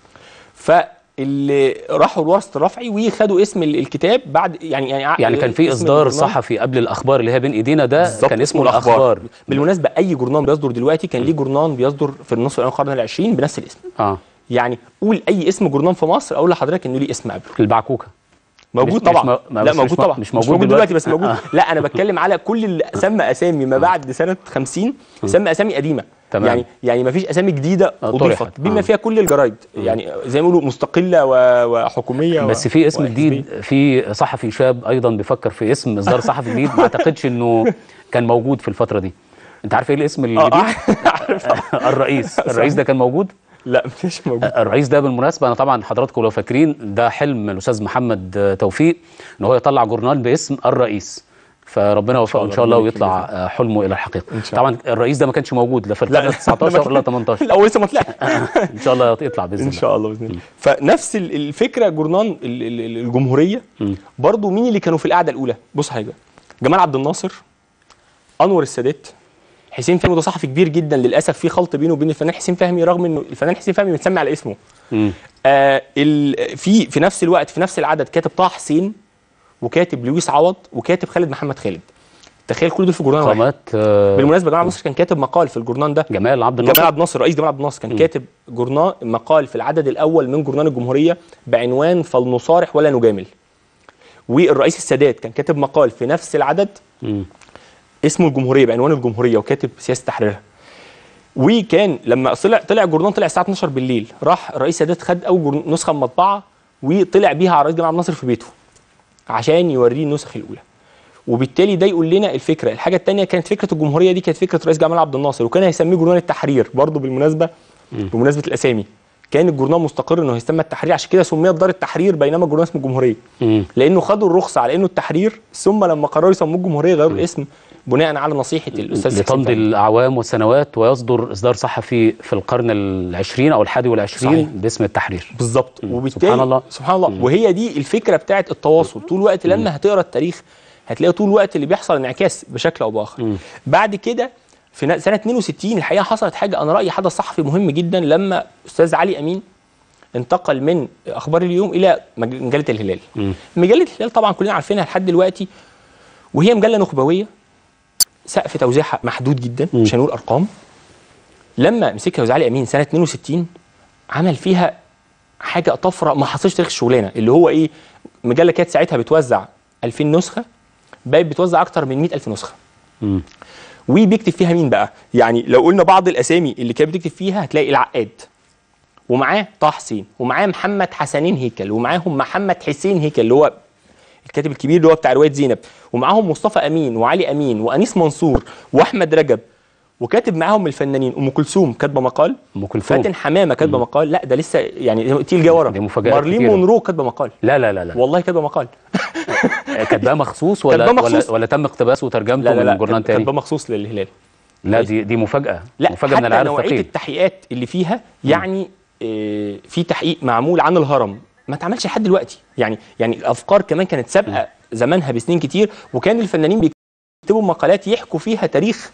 [SPEAKER 10] فاللي راحوا لورثه الرفعي وخدوا اسم ال- الكتاب بعد يعني يعني
[SPEAKER 1] يعني كان في
[SPEAKER 10] اسم
[SPEAKER 1] اصدار
[SPEAKER 10] الجورنال
[SPEAKER 1] صحفي قبل الاخبار اللي هي بين ايدينا ده
[SPEAKER 10] بالظبط
[SPEAKER 1] كان اسمه الاخبار
[SPEAKER 10] بالمناسبه اي جورنال بيصدر دلوقتي كان ليه جورنال بيصدر في النص الاول من القرن العشرين بنفس الاسم
[SPEAKER 1] اه
[SPEAKER 10] يعني قول اي اسم جورنان في مصر اقول لحضرتك انه ليه اسم قبله
[SPEAKER 1] البعكوكه
[SPEAKER 10] موجود
[SPEAKER 1] مش-
[SPEAKER 10] طبعا
[SPEAKER 1] مش م- ما-
[SPEAKER 10] لا
[SPEAKER 1] بس
[SPEAKER 10] موجود
[SPEAKER 1] مش م-
[SPEAKER 10] طبعا
[SPEAKER 1] مش موجود
[SPEAKER 10] دلوقتي
[SPEAKER 1] دلوقتي.
[SPEAKER 10] بس موجود
[SPEAKER 1] آه.
[SPEAKER 10] لا انا بتكلم على كل اللي سمى اسامي ما بعد سنه 50 سمى اسامي قديمه
[SPEAKER 1] تمام.
[SPEAKER 10] يعني يعني ما فيش اسامي جديده
[SPEAKER 1] آه،
[SPEAKER 10] اضيفت
[SPEAKER 1] طرحت.
[SPEAKER 10] بما
[SPEAKER 1] آه.
[SPEAKER 10] فيها كل الجرايد يعني زي ما يقولوا مستقله و- وحكوميه
[SPEAKER 1] بس
[SPEAKER 10] و-
[SPEAKER 1] في اسم
[SPEAKER 10] وحزبية.
[SPEAKER 1] جديد في صحفي شاب ايضا بيفكر في اسم اصدار صحفي جديد ما اعتقدش انه كان موجود في الفتره دي انت عارف ايه الاسم الجديد الرئيس الرئيس ده كان موجود
[SPEAKER 10] لا مش موجود
[SPEAKER 1] الرئيس ده بالمناسبه انا طبعا حضراتكم لو فاكرين ده حلم الاستاذ محمد توفيق ان هو يطلع جورنال باسم الرئيس فربنا يوفقه ان شاء الله
[SPEAKER 10] ربنا يكرمه.
[SPEAKER 1] ويطلع حلمه الى الحقيقه
[SPEAKER 10] إن شاء
[SPEAKER 1] طبعا الرئيس ده ما كانش موجود لا في
[SPEAKER 10] لا،
[SPEAKER 1] القرن 19 ولا 18
[SPEAKER 10] لا هو لسه ما طلعش
[SPEAKER 1] ان شاء الله يطلع باذن
[SPEAKER 10] ان
[SPEAKER 1] الله
[SPEAKER 10] شاء الله باذن الله فنفس ال- الفكره جورنان ال- ال- ال- الجمهوريه برضو مين اللي كانوا في القعده الاولى بص حاجه جمال عبد الناصر انور السادات حسين فهمي ده صحفي كبير جدا للاسف في خلط بينه وبين الفنان حسين فهمي رغم انه الفنان حسين فهمي متسمي على اسمه
[SPEAKER 1] مم.
[SPEAKER 10] آه ال- في في نفس الوقت في نفس العدد كاتب طه حسين وكاتب لويس عوض وكاتب خالد محمد خالد تخيل كل دول في جورنان واحد
[SPEAKER 1] قامات آه،
[SPEAKER 10] بالمناسبه جمال عبد الناصر كان كاتب مقال في الجورنان ده
[SPEAKER 1] جمال عبد
[SPEAKER 10] جمال
[SPEAKER 1] الناصر
[SPEAKER 10] عبد الناصر رئيس جمال عبد الناصر كان كاتب جورنال مقال في العدد الاول من جورنال الجمهوريه بعنوان فلنصارح ولا نجامل والرئيس السادات كان كاتب مقال في نفس العدد
[SPEAKER 1] مم.
[SPEAKER 10] اسمه الجمهوريه بعنوان الجمهوريه وكاتب سياسه تحريرها وكان لما طلع طلع الجورنال طلع الساعه 12 بالليل راح الرئيس السادات خد اول جورن- نسخه من مطبعه وطلع بيها على رئيس جمال عبد الناصر في بيته عشان يوريه النسخ الاولى وبالتالي ده يقول لنا الفكره الحاجه الثانيه كانت فكره الجمهوريه دي كانت فكره رئيس جمال عبد الناصر وكان هيسميه جورنال التحرير برضه بالمناسبه بمناسبه الاسامي كان الجورنال مستقر انه هيسمى التحرير عشان كده سميت دار التحرير بينما الجورنال اسمه الجمهوريه
[SPEAKER 1] مم.
[SPEAKER 10] لانه خدوا الرخصه على انه التحرير ثم لما قرروا يسموه الجمهوريه غيروا الاسم بناء على نصيحه الاستاذ حسين
[SPEAKER 1] لتمضي
[SPEAKER 10] فهمي.
[SPEAKER 1] الاعوام والسنوات ويصدر اصدار صحفي في القرن العشرين او الحادي والعشرين
[SPEAKER 10] صحيح.
[SPEAKER 1] باسم التحرير
[SPEAKER 10] بالظبط وبالتالي
[SPEAKER 1] سبحان الله.
[SPEAKER 10] سبحان الله وهي دي الفكره بتاعت التواصل طول الوقت لما هتقرا التاريخ هتلاقي طول الوقت اللي بيحصل انعكاس بشكل او باخر بعد كده في نا- سنه 62 الحقيقه حصلت حاجه انا رايي حدث صحفي مهم جدا لما استاذ علي امين انتقل من اخبار اليوم الى مج- مجله الهلال مجله الهلال طبعا كلنا عارفينها لحد دلوقتي وهي مجله نخبويه سقف توزيعها محدود جدا مش هنقول ارقام لما مسكها استاذ علي امين سنه 62 عمل فيها حاجه طفره ما حصلش تاريخ الشغلانه اللي هو ايه مجله كانت ساعتها بتوزع 2000 نسخه بقت بتوزع اكتر من 100000 نسخه
[SPEAKER 1] مم.
[SPEAKER 10] وبيكتب فيها مين بقى يعني لو قلنا بعض الاسامي اللي كانت بتكتب فيها هتلاقي العقاد ومعاه طه حسين ومعاه محمد حسنين هيكل ومعاهم محمد حسين هيكل اللي هو الكاتب الكبير اللي هو بتاع روايه زينب ومعاهم مصطفى امين وعلي امين وانيس منصور واحمد رجب وكاتب معاهم الفنانين ام كلثوم كاتبه مقال
[SPEAKER 1] ام كلثوم
[SPEAKER 10] فاتن حمامه كاتبه مقال لا ده لسه يعني تيل جه ورا
[SPEAKER 1] دي مفاجآت
[SPEAKER 10] مارلين
[SPEAKER 1] كتيرة.
[SPEAKER 10] مونرو كاتبه مقال
[SPEAKER 1] لا لا لا لا
[SPEAKER 10] والله كاتبه مقال
[SPEAKER 1] كاتباه مخصوص ولا
[SPEAKER 10] كاتباه مخصوص.
[SPEAKER 1] ولا ولا تم اقتباسه وترجمته
[SPEAKER 10] لا لا لا
[SPEAKER 1] من جورنال تاني
[SPEAKER 10] كاتبه مخصوص للهلال
[SPEAKER 1] لا دي دي مفاجاه
[SPEAKER 10] لا
[SPEAKER 1] مفاجاه من
[SPEAKER 10] حتى
[SPEAKER 1] العيار
[SPEAKER 10] نوعيه
[SPEAKER 1] الثقيل
[SPEAKER 10] التحقيقات اللي فيها يعني آه، في تحقيق معمول عن الهرم ما اتعملش لحد دلوقتي يعني يعني الافكار كمان كانت سابقه زمانها بسنين كتير وكان الفنانين بيكتبوا مقالات يحكوا فيها تاريخ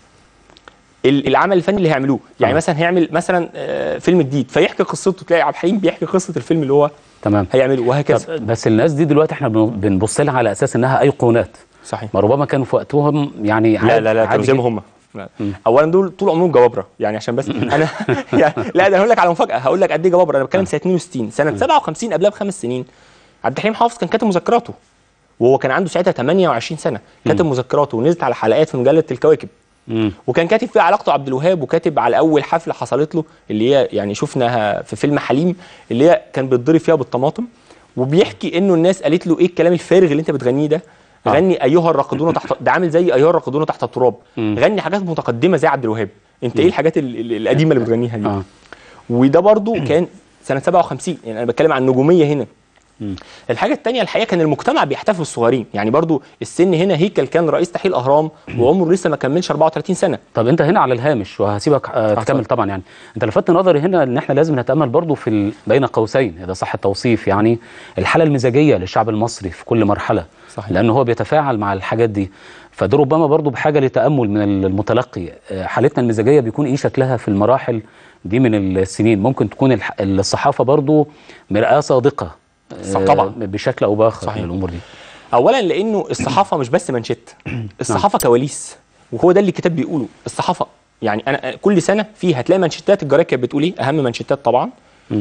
[SPEAKER 10] ال- العمل الفني اللي هيعملوه يعني
[SPEAKER 1] آه.
[SPEAKER 10] مثلا هيعمل مثلا آه، فيلم جديد فيحكي قصته تلاقي عبد الحليم بيحكي قصه الفيلم اللي هو
[SPEAKER 1] تمام
[SPEAKER 10] هيعمله وهكذا
[SPEAKER 1] طب بس الناس دي دلوقتي احنا بن- بنبص لها على اساس انها ايقونات
[SPEAKER 10] صحيح
[SPEAKER 1] ما ربما كانوا في وقتهم يعني
[SPEAKER 10] لا
[SPEAKER 1] عادي-
[SPEAKER 10] لا لا
[SPEAKER 1] عادي
[SPEAKER 10] كانوا زي ما
[SPEAKER 1] جدا.
[SPEAKER 10] هم لا. اولا دول طول عمرهم جبابره يعني عشان بس انا يعني لا ده هقول لك على مفاجاه هقول لك قد ايه جبابره انا بتكلم سنه 62 سنه 57 قبلها بخمس سنين عبد الحليم حافظ كان كاتب مذكراته وهو كان عنده ساعتها 28 سنه كاتب مذكراته ونزلت على حلقات في مجله الكواكب
[SPEAKER 1] مم.
[SPEAKER 10] وكان كاتب فيها علاقته عبد الوهاب وكاتب على اول حفله حصلت له اللي هي يعني شفناها في فيلم حليم اللي هي كان بيتضرب فيها بالطماطم وبيحكي انه الناس قالت له ايه الكلام الفارغ اللي انت بتغنيه ده
[SPEAKER 1] آه.
[SPEAKER 10] غني ايها الراقدون تحت ده عامل زي ايها الراقدون تحت التراب غني حاجات متقدمه زي عبد الوهاب انت ايه الحاجات ال- ال- القديمه اللي بتغنيها دي
[SPEAKER 1] آه.
[SPEAKER 10] وده برضو كان سنه 57 يعني انا بتكلم عن نجوميه هنا الحاجه الثانيه الحقيقه كان المجتمع بيحتفل بالصغيرين يعني برضو السن هنا هيكل كان رئيس تحرير الاهرام وعمره لسه ما كملش 34 سنه
[SPEAKER 1] طب انت هنا على الهامش وهسيبك آه، تكمل طبعا يعني انت لفت نظري هنا ان احنا لازم نتامل برضو في ال... بين قوسين اذا صح التوصيف يعني الحاله المزاجيه للشعب المصري في كل مرحله
[SPEAKER 10] صحيح.
[SPEAKER 1] لان هو بيتفاعل مع الحاجات دي فده ربما برضو بحاجه لتامل من المتلقي آه، حالتنا المزاجيه بيكون ايه شكلها في المراحل دي من السنين ممكن تكون الح... الصحافه برضو مرآة صادقه
[SPEAKER 10] صح
[SPEAKER 1] آه،
[SPEAKER 10] طبعا.
[SPEAKER 1] بشكل او باخر
[SPEAKER 10] صحيح.
[SPEAKER 1] من الامور دي
[SPEAKER 10] اولا لانه الصحافه مش بس منشط الصحافه كواليس وهو ده اللي الكتاب بيقوله الصحافه يعني انا كل سنه في هتلاقي منشطات الجرايد كانت بتقول ايه اهم منشطات طبعا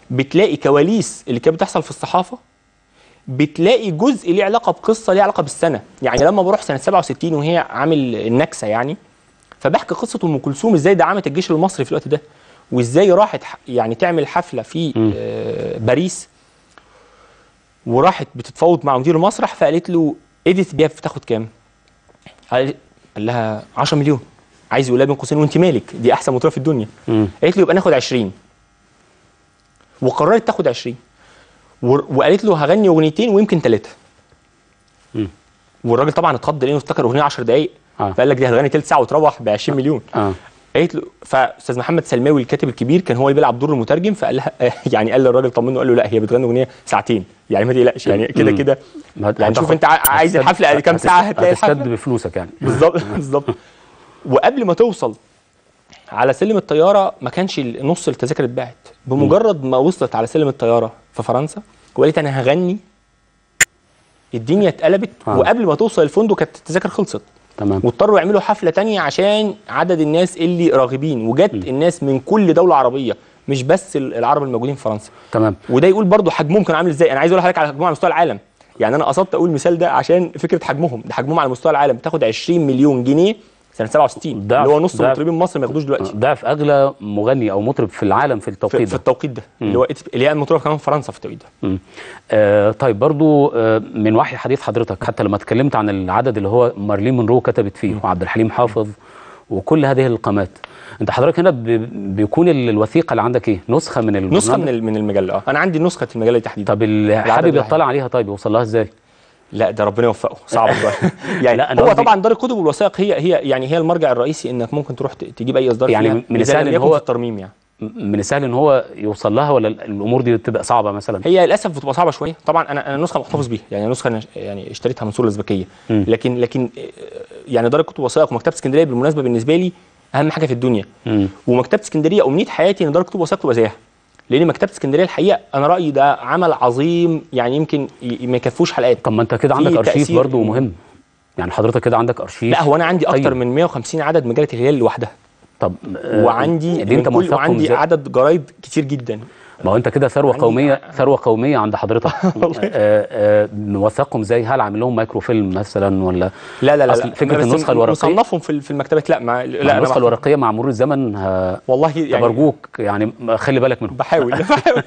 [SPEAKER 10] بتلاقي كواليس اللي كانت بتحصل في الصحافه بتلاقي جزء ليه علاقه بقصه ليه علاقه بالسنه يعني لما بروح سنه 67 وهي عامل النكسه يعني فبحكي قصه ام كلثوم ازاي دعمت الجيش المصري في الوقت ده وازاي راحت ح- يعني تعمل حفله في آه، باريس وراحت بتتفاوض مع مدير المسرح فقالت له ايديث بياف تاخد كام؟ قال قال لها 10 مليون عايز يقول لها بين قوسين وانت مالك دي احسن مطربه في الدنيا قالت له يبقى ناخد 20 وقررت تاخد 20 و- وقالت له هغني اغنيتين ويمكن ثلاثه والراجل طبعا اتخض لانه افتكر اغنيه 10 دقائق
[SPEAKER 1] آه.
[SPEAKER 10] فقال لك دي هتغني ثلث ساعه وتروح ب 20 مليون
[SPEAKER 1] اه
[SPEAKER 10] قالت له فاستاذ محمد سلماوي الكاتب الكبير كان هو اللي بيلعب دور المترجم فقال لها يعني قال للراجل طمنه قال له لا هي بتغني اغنيه ساعتين يعني ما تقلقش يعني كده
[SPEAKER 1] مم.
[SPEAKER 10] كده
[SPEAKER 1] ما-
[SPEAKER 10] يعني شوف
[SPEAKER 1] هتاخد-
[SPEAKER 10] انت ع- عايز
[SPEAKER 1] هتسد-
[SPEAKER 10] الحفله كام ساعه هتلاقي
[SPEAKER 1] هتسد
[SPEAKER 10] الحفله
[SPEAKER 1] بفلوسك يعني
[SPEAKER 10] بالظبط بالظبط وقبل ما توصل على سلم الطياره ما كانش ال- نص التذاكر اتباعت بمجرد ما وصلت على سلم الطياره في فرنسا وقالت انا هغني الدنيا اتقلبت
[SPEAKER 1] آه.
[SPEAKER 10] وقبل ما توصل الفندق كانت التذاكر خلصت
[SPEAKER 1] تمام
[SPEAKER 10] واضطروا يعملوا حفله تانية عشان عدد الناس اللي راغبين وجت الناس من كل دوله عربيه مش بس ال- العرب الموجودين في فرنسا
[SPEAKER 1] تمام
[SPEAKER 10] وده يقول برضو حجمهم كان عامل ازاي انا عايز اقول لحضرتك على حجمهم على مستوى العالم يعني انا قصدت اقول المثال ده عشان فكره حجمهم ده حجمهم على مستوى العالم بتاخد 20 مليون جنيه سنه 67
[SPEAKER 1] ضعف-
[SPEAKER 10] اللي هو نص
[SPEAKER 1] ضعف-
[SPEAKER 10] مطربين مصر ما ياخدوش دلوقتي
[SPEAKER 1] ضعف اغلى مغني او مطرب في العالم في التوقيت
[SPEAKER 10] في,
[SPEAKER 1] ده
[SPEAKER 10] في التوقيت ده اللي هو إت- اللي هي المطربه كمان في فرنسا في التوقيت ده
[SPEAKER 1] مم. آه طيب برضو آه من وحي حديث حضرتك حتى لما اتكلمت عن العدد اللي هو مارلين مونرو كتبت فيه وعبد الحليم حافظ وكل هذه القامات انت حضرتك هنا ب- بيكون ال- الوثيقه اللي عندك ايه نسخه من البرنامج
[SPEAKER 10] نسخه من ال- من المجله اه انا عندي نسخه المجله دي تحديدا
[SPEAKER 1] طب اللي
[SPEAKER 10] العدد
[SPEAKER 1] حابب
[SPEAKER 10] الواحد.
[SPEAKER 1] يطلع عليها طيب يوصل لها ازاي
[SPEAKER 10] لا ده ربنا يوفقه صعب شويه يعني
[SPEAKER 1] لا، أنا
[SPEAKER 10] هو
[SPEAKER 1] قصدي-
[SPEAKER 10] طبعا دار الكتب والوثائق هي هي يعني هي المرجع الرئيسي انك ممكن تروح ت- تجيب اي اصدار
[SPEAKER 1] يعني
[SPEAKER 10] فيها
[SPEAKER 1] من
[SPEAKER 10] إذا
[SPEAKER 1] السهل
[SPEAKER 10] لم
[SPEAKER 1] إن
[SPEAKER 10] يكن
[SPEAKER 1] هو-
[SPEAKER 10] في الترميم يعني
[SPEAKER 1] من السهل ان هو يوصل لها ولا ال- الامور دي بتبقى صعبه مثلا
[SPEAKER 10] هي للاسف بتبقى صعبه شويه طبعا انا انا نسخه محتفظ بيها يعني نسخه أنا ش- يعني اشتريتها من سور الازبكيه
[SPEAKER 1] مم.
[SPEAKER 10] لكن لكن آه، يعني دار الكتب والوثائق ومكتبه اسكندريه بالمناسبه بالنسبه لي اهم حاجه في الدنيا
[SPEAKER 1] مم.
[SPEAKER 10] ومكتبه اسكندريه امنيه حياتي ان دار الكتب والوثائق تبقى زيها لان مكتبه اسكندريه الحقيقه انا رايي ده عمل عظيم يعني يمكن ي- ما يكفوش حلقات
[SPEAKER 1] طب ما انت كده
[SPEAKER 10] في
[SPEAKER 1] عندك ارشيف
[SPEAKER 10] تأثير-
[SPEAKER 1] برضو مهم يعني حضرتك كده عندك ارشيف
[SPEAKER 10] لا هو انا عندي اكتر
[SPEAKER 1] طيب.
[SPEAKER 10] من 150 عدد مجله الهلال لوحدها
[SPEAKER 1] طب آه،
[SPEAKER 10] وعندي
[SPEAKER 1] دي انت
[SPEAKER 10] من كل
[SPEAKER 1] موثقهم
[SPEAKER 10] وعندي
[SPEAKER 1] ازاي؟
[SPEAKER 10] عدد جرايد كتير جدا
[SPEAKER 1] ما هو انت كده ثروه
[SPEAKER 10] عندي-
[SPEAKER 1] قوميه ثروه قوميه عند حضرتك آه، آه، موثقهم ازاي هل عامل لهم مايكرو فيلم مثلا ولا
[SPEAKER 10] لا لا لا,
[SPEAKER 1] أصل
[SPEAKER 10] لا.
[SPEAKER 1] فكره
[SPEAKER 10] بس
[SPEAKER 1] النسخه الورقيه
[SPEAKER 10] مصنفهم في في المكتبات لا ما لا
[SPEAKER 1] لا
[SPEAKER 10] أنا
[SPEAKER 1] النسخه
[SPEAKER 10] ما-
[SPEAKER 1] الورقيه مع مرور الزمن ه-
[SPEAKER 10] والله
[SPEAKER 1] طب
[SPEAKER 10] يعني
[SPEAKER 1] ارجوك يعني خلي بالك منهم
[SPEAKER 10] بحاول بحاول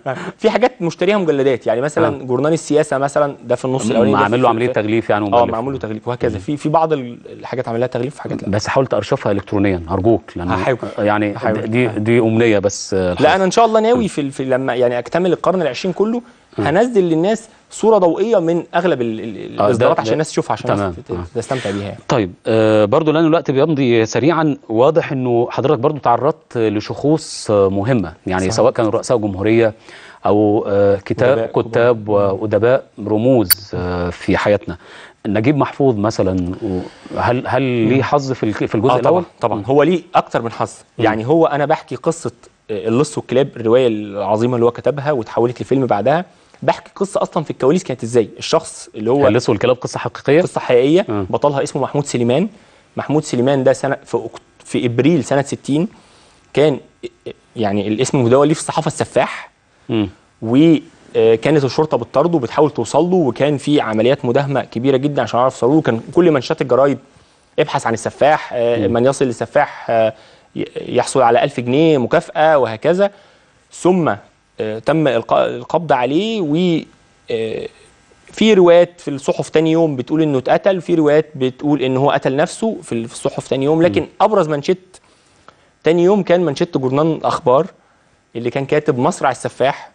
[SPEAKER 10] في حاجات مشتريها مجلدات يعني مثلا جورنال السياسه مثلا ده في النص الاولاني ده
[SPEAKER 1] عامل
[SPEAKER 10] في-
[SPEAKER 1] له عمليه
[SPEAKER 10] في-
[SPEAKER 1] تغليف يعني
[SPEAKER 10] اه
[SPEAKER 1] ومؤلف.
[SPEAKER 10] معمول له تغليف وهكذا في في بعض ال- الحاجات عامل لها تغليف وحاجات لا
[SPEAKER 1] بس حاول تارشفها الكترونيا ارجوك لان
[SPEAKER 10] هحاول.
[SPEAKER 1] يعني
[SPEAKER 10] هحاول.
[SPEAKER 1] دي دي امنيه بس آه،
[SPEAKER 10] لا انا ان شاء الله ناوي في, ال- في لما يعني اكتمل القرن العشرين كله هنزل للناس صوره ضوئيه من اغلب ال- ال-
[SPEAKER 1] ده-
[SPEAKER 10] الاصدارات
[SPEAKER 1] ده-
[SPEAKER 10] عشان الناس تشوفها عشان
[SPEAKER 1] تمام.
[SPEAKER 10] الناس تت- تستمتع بيها يعني.
[SPEAKER 1] طيب آه برضو لان الوقت بيمضي سريعا واضح انه حضرتك برضو تعرضت لشخوص آه مهمه يعني
[SPEAKER 10] صحيح.
[SPEAKER 1] سواء كانوا رؤساء جمهوريه او آه كتاب
[SPEAKER 10] أدباء
[SPEAKER 1] كتاب وادباء رموز آه في حياتنا نجيب محفوظ مثلا و- هل هل ليه حظ في الك- في الجزء
[SPEAKER 10] آه
[SPEAKER 1] الاول
[SPEAKER 10] طبعا طبعا هو ليه اكتر من حظ يعني هو انا بحكي قصه آه، اللص والكلاب الروايه العظيمه اللي هو كتبها وتحولت لفيلم بعدها بحكي قصه اصلا في الكواليس كانت ازاي الشخص اللي هو
[SPEAKER 1] اللص والكلاب قصه حقيقيه
[SPEAKER 10] قصه حقيقيه
[SPEAKER 1] مم.
[SPEAKER 10] بطلها اسمه محمود سليمان محمود سليمان ده سنه في أكت- في ابريل سنه 60 كان يعني الاسم المدون ليه في الصحافه السفاح
[SPEAKER 1] مم.
[SPEAKER 10] وكانت الشرطه بتطارده وبتحاول توصل له وكان في عمليات مداهمه كبيره جدا عشان يعرف يوصلوا له كان كل منشات الجرايد ابحث عن السفاح آه، من يصل للسفاح آه، ي- يحصل على 1000 جنيه مكافاه وهكذا ثم آه، تم القاء القبض عليه و آه، في روايات في الصحف تاني يوم بتقول انه اتقتل في روايات بتقول ان هو قتل نفسه في ال- في الصحف تاني يوم لكن ابرز منشط تاني يوم كان منشط جورنال الاخبار اللي كان كاتب مصرع السفاح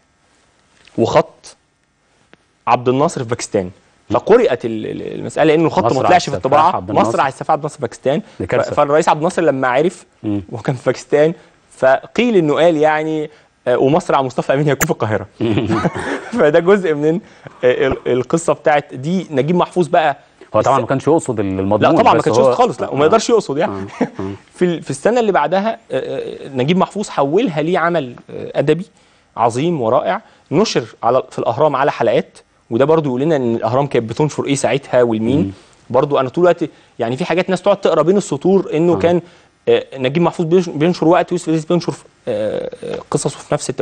[SPEAKER 10] وخط عبد الناصر في باكستان فقرأت ال- ال- المسألة لأنه الخط ما
[SPEAKER 1] مصرع
[SPEAKER 10] طلعش في
[SPEAKER 1] السفاح
[SPEAKER 10] الطباعة
[SPEAKER 1] عبد الناصر.
[SPEAKER 10] مصرع السفاح عبد الناصر في باكستان
[SPEAKER 1] دي كارثة.
[SPEAKER 10] ف- فالرئيس عبد الناصر لما عرف
[SPEAKER 1] مم.
[SPEAKER 10] وكان في باكستان فقيل انه قال يعني آه، ومصرع مصطفى امين هيكون في القاهره فده جزء من آه، ال- القصه بتاعت دي نجيب محفوظ بقى
[SPEAKER 1] هو طبعا ما كانش يقصد المضمون
[SPEAKER 10] لا طبعا ما
[SPEAKER 1] بس
[SPEAKER 10] كانش
[SPEAKER 1] هو-
[SPEAKER 10] يقصد خالص لا وما
[SPEAKER 1] آه.
[SPEAKER 10] يقدرش يقصد يعني في ال- في السنه اللي بعدها آه، آه، نجيب محفوظ حولها ليه عمل آه، ادبي عظيم ورائع نشر على في الاهرام على حلقات وده برضو يقول لنا ان الاهرام كانت بتنشر ايه ساعتها والمين برضو انا طول الوقت يعني في حاجات ناس تقعد تقرا بين السطور انه كان آه، نجيب محفوظ بينش- بينشر وقت ويوسف ادريس بينشر آه، آه، قصصه في نفس التوقيت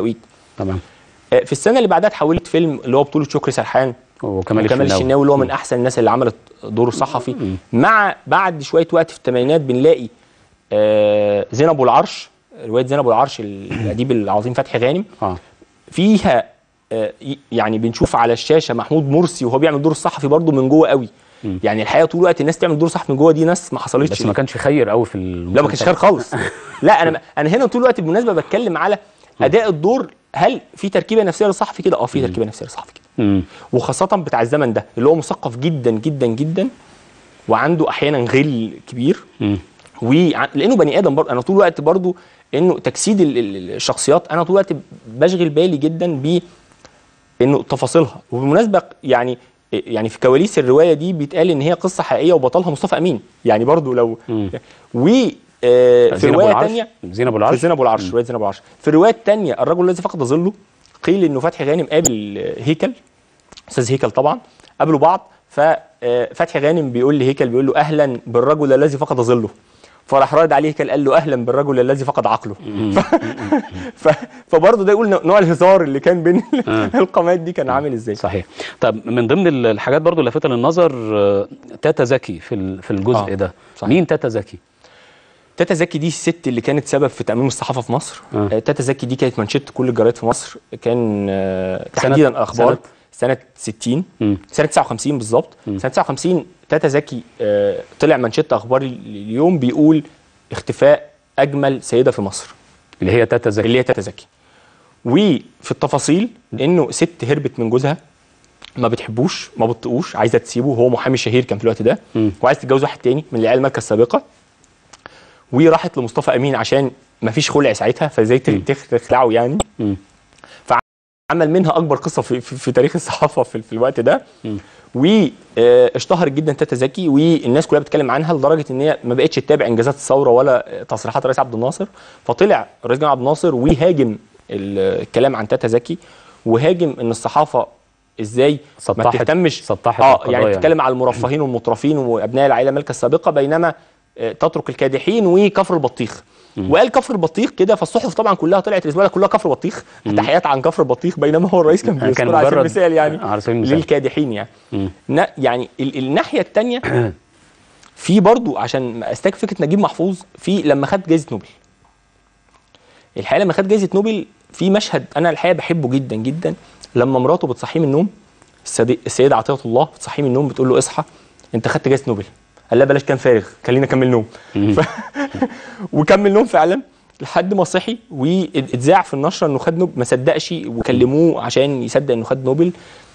[SPEAKER 1] تمام
[SPEAKER 10] آه، في السنه اللي بعدها اتحولت فيلم اللي هو بطوله شكري سرحان
[SPEAKER 1] وكمال
[SPEAKER 10] وكمال
[SPEAKER 1] الشناوي.
[SPEAKER 10] الشناوي اللي هو من احسن الناس اللي عملت دور الصحفي مع بعد شويه وقت في الثمانينات بنلاقي آه زينب أبو العرش روايه زينب أبو العرش الاديب العظيم فتحي غانم
[SPEAKER 1] اه
[SPEAKER 10] فيها آه ي- يعني بنشوف على الشاشه محمود مرسي وهو بيعمل دور الصحفي برضه من جوه قوي يعني الحقيقه طول الوقت الناس تعمل دور صحفي من جوه دي ناس ما حصلتش
[SPEAKER 1] بس ما كانش خير قوي في المسلسل
[SPEAKER 10] لا ما كانش خير خالص لا انا انا هنا طول الوقت بالمناسبه بتكلم على اداء الدور هل في تركيبه نفسيه للصحفي كده اه في تركيبه نفسيه للصحفي كده
[SPEAKER 1] مم.
[SPEAKER 10] وخاصه بتاع الزمن ده اللي هو مثقف جدا جدا جدا وعنده احيانا غل كبير
[SPEAKER 1] مم.
[SPEAKER 10] وع- لانه بني ادم برضه انا طول الوقت برضه انه تجسيد ال- ال- الشخصيات انا طول الوقت بشغل بالي جدا ب انه تفاصيلها وبالمناسبه يعني يعني في كواليس الروايه دي بيتقال ان هي قصه حقيقيه وبطلها مصطفى امين يعني برضه لو و آه، في
[SPEAKER 1] زينب أبو
[SPEAKER 10] روايه
[SPEAKER 1] العرش؟
[SPEAKER 10] ثانيه
[SPEAKER 1] زينب أبو العرش؟
[SPEAKER 10] في زينب ابو العرش روايه زينب ابو العرش في الروايه الثانيه الرجل الذي فقد ظله قيل انه فتحي غانم قابل آه، هيكل استاذ هيكل طبعا قابلوا بعض ففتحي غانم بيقول لهيكل بيقول له اهلا بالرجل الذي فقد ظله فراح راد عليه هيكل قال له اهلا بالرجل الذي فقد عقله ف... ف... فبرضه ده يقول نوع الهزار اللي كان بين القامات دي كان عامل ازاي
[SPEAKER 1] صحيح طب من ضمن ال- الحاجات برضو اللافته للنظر آه، تاتا زكي في ال- في الجزء
[SPEAKER 10] آه،
[SPEAKER 1] ده
[SPEAKER 10] صحيح.
[SPEAKER 1] مين تاتا زكي
[SPEAKER 10] تاتا زكي دي الست اللي كانت سبب في تأميم الصحافة في مصر
[SPEAKER 1] آه.
[SPEAKER 10] آه. تاتا زكي دي كانت منشط كل الجرايد في مصر كان آه
[SPEAKER 1] سنة-
[SPEAKER 10] تحديدا أخبار
[SPEAKER 1] سنة؟
[SPEAKER 10] سنة 60
[SPEAKER 1] مم.
[SPEAKER 10] سنة 59 بالظبط سنة 59 تاتا زكي آه طلع منشط أخبار ال- اليوم بيقول اختفاء أجمل سيدة في مصر
[SPEAKER 1] اللي هي تاتا زكي
[SPEAKER 10] اللي هي تاتا زكي وفي التفاصيل انه ست هربت من جوزها ما بتحبوش ما بتطقوش عايزه تسيبه هو محامي شهير كان في الوقت ده
[SPEAKER 1] مم.
[SPEAKER 10] وعايز تتجوز واحد تاني من العيال الماركه السابقه وراحت لمصطفى امين عشان ما فيش خلع ساعتها فازاي تخ- تخلعه يعني
[SPEAKER 1] مم.
[SPEAKER 10] فعمل منها اكبر قصه في, في, في تاريخ الصحافه في, في الوقت ده
[SPEAKER 1] مم.
[SPEAKER 10] واشتهرت جدا تاتا زكي والناس كلها بتتكلم عنها لدرجه ان هي ما بقتش تتابع انجازات الثوره ولا تصريحات الرئيس عبد الناصر فطلع الرئيس جمال عبد الناصر وهاجم ال- الكلام عن تاتا زكي وهاجم ان الصحافه ازاي ما
[SPEAKER 1] سطحت-
[SPEAKER 10] تهتمش
[SPEAKER 1] سطحت
[SPEAKER 10] اه
[SPEAKER 1] القضايا
[SPEAKER 10] يعني
[SPEAKER 1] يعني.
[SPEAKER 10] بتتكلم على المرفهين والمترفين وابناء العائله المالكه السابقه بينما آه، تترك الكادحين وكفر البطيخ وقال كفر البطيخ كده فالصحف طبعا كلها طلعت الاسبوع ده كلها كفر بطيخ تحيات عن كفر البطيخ بينما هو الرئيس كان
[SPEAKER 1] كان
[SPEAKER 10] بيذكر على سبيل
[SPEAKER 1] مجرد-
[SPEAKER 10] المثال يعني
[SPEAKER 1] على سبيل المثال.
[SPEAKER 10] للكادحين يعني
[SPEAKER 1] مم.
[SPEAKER 10] نا- يعني ال- الناحيه الثانيه في برضو عشان استكفي فكره نجيب محفوظ في لما خد جائزه نوبل الحقيقه لما خد جائزه نوبل في مشهد انا الحقيقه بحبه جدا جدا لما مراته بتصحيه من النوم السدي- السيده عطيه الله بتصحيه من النوم بتقول له اصحى انت خدت جائزه نوبل قال لها بلاش كان فارغ خلينا اكمل نوم ف... وكمل نوم فعلا لحد ما صحي واتذاع في النشره انه خد نوبل ما صدقش وكلموه عشان يصدق انه خد نوبل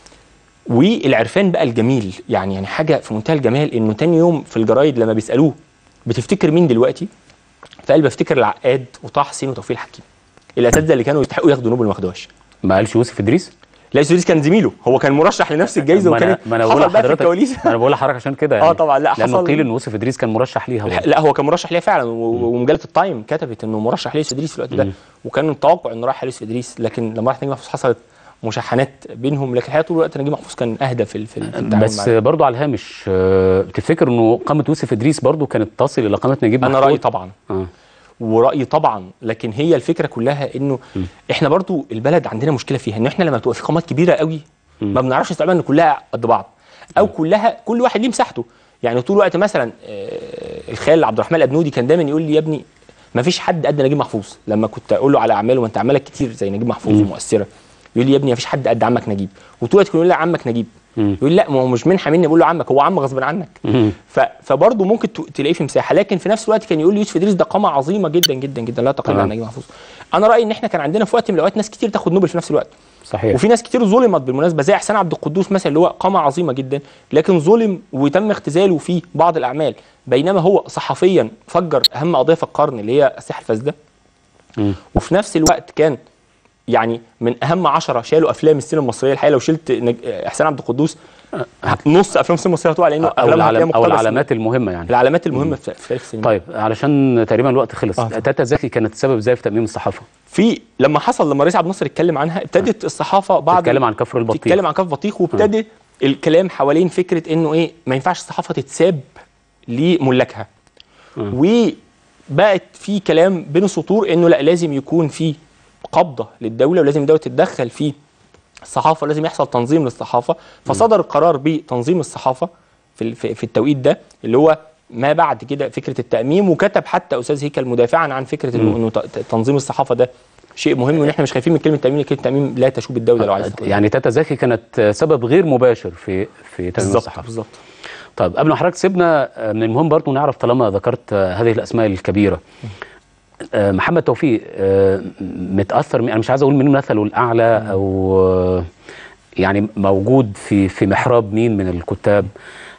[SPEAKER 10] والعرفان بقى الجميل يعني يعني حاجه في منتهى الجمال انه تاني يوم في الجرايد لما بيسالوه بتفتكر مين دلوقتي؟ فقال بفتكر العقاد وطه حسين وتوفيق الحكيم الاساتذه اللي كانوا يستحقوا ياخدوا نوبل ما خدوهاش
[SPEAKER 1] ما قالش يوسف ادريس
[SPEAKER 10] لا يوسف كان زميله هو كان مرشح لنفس الجائزه
[SPEAKER 1] ما انا
[SPEAKER 10] وكانت
[SPEAKER 1] ما انا بقول
[SPEAKER 10] حصل بقى في
[SPEAKER 1] لحضرتك
[SPEAKER 10] الكواليس
[SPEAKER 1] ما انا بقول لحضرتك عشان كده يعني
[SPEAKER 10] اه طبعا لا
[SPEAKER 1] لانه
[SPEAKER 10] حصل
[SPEAKER 1] قيل ان يوسف ادريس كان مرشح ليها برضه.
[SPEAKER 10] لا هو كان مرشح ليها فعلا و- ومجله التايم كتبت انه مرشح ليوسف ادريس في الوقت ده وكان التوقع انه رايح ليوسف ادريس لكن لما راح نجيب محفوظ حصلت مشاحنات بينهم لكن الحقيقه طول الوقت نجيب محفوظ كان اهدى في ال- في ال- في التعامل
[SPEAKER 1] بس
[SPEAKER 10] معاه.
[SPEAKER 1] برضه على الهامش آه، تفتكر انه قامه يوسف ادريس برضه كانت تصل الى قامه نجيب
[SPEAKER 10] انا
[SPEAKER 1] محفوظ؟
[SPEAKER 10] رايي طبعا
[SPEAKER 1] اه
[SPEAKER 10] ورأيي طبعا لكن هي الفكره كلها انه احنا برضو البلد عندنا مشكله فيها ان احنا لما بتبقى في قامات كبيره قوي ما بنعرفش نستوعب ان كلها قد بعض او كلها كل واحد ليه مساحته يعني طول الوقت مثلا آه، الخال عبد الرحمن الابنودي كان دايما يقول لي يا ابني ما فيش حد قد نجيب محفوظ لما كنت اقول له على اعماله ما انت اعمالك كتير زي نجيب محفوظ ومؤثره يقول لي يا ابني ما فيش حد قد عمك نجيب وطول الوقت كان يقول لي عمك نجيب يقول لي لا ما هو مش منحه مني بقول له عمك هو عم غصب عنك ف... فبرضه ممكن ت- تلاقيه في مساحه لكن في نفس الوقت كان يقول لي يوسف ادريس ده قامه عظيمه جدا جدا جدا لا تقل عن
[SPEAKER 1] تمام.
[SPEAKER 10] نجيب محفوظ انا رايي ان احنا كان عندنا في وقت من الاوقات ناس كتير تاخد نوبل في نفس الوقت
[SPEAKER 1] صحيح
[SPEAKER 10] وفي ناس كتير ظلمت بالمناسبه زي احسان عبد القدوس مثلا اللي هو قامه عظيمه جدا لكن ظلم وتم اختزاله في بعض الاعمال بينما هو صحفيا فجر اهم قضيه في القرن اللي هي الساحه الفاسده
[SPEAKER 1] مم.
[SPEAKER 10] وفي نفس الوقت كان يعني من اهم عشرة شالوا افلام السينما المصريه الحقيقه لو شلت نج... احسان عبد القدوس نص افلام السينما المصريه هتقع لانه
[SPEAKER 1] او
[SPEAKER 10] أغلبها هتلاقيها
[SPEAKER 1] العلم او
[SPEAKER 10] مقتبسة.
[SPEAKER 1] العلامات المهمه يعني
[SPEAKER 10] العلامات المهمه في في تاريخ السينما
[SPEAKER 1] طيب علشان تقريبا الوقت خلص
[SPEAKER 10] آه.
[SPEAKER 1] تاتا زكي كانت سبب ازاي في تاميم الصحافه
[SPEAKER 10] في لما حصل لما رئيس عبد الناصر اتكلم عنها ابتدت الصحافه بعد
[SPEAKER 1] تتكلم عن كفر البطيخ
[SPEAKER 10] تتكلم عن كف بطيخ وابتدى الكلام حوالين فكره انه ايه ما ينفعش الصحافه تتساب لملاكها وبقت في كلام بين السطور انه لا لازم يكون في قبضه للدوله ولازم الدوله تتدخل في الصحافه ولازم يحصل تنظيم للصحافه فصدر القرار بتنظيم الصحافه في ال- في في التوقيت ده اللي هو ما بعد كده فكره التاميم وكتب حتى استاذ هيكل مدافعا عن فكره انه إنه ت- ت- تنظيم الصحافه ده شيء مهم وان احنا مش خايفين من كلمه تاميم كلمه تاميم لا تشوب الدوله لو عايز تاخدها.
[SPEAKER 1] يعني تاتا زكي كانت سبب غير مباشر في في تاميم
[SPEAKER 10] بالظبط
[SPEAKER 1] الصحافه
[SPEAKER 10] بالظبط
[SPEAKER 1] طيب قبل ما حضرتك سيبنا آه، من المهم برضو نعرف طالما ذكرت آه، هذه الاسماء الكبيره آه، محمد توفيق آه، متاثر من- انا مش عايز اقول من مثله الاعلى او آه، يعني موجود في في محراب مين من الكتاب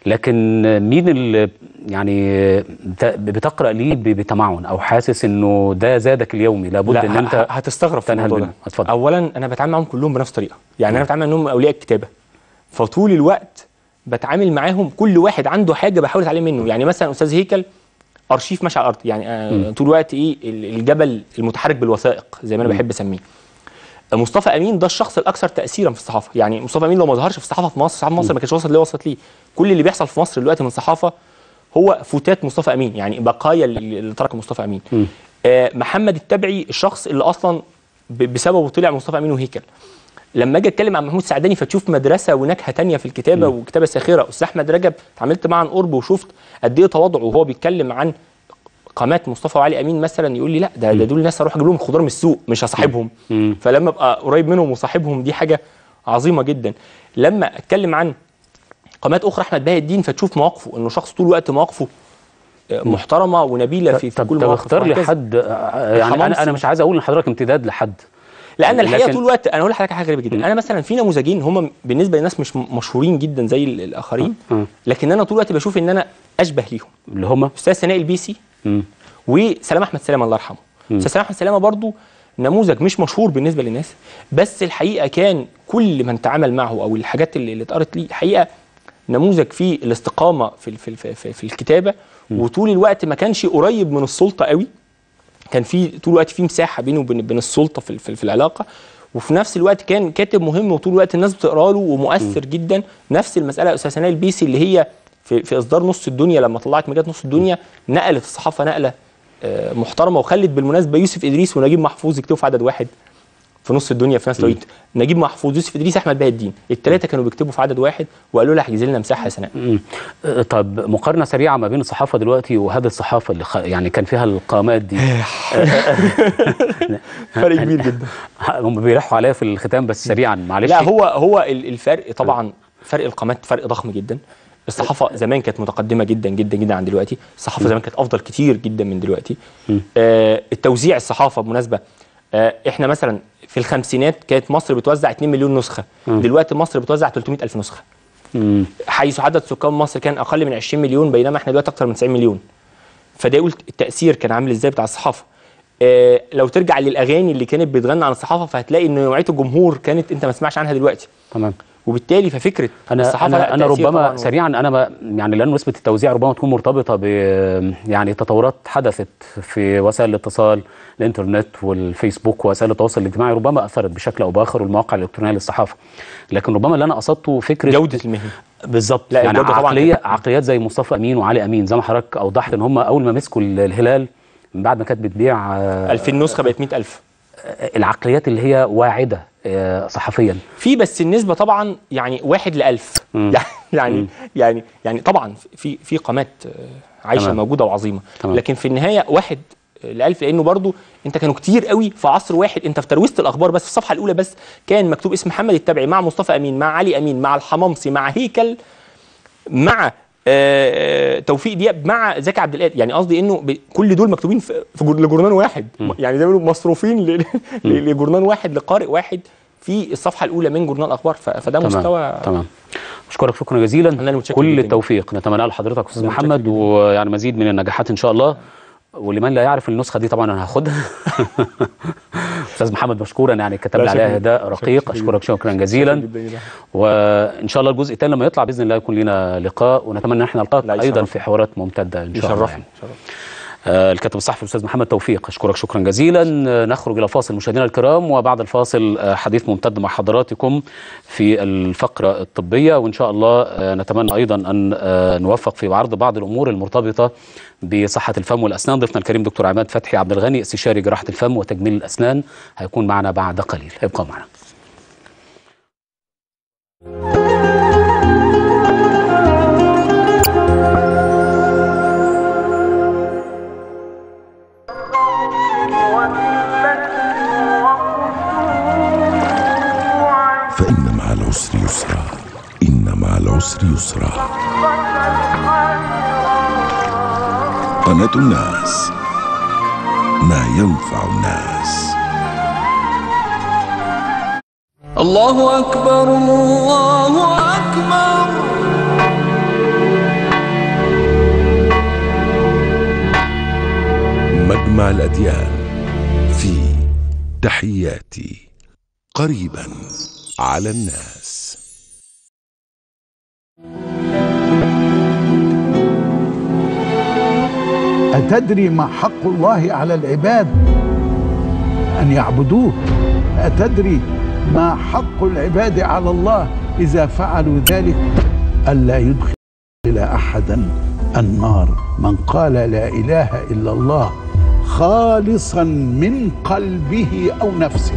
[SPEAKER 1] لكن آه، مين اللي يعني آه، بت- بتقرا ليه ب- بتمعن او حاسس انه ده زادك اليومي لابد
[SPEAKER 10] لا
[SPEAKER 1] ان
[SPEAKER 10] ه-
[SPEAKER 1] انت
[SPEAKER 10] ه- هتستغرب في
[SPEAKER 1] تنهل
[SPEAKER 10] الموضوع
[SPEAKER 1] بينهم.
[SPEAKER 10] ده
[SPEAKER 1] اتفضل
[SPEAKER 10] اولا انا بتعامل معاهم كلهم بنفس الطريقه يعني انا بتعامل انهم اولياء الكتابه فطول الوقت بتعامل معاهم كل واحد عنده حاجه بحاول اتعلم منه يعني مثلا استاذ هيكل ارشيف ماشي على الارض يعني آه
[SPEAKER 1] مم.
[SPEAKER 10] طول الوقت ايه ال- الجبل المتحرك بالوثائق زي ما انا
[SPEAKER 1] مم.
[SPEAKER 10] بحب اسميه مصطفى امين ده الشخص الاكثر تاثيرا في الصحافه يعني مصطفى امين لو ما ظهرش في الصحافه في مصر الصحافه في مصر ما كانتش وصلت اللي وصلت ليه كل اللي بيحصل في مصر دلوقتي من صحافه هو فتات مصطفى امين يعني بقايا اللي اللي ترك مصطفى امين
[SPEAKER 1] مم.
[SPEAKER 10] آه محمد التبعي الشخص اللي اصلا ب- بسببه طلع مصطفى امين وهيكل لما اجي اتكلم عن محمود سعداني فتشوف مدرسه ونكهه تانية في الكتابه وكتابه ساخره استاذ احمد رجب اتعاملت معاه عن قرب وشفت قد ايه تواضعه وهو بيتكلم عن قامات مصطفى وعلي امين مثلا يقول لي لا ده, ده دول ناس اروح اجيب لهم خضار من السوق مش هصاحبهم
[SPEAKER 1] مم.
[SPEAKER 10] فلما ابقى قريب منهم وصاحبهم دي حاجه عظيمه جدا لما اتكلم عن قامات اخرى احمد باهي الدين فتشوف مواقفه انه شخص طول الوقت مواقفه آه، محترمه ونبيله في, في
[SPEAKER 1] طب
[SPEAKER 10] كل
[SPEAKER 1] طب
[SPEAKER 10] مواقفه
[SPEAKER 1] اختار لي
[SPEAKER 10] وهكذا.
[SPEAKER 1] حد آه، يعني انا
[SPEAKER 10] حمامسي.
[SPEAKER 1] انا مش عايز اقول لحضرتك امتداد لحد
[SPEAKER 10] لان الحقيقه
[SPEAKER 1] لكن-
[SPEAKER 10] طول الوقت انا اقول لحضرتك حاجه غريبه جدا انا مثلا في نموذجين هم بالنسبه للناس مش م- مشهورين جدا زي ال- الاخرين
[SPEAKER 1] آه.
[SPEAKER 10] لكن انا طول الوقت بشوف ان انا اشبه ليهم
[SPEAKER 1] اللي هم
[SPEAKER 10] استاذ سناء البيسي
[SPEAKER 1] مم.
[SPEAKER 10] وسلام احمد سلامه الله يرحمه
[SPEAKER 1] مم.
[SPEAKER 10] استاذ سلام احمد سلامه برضو نموذج مش مشهور بالنسبه للناس بس الحقيقه كان كل من تعامل معه او الحاجات اللي, اللي اتقرت ليه الحقيقه نموذج في الاستقامه في ال- في ال- في, في الكتابه وطول الوقت ما كانش قريب من السلطه قوي كان في طول الوقت في مساحه بينه وبين بين السلطه في, ال- في, ال- في العلاقه وفي نفس الوقت كان كاتب مهم وطول الوقت الناس بتقرا له ومؤثر جدا نفس المساله استاذ سناء البيسي اللي هي في, في اصدار نص الدنيا لما طلعت مجله نص الدنيا نقلت الصحافه نقله آه، محترمه وخلت بالمناسبه يوسف ادريس ونجيب محفوظ يكتبوا في عدد واحد في نص الدنيا في نفس الوقت نجيب محفوظ يوسف ادريس احمد باهي الدين الثلاثه كانوا بيكتبوا في عدد واحد وقالوا لها احجزي لنا مساحه يا سناء
[SPEAKER 1] مم. آه، طب مقارنه سريعه ما بين الصحافه دلوقتي وهذه الصحافه اللي خ... يعني كان فيها القامات دي
[SPEAKER 10] فرق كبير جدا
[SPEAKER 1] هم بيلحوا عليا في الختام بس سريعا معلش
[SPEAKER 10] لا هو هو ال- الفرق طبعا فرق القامات فرق ضخم جدا الصحافه زمان كانت متقدمه جدا جدا جدا عن دلوقتي الصحافه زمان كانت افضل كتير جدا من دلوقتي آه التوزيع الصحافه بمناسبه آه احنا مثلا في الخمسينات كانت مصر بتوزع 2 مليون نسخه
[SPEAKER 1] مم.
[SPEAKER 10] دلوقتي مصر بتوزع 300 الف نسخه
[SPEAKER 1] مم.
[SPEAKER 10] حيث عدد سكان مصر كان اقل من 20 مليون بينما احنا دلوقتي اكتر من 90 مليون فده يقول التاثير كان عامل ازاي بتاع الصحافه آه لو ترجع للاغاني اللي كانت بتغنى عن الصحافه فهتلاقي ان نوعيه الجمهور كانت انت ما تسمعش عنها دلوقتي
[SPEAKER 1] تمام
[SPEAKER 10] وبالتالي ففكره
[SPEAKER 1] انا
[SPEAKER 10] الصحافه
[SPEAKER 1] انا
[SPEAKER 10] لها
[SPEAKER 1] انا
[SPEAKER 10] تأثير
[SPEAKER 1] ربما
[SPEAKER 10] طبعاً و-
[SPEAKER 1] سريعا انا ما يعني لان نسبه التوزيع ربما تكون مرتبطه ب يعني تطورات حدثت في وسائل الاتصال الانترنت والفيسبوك ووسائل التواصل الاجتماعي ربما اثرت بشكل او باخر والمواقع الالكترونيه للصحافه لكن ربما اللي انا قصدته فكره
[SPEAKER 10] جوده المهنه
[SPEAKER 1] بالظبط
[SPEAKER 10] لا،
[SPEAKER 1] يعني
[SPEAKER 10] الجودة طبعاً
[SPEAKER 1] عقليه
[SPEAKER 10] كانت-
[SPEAKER 1] عقليات زي مصطفى امين وعلي امين زي ما حضرتك اوضحت ان هم اول ما مسكوا ال- الهلال من بعد ما كانت بتبيع آه،
[SPEAKER 10] 2000 نسخه بقت 100000
[SPEAKER 1] العقليات اللي هي واعده آه، صحفيا
[SPEAKER 10] في بس النسبه طبعا يعني واحد ل 1000
[SPEAKER 1] مم.
[SPEAKER 10] يعني
[SPEAKER 1] مم.
[SPEAKER 10] يعني يعني طبعا في في قامات آه، عايشه
[SPEAKER 1] تمام.
[SPEAKER 10] موجوده وعظيمه
[SPEAKER 1] تمام.
[SPEAKER 10] لكن في النهايه واحد ل 1000 لانه برضو انت كانوا كتير قوي في عصر واحد انت في ترويسه الاخبار بس في الصفحه الاولى بس كان مكتوب اسم محمد التبعي مع مصطفى امين مع علي امين مع الحمامسي مع هيكل مع آه، توفيق دياب مع زكي عبد القادر يعني قصدي انه ب- كل دول مكتوبين في في جور- لجورنان واحد يعني زي ما بيقولوا مصروفين ل- ل- لجورنان واحد لقارئ واحد في الصفحه الاولى من جورنال الاخبار ف- فده
[SPEAKER 1] تمام.
[SPEAKER 10] مستوى
[SPEAKER 1] تمام اشكرك شكرا جزيلا
[SPEAKER 10] أنا اللي متشكر
[SPEAKER 1] كل
[SPEAKER 10] جداً.
[SPEAKER 1] التوفيق نتمناه لحضرتك استاذ
[SPEAKER 10] أنا متشكر
[SPEAKER 1] محمد ويعني مزيد من النجاحات ان شاء الله ولمن لا يعرف النسخه دي طبعا انا هاخدها استاذ محمد مشكورا يعني كتب لي
[SPEAKER 10] لا،
[SPEAKER 1] عليها
[SPEAKER 10] شكراً.
[SPEAKER 1] هداء رقيق
[SPEAKER 10] شكراً
[SPEAKER 1] اشكرك شكرا جزيلا
[SPEAKER 10] جداً جداً.
[SPEAKER 1] وان شاء الله الجزء الثاني لما يطلع باذن الله يكون لنا لقاء ونتمنى ان احنا
[SPEAKER 10] لا،
[SPEAKER 1] نلتقي ايضا
[SPEAKER 10] يشرفنا.
[SPEAKER 1] في حوارات ممتده ان شاء الله
[SPEAKER 10] يشرفنا
[SPEAKER 1] يعني.
[SPEAKER 10] يشرفنا.
[SPEAKER 1] آه، الكاتب الصحفي الاستاذ محمد توفيق اشكرك شكرا جزيلا آه، نخرج الى فاصل مشاهدينا الكرام وبعد الفاصل آه، حديث ممتد مع حضراتكم في الفقره الطبيه وان شاء الله آه، نتمنى ايضا ان آه، نوفق في عرض بعض الامور المرتبطه بصحه الفم والاسنان ضيفنا الكريم دكتور عماد فتحي عبد الغني استشاري جراحه الفم وتجميل الاسنان هيكون معنا بعد قليل ابقوا معنا
[SPEAKER 12] فإن مع العسر يسرا إن مع العسر يسرا قناة الناس ما ينفع الناس
[SPEAKER 13] الله أكبر الله أكبر
[SPEAKER 12] مجمع الأديان في تحياتي قريبا على الناس
[SPEAKER 14] أتدري ما حق الله على العباد أن يعبدوه أتدري ما حق العباد على الله إذا فعلوا ذلك ألا يدخل أحدا النار من قال لا إله إلا الله خالصا من قلبه أو نفسه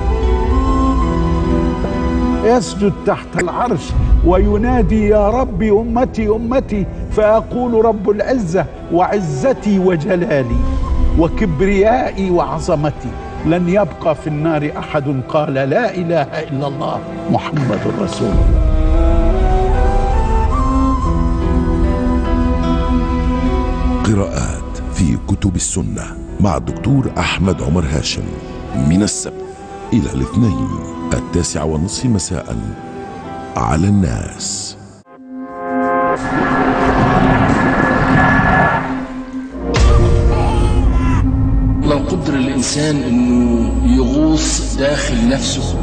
[SPEAKER 14] يسجد تحت العرش وينادي يا رب امتي امتي فاقول رب العزه وعزتي وجلالي وكبريائي وعظمتي لن يبقى في النار احد قال لا اله الا الله محمد رسول الله
[SPEAKER 12] قراءات في كتب السنة مع الدكتور أحمد عمر هاشم من السبت إلى الاثنين التاسع والنصف مساء على الناس
[SPEAKER 13] لو قدر الإنسان إنه يغوص داخل نفسه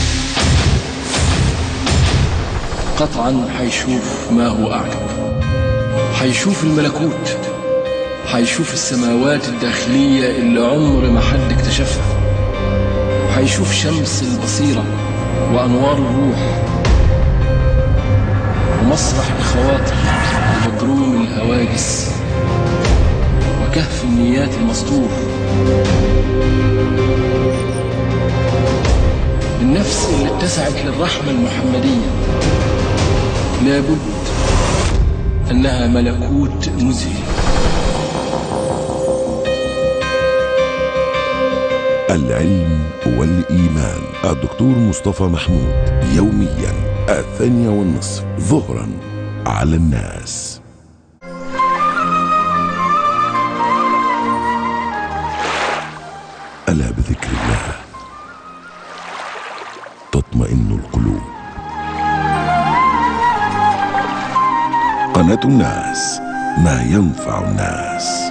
[SPEAKER 13] قطعا حيشوف ما هو أعجب حيشوف الملكوت حيشوف السماوات الداخلية اللي عمر ما حد اكتشفها حيشوف شمس البصيرة وأنوار الروح ومسرح الخواطر وبدروم الهواجس وكهف النيات المسطور النفس اللي اتسعت للرحمة المحمدية لابد أنها ملكوت مذهل
[SPEAKER 12] العلم والإيمان الدكتور مصطفى محمود يوميا الثانية والنصف ظهرا على الناس ألا بذكر الله تطمئن القلوب قناة الناس ما ينفع الناس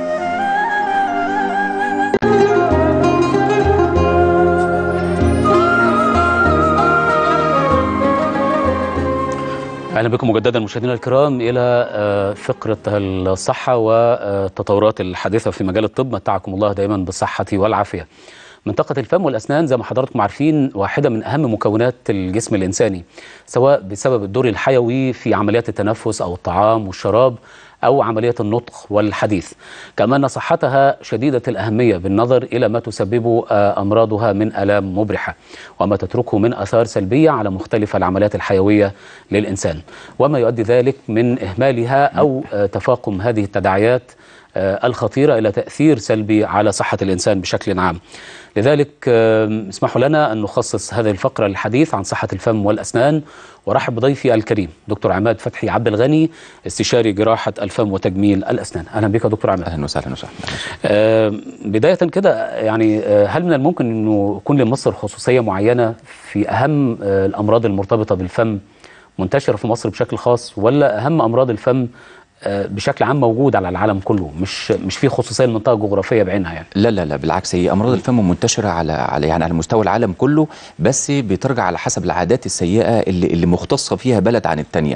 [SPEAKER 1] اهلا بكم مجددا مشاهدينا الكرام الى آه، فقره الصحه والتطورات الحادثه في مجال الطب متعكم الله دائما بالصحه والعافيه. منطقه الفم والاسنان زي ما حضراتكم عارفين واحده من اهم مكونات الجسم الانساني سواء بسبب الدور الحيوي في عمليات التنفس او الطعام والشراب او عمليه النطق والحديث. كما ان صحتها شديده الاهميه بالنظر الى ما تسببه آه، امراضها من الام مبرحه وما تتركه من اثار سلبيه على مختلف العمليات الحيويه للانسان وما يؤدي ذلك من اهمالها او آه، تفاقم هذه التداعيات آه، الخطيره الى تاثير سلبي على صحه الانسان بشكل عام. لذلك آه، اسمحوا لنا ان نخصص هذه الفقره للحديث عن صحه الفم والاسنان ورحب بضيفي الكريم دكتور عماد فتحي عبد الغني استشاري جراحه الفم وتجميل الاسنان. اهلا بك يا دكتور عماد.
[SPEAKER 15] اهلا وسهلا وسهلا
[SPEAKER 1] آه، بداية كده يعني آه، هل من الممكن انه يكون لمصر خصوصية معينة في اهم آه، الامراض المرتبطة بالفم منتشرة في مصر بشكل خاص ولا اهم امراض الفم آه، بشكل عام موجود على العالم كله مش مش في خصوصيه لمنطقه جغرافيه بعينها يعني
[SPEAKER 15] لا لا لا بالعكس هي امراض الفم منتشره على على يعني على مستوى العالم كله بس بترجع على حسب العادات السيئه اللي اللي مختصه فيها بلد عن الثانيه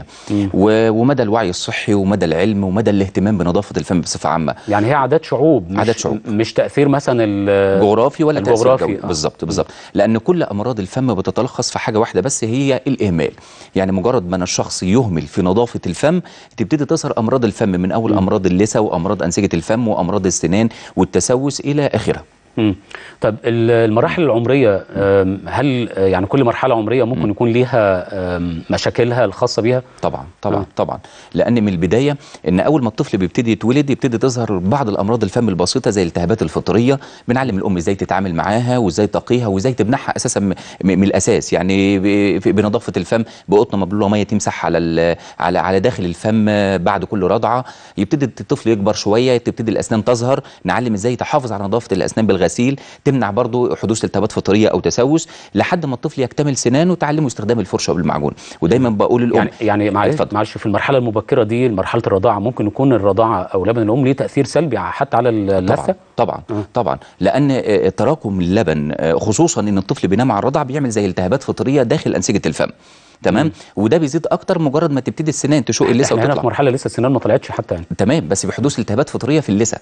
[SPEAKER 15] ومدى الوعي الصحي ومدى العلم ومدى الاهتمام بنظافه الفم بصفه عامه
[SPEAKER 1] يعني هي عادات شعوب مش
[SPEAKER 15] عادات شعوب.
[SPEAKER 1] مش تاثير مثلا ال-
[SPEAKER 15] جغرافي ولا تأثير
[SPEAKER 1] الجغرافي
[SPEAKER 15] جوي بالظبط بالظبط لان كل امراض الفم بتتلخص في حاجه واحده بس هي الاهمال يعني مجرد ما أن الشخص يهمل في نظافه الفم تبتدي تظهر امراض الفم من اول امراض اللثه وامراض انسجه الفم وامراض السنان والتسوس الى اخره
[SPEAKER 1] مم. طب ال- المراحل العمريه آم، هل آه، يعني كل مرحله عمريه ممكن يكون ليها آم، مشاكلها الخاصه بيها
[SPEAKER 15] طبعا طبعا آه. طبعا لان من البدايه ان اول ما الطفل بيبتدي يتولد يبتدي تظهر بعض الامراض الفم البسيطه زي الالتهابات الفطريه بنعلم الام ازاي تتعامل معاها وازاي تقيها وازاي تمنعها اساسا م- م- من الاساس يعني ب- في- بنظافه الفم بقطنه مبلوله ميه تمسح على ال- على على داخل الفم بعد كل رضعه يبتدي الطفل يكبر شويه تبتدي الاسنان تظهر نعلم ازاي تحافظ على نظافه الاسنان بالغسيل تمنع برضو حدوث التهابات فطريه او تسوس لحد ما الطفل يكتمل سنانه تعلمه استخدام الفرشه والمعجون ودايما بقول للام
[SPEAKER 1] يعني يعني معلش
[SPEAKER 15] اتفضل.
[SPEAKER 1] معلش في المرحله المبكره دي مرحله الرضاعه ممكن يكون الرضاعه او لبن الام ليه تاثير سلبي حتى على اللثه
[SPEAKER 15] طبعا طبعا طبعا لان آه، تراكم اللبن آه، خصوصا ان الطفل بينام على الرضع بيعمل زي التهابات فطريه داخل انسجه الفم تمام وده بيزيد اكتر مجرد ما تبتدي السنان تشق اللثه
[SPEAKER 1] احنا هنا
[SPEAKER 15] وتطلع
[SPEAKER 1] في مرحله لسه السنان ما طلعتش حتى يعني
[SPEAKER 15] تمام بس بحدوث التهابات فطريه في اللثه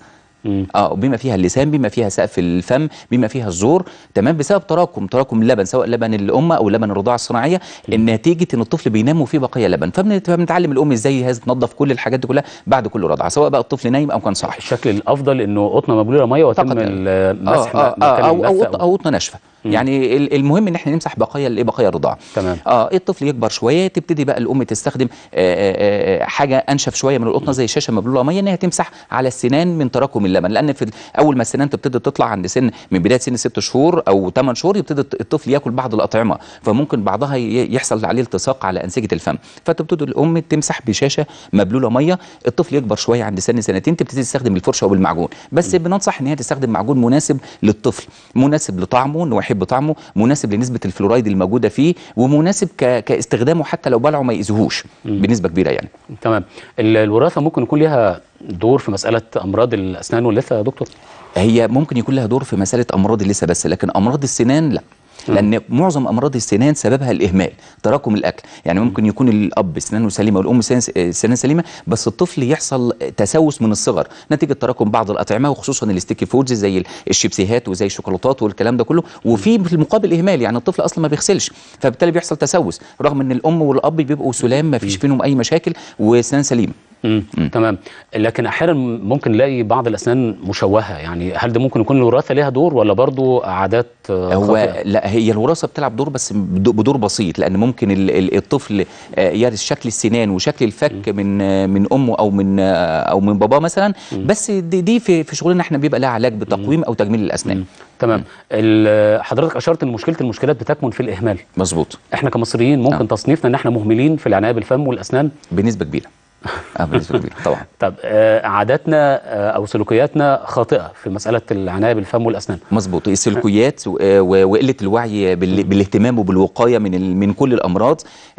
[SPEAKER 15] اه بما فيها اللسان بما فيها سقف الفم بما فيها الزور تمام بسبب تراكم تراكم اللبن سواء لبن الام او لبن الرضاعه الصناعيه نتيجه ان الطفل بينام وفيه بقيه لبن فبن- فبنتعلم الام ازاي هذا تنظف كل الحاجات دي كلها بعد كل رضعه سواء بقى الطفل نايم او كان صاحي
[SPEAKER 1] الشكل الافضل انه قطنه مبلوله ميه ويتم المسح
[SPEAKER 15] آه آه
[SPEAKER 1] مكان
[SPEAKER 15] آه او او
[SPEAKER 1] اللثة
[SPEAKER 15] قط- او قطنه ناشفه يعني ال- المهم ان احنا نمسح بقايا الايه بقايا الرضاعه
[SPEAKER 1] تمام
[SPEAKER 15] اه الطفل يكبر شويه تبتدي بقى الام تستخدم آه، آه، آه، حاجه انشف شويه من القطنه زي شاشه مبلوله ميه ان هي تمسح على السنان من تراكم اللبن لان في ال- اول ما السنان تبتدي تطلع عند سن من بدايه سن ست شهور او 8 شهور يبتدي الط- الطفل ياكل بعض الاطعمه فممكن بعضها ي- يحصل عليه التصاق على انسجه الفم فتبتدي الام تمسح بشاشه مبلوله ميه الطفل يكبر شويه عند سن سنتين تبتدي تستخدم الفرشه والمعجون بس بننصح ان هي تستخدم معجون مناسب للطفل مناسب لطعمه انه يحب طعمه مناسب لنسبه الفلورايد الموجوده فيه ومناسب ك... كاستخدامه حتى لو بلعه ما يأذيهوش بنسبه كبيره يعني
[SPEAKER 1] تمام ال- الوراثه ممكن يكون ليها دور في مساله امراض الاسنان واللثه يا دكتور
[SPEAKER 15] هي ممكن يكون لها دور في مساله امراض اللثه بس لكن امراض السنان لا لان معظم امراض السنان سببها الاهمال تراكم الاكل يعني ممكن يكون الاب سنانه سليمه والام سنان سنان سليمه بس الطفل يحصل تسوس من الصغر نتيجه تراكم بعض الاطعمه وخصوصا الستيكي فودز زي ال- الشيبسيهات وزي الشوكولاتات والكلام ده كله وفي في المقابل اهمال يعني الطفل اصلا ما بيغسلش فبالتالي بيحصل تسوس رغم ان الام والاب بيبقوا سلام ما فيش بينهم اي مشاكل وسنان سليمه
[SPEAKER 1] مم. تمام لكن احيانا ممكن نلاقي بعض الاسنان مشوهه يعني هل ده ممكن يكون الوراثه ليها دور ولا برضو عادات آه،
[SPEAKER 15] هو
[SPEAKER 1] خاطئة؟
[SPEAKER 15] لا هي الوراثه بتلعب دور بس بدو- بدور بسيط لان ممكن ال- ال- الطفل آه، يرث شكل السنان وشكل الفك من آه، من امه او من آه، او من باباه مثلا بس دي, دي في في شغلنا احنا بيبقى لها علاج بتقويم او تجميل الاسنان
[SPEAKER 1] تمام ال- حضرتك اشرت ان مشكله المشكلات بتكمن في الاهمال
[SPEAKER 15] مظبوط
[SPEAKER 1] احنا كمصريين ممكن تصنيفنا ان احنا مهملين في العنايه بالفم والاسنان
[SPEAKER 15] بنسبه كبيره اه بنسبه كبيره طبعا
[SPEAKER 1] طب آه، عاداتنا آه، او سلوكياتنا خاطئه في مساله العنايه بالفم والاسنان
[SPEAKER 15] مظبوط السلوكيات و- و- وقله الوعي بال- بالاهتمام وبالوقايه من ال- من كل الامراض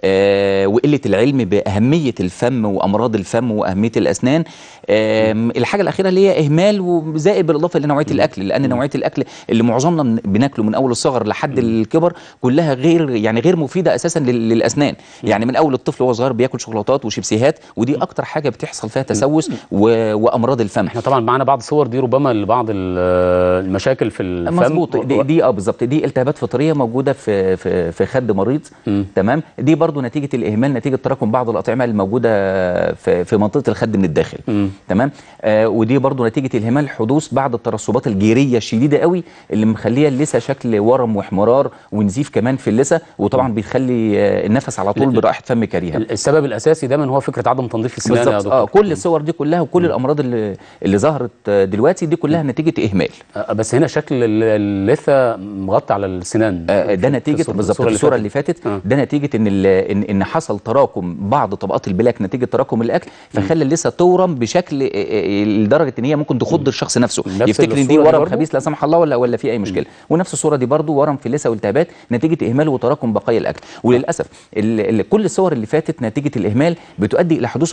[SPEAKER 15] آه، وقله العلم باهميه الفم وامراض الفم واهميه الاسنان آم، الحاجه الاخيره اللي هي اهمال وزائد بالاضافه لنوعيه الاكل لان نوعيه الاكل اللي معظمنا من- بناكله من اول الصغر لحد الكبر كلها غير يعني غير مفيده اساسا لل- للاسنان يعني من اول الطفل وهو صغير بياكل شوكولاتات وشيبسيهات ودي اكتر حاجه بتحصل فيها تسوس و- وامراض الفم
[SPEAKER 1] احنا طبعا معانا بعض الصور دي ربما لبعض ال- المشاكل في الفم
[SPEAKER 15] مظبوط دي, دي اه بالظبط دي التهابات فطريه موجوده في في في خد مريض تمام دي برضو نتيجه الاهمال نتيجه تراكم بعض الاطعمه الموجوده في في منطقه الخد من الداخل تمام آه ودي برضو نتيجه الاهمال حدوث بعض الترسبات الجيريه الشديده قوي اللي مخليه اللثه شكل ورم واحمرار ونزيف كمان في اللثه وطبعا بيخلي آه النفس على طول برائحه فم كريهه
[SPEAKER 1] السبب الاساسي دايما هو فكره عدم تنظيف السنان يا
[SPEAKER 15] بالظبط
[SPEAKER 1] دكتور
[SPEAKER 15] اه كل الصور دي كلها وكل الامراض اللي اللي ظهرت آه، دلوقتي دي كلها نتيجه اهمال
[SPEAKER 1] آه، بس هنا شكل ال- اللثه مغطى على السنان
[SPEAKER 15] آه، ده نتيجه
[SPEAKER 1] الصورة-
[SPEAKER 15] بالظبط
[SPEAKER 1] الصورة
[SPEAKER 15] الصوره
[SPEAKER 1] اللي
[SPEAKER 15] اللي فاتت ده نتيجه ان ال- ان ان حصل تراكم بعض طبقات البلاك نتيجه تراكم الاكل فخلى اللثه تورم بشكل آه، آه، لدرجه ان هي ممكن تخض الشخص نفسه يفتكر ان دي
[SPEAKER 1] الصورة دي
[SPEAKER 15] ورم
[SPEAKER 1] برضو؟
[SPEAKER 15] خبيث لا سمح الله ولا ولا في اي مشكله ونفس الصوره دي برضو ورم في اللثه والتهابات نتيجه اهمال وتراكم بقايا الاكل وللاسف ال ال كل الصور اللي فاتت نتيجه الاهمال بتؤدي الى حدوث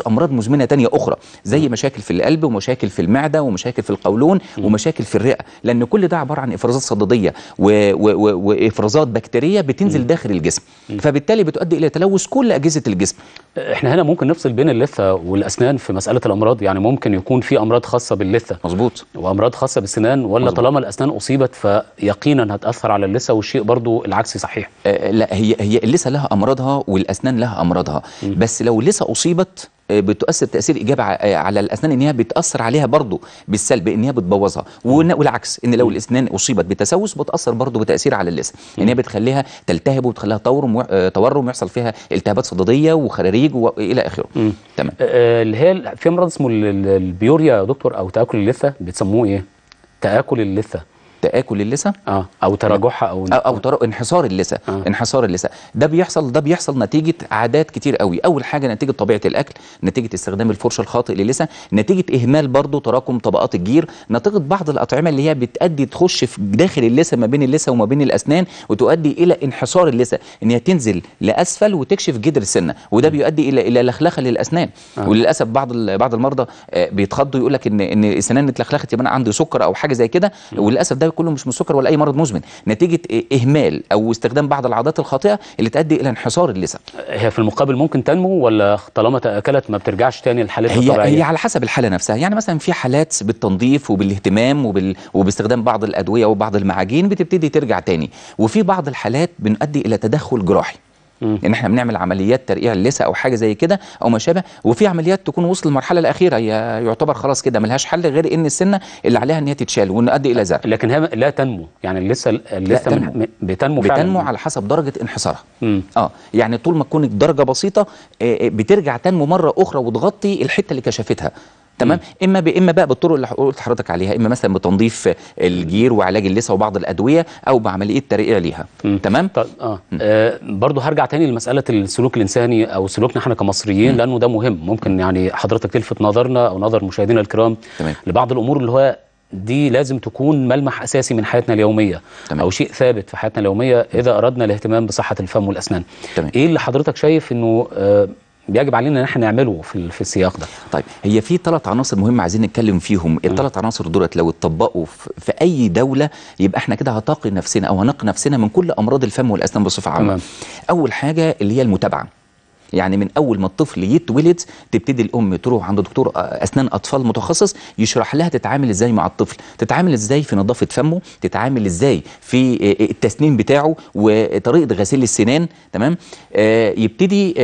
[SPEAKER 15] تحدث امراض مزمنه تانية اخرى زي مشاكل في القلب ومشاكل في المعده ومشاكل في القولون ومشاكل في الرئه لان كل ده عباره عن افرازات صدديه و- و- و- وافرازات بكتيريه بتنزل داخل الجسم فبالتالي بتؤدي الى تلوث كل اجهزه الجسم
[SPEAKER 1] احنا هنا ممكن نفصل بين اللثه والاسنان في مساله الامراض يعني ممكن يكون في امراض خاصه باللثه
[SPEAKER 15] مظبوط
[SPEAKER 1] وامراض خاصه بالسنان ولا
[SPEAKER 15] مظبوط.
[SPEAKER 1] طالما الاسنان اصيبت فيقينا هتاثر على اللثه والشيء برضو العكس صحيح
[SPEAKER 15] آه، لا هي هي اللثه لها امراضها والاسنان لها امراضها بس لو اللثه اصيبت آه، بتؤثر تاثير ايجابي ع- آه، على الاسنان ان هي بتاثر عليها برضه بالسلب ان هي بتبوظها وإن- والعكس ان لو الاسنان اصيبت بتسوس بتاثر برضه بتاثير على اللثه ان هي بتخليها تلتهب وبتخليها تورم و- آه، تورم ويحصل فيها التهابات صدديه وخراريج والى اخره تمام
[SPEAKER 1] آه، اللي هي ال- في مرض اسمه ال- ال- البيوريا يا دكتور او تاكل اللثه بيسموه ايه تاكل اللثه
[SPEAKER 15] تاكل اللثه
[SPEAKER 1] اه او تراجعها او
[SPEAKER 15] او, أو تر... انحسار اللثه آه. انحسار اللثه ده بيحصل ده بيحصل نتيجه عادات كتير قوي اول حاجه نتيجه طبيعه الاكل نتيجه استخدام الفرشه الخاطئ للثه نتيجه اهمال برضو تراكم طبقات الجير نتيجه بعض الاطعمه اللي هي بتؤدي تخش في داخل اللثه ما بين اللثه وما بين الاسنان وتؤدي الى انحسار اللثه ان هي تنزل لاسفل وتكشف جدر السنه وده بيؤدي الى الى لخلخه للاسنان
[SPEAKER 1] آه.
[SPEAKER 15] وللاسف بعض ال- بعض المرضى آه، بيتخضوا يقول لك ان ان السنان اتلخلخت يبقى انا عندي سكر او حاجه زي كده وللاسف ده كله مش من السكر ولا اي مرض مزمن نتيجه إيه- اهمال او استخدام بعض العادات الخاطئه اللي تؤدي الى انحسار اللثه
[SPEAKER 1] هي في المقابل ممكن تنمو ولا طالما تاكلت ما بترجعش تاني لحالتها
[SPEAKER 15] هي
[SPEAKER 1] الطبيعيه
[SPEAKER 15] هي على حسب الحاله نفسها يعني مثلا في حالات بالتنظيف وبالاهتمام وبال... وباستخدام بعض الادويه وبعض المعاجين بتبتدي ترجع تاني وفي بعض الحالات بنؤدي الى تدخل جراحي ان احنا بنعمل عمليات ترقيع اللثه او حاجه زي كده او ما شابه وفي عمليات تكون وصل للمرحله الاخيره هي يعتبر خلاص كده ملهاش حل غير ان السنه اللي عليها ان هي تتشال ونؤدي الى زرع
[SPEAKER 1] لكن هي لا تنمو يعني لسه لسه
[SPEAKER 15] تنمو.
[SPEAKER 1] من- بتنمو فعلا
[SPEAKER 15] بتنمو على حسب درجه انحسارها
[SPEAKER 1] مم.
[SPEAKER 15] اه يعني طول ما تكون الدرجه بسيطه آه، آه، بترجع تنمو مره اخرى وتغطي الحته اللي كشفتها تمام اما ب- اما بقى بالطرق اللي قلت لحضرتك عليها اما مثلا بتنظيف الجير وعلاج اللثه وبعض الادويه او بعمليه ترقيع ليها تمام
[SPEAKER 1] طب اه, آه برضه هرجع تاني لمساله السلوك الانساني او سلوكنا احنا كمصريين لانه ده مهم ممكن يعني حضرتك تلفت نظرنا او نظر مشاهدينا الكرام
[SPEAKER 15] تمام.
[SPEAKER 1] لبعض الامور اللي هو دي لازم تكون ملمح اساسي من حياتنا اليوميه
[SPEAKER 15] تمام.
[SPEAKER 1] او شيء ثابت في حياتنا اليوميه اذا اردنا الاهتمام بصحه الفم والاسنان
[SPEAKER 15] تمام.
[SPEAKER 1] ايه اللي حضرتك شايف انه آه بيجب علينا ان احنا نعمله في ال- في السياق ده
[SPEAKER 15] طيب هي في ثلاث عناصر مهمه عايزين نتكلم فيهم الثلاث عناصر دولت لو اتطبقوا في في اي دوله يبقى احنا كده هتقي نفسنا او هنقي نفسنا من كل امراض الفم والاسنان بصفه عامه
[SPEAKER 1] تمام.
[SPEAKER 15] اول حاجه اللي هي المتابعه يعني من اول ما الطفل يتولد تبتدي الام تروح عند دكتور اسنان اطفال متخصص يشرح لها تتعامل ازاي مع الطفل تتعامل ازاي في نظافه فمه تتعامل ازاي في التسنين بتاعه وطريقه غسيل السنان تمام آه يبتدي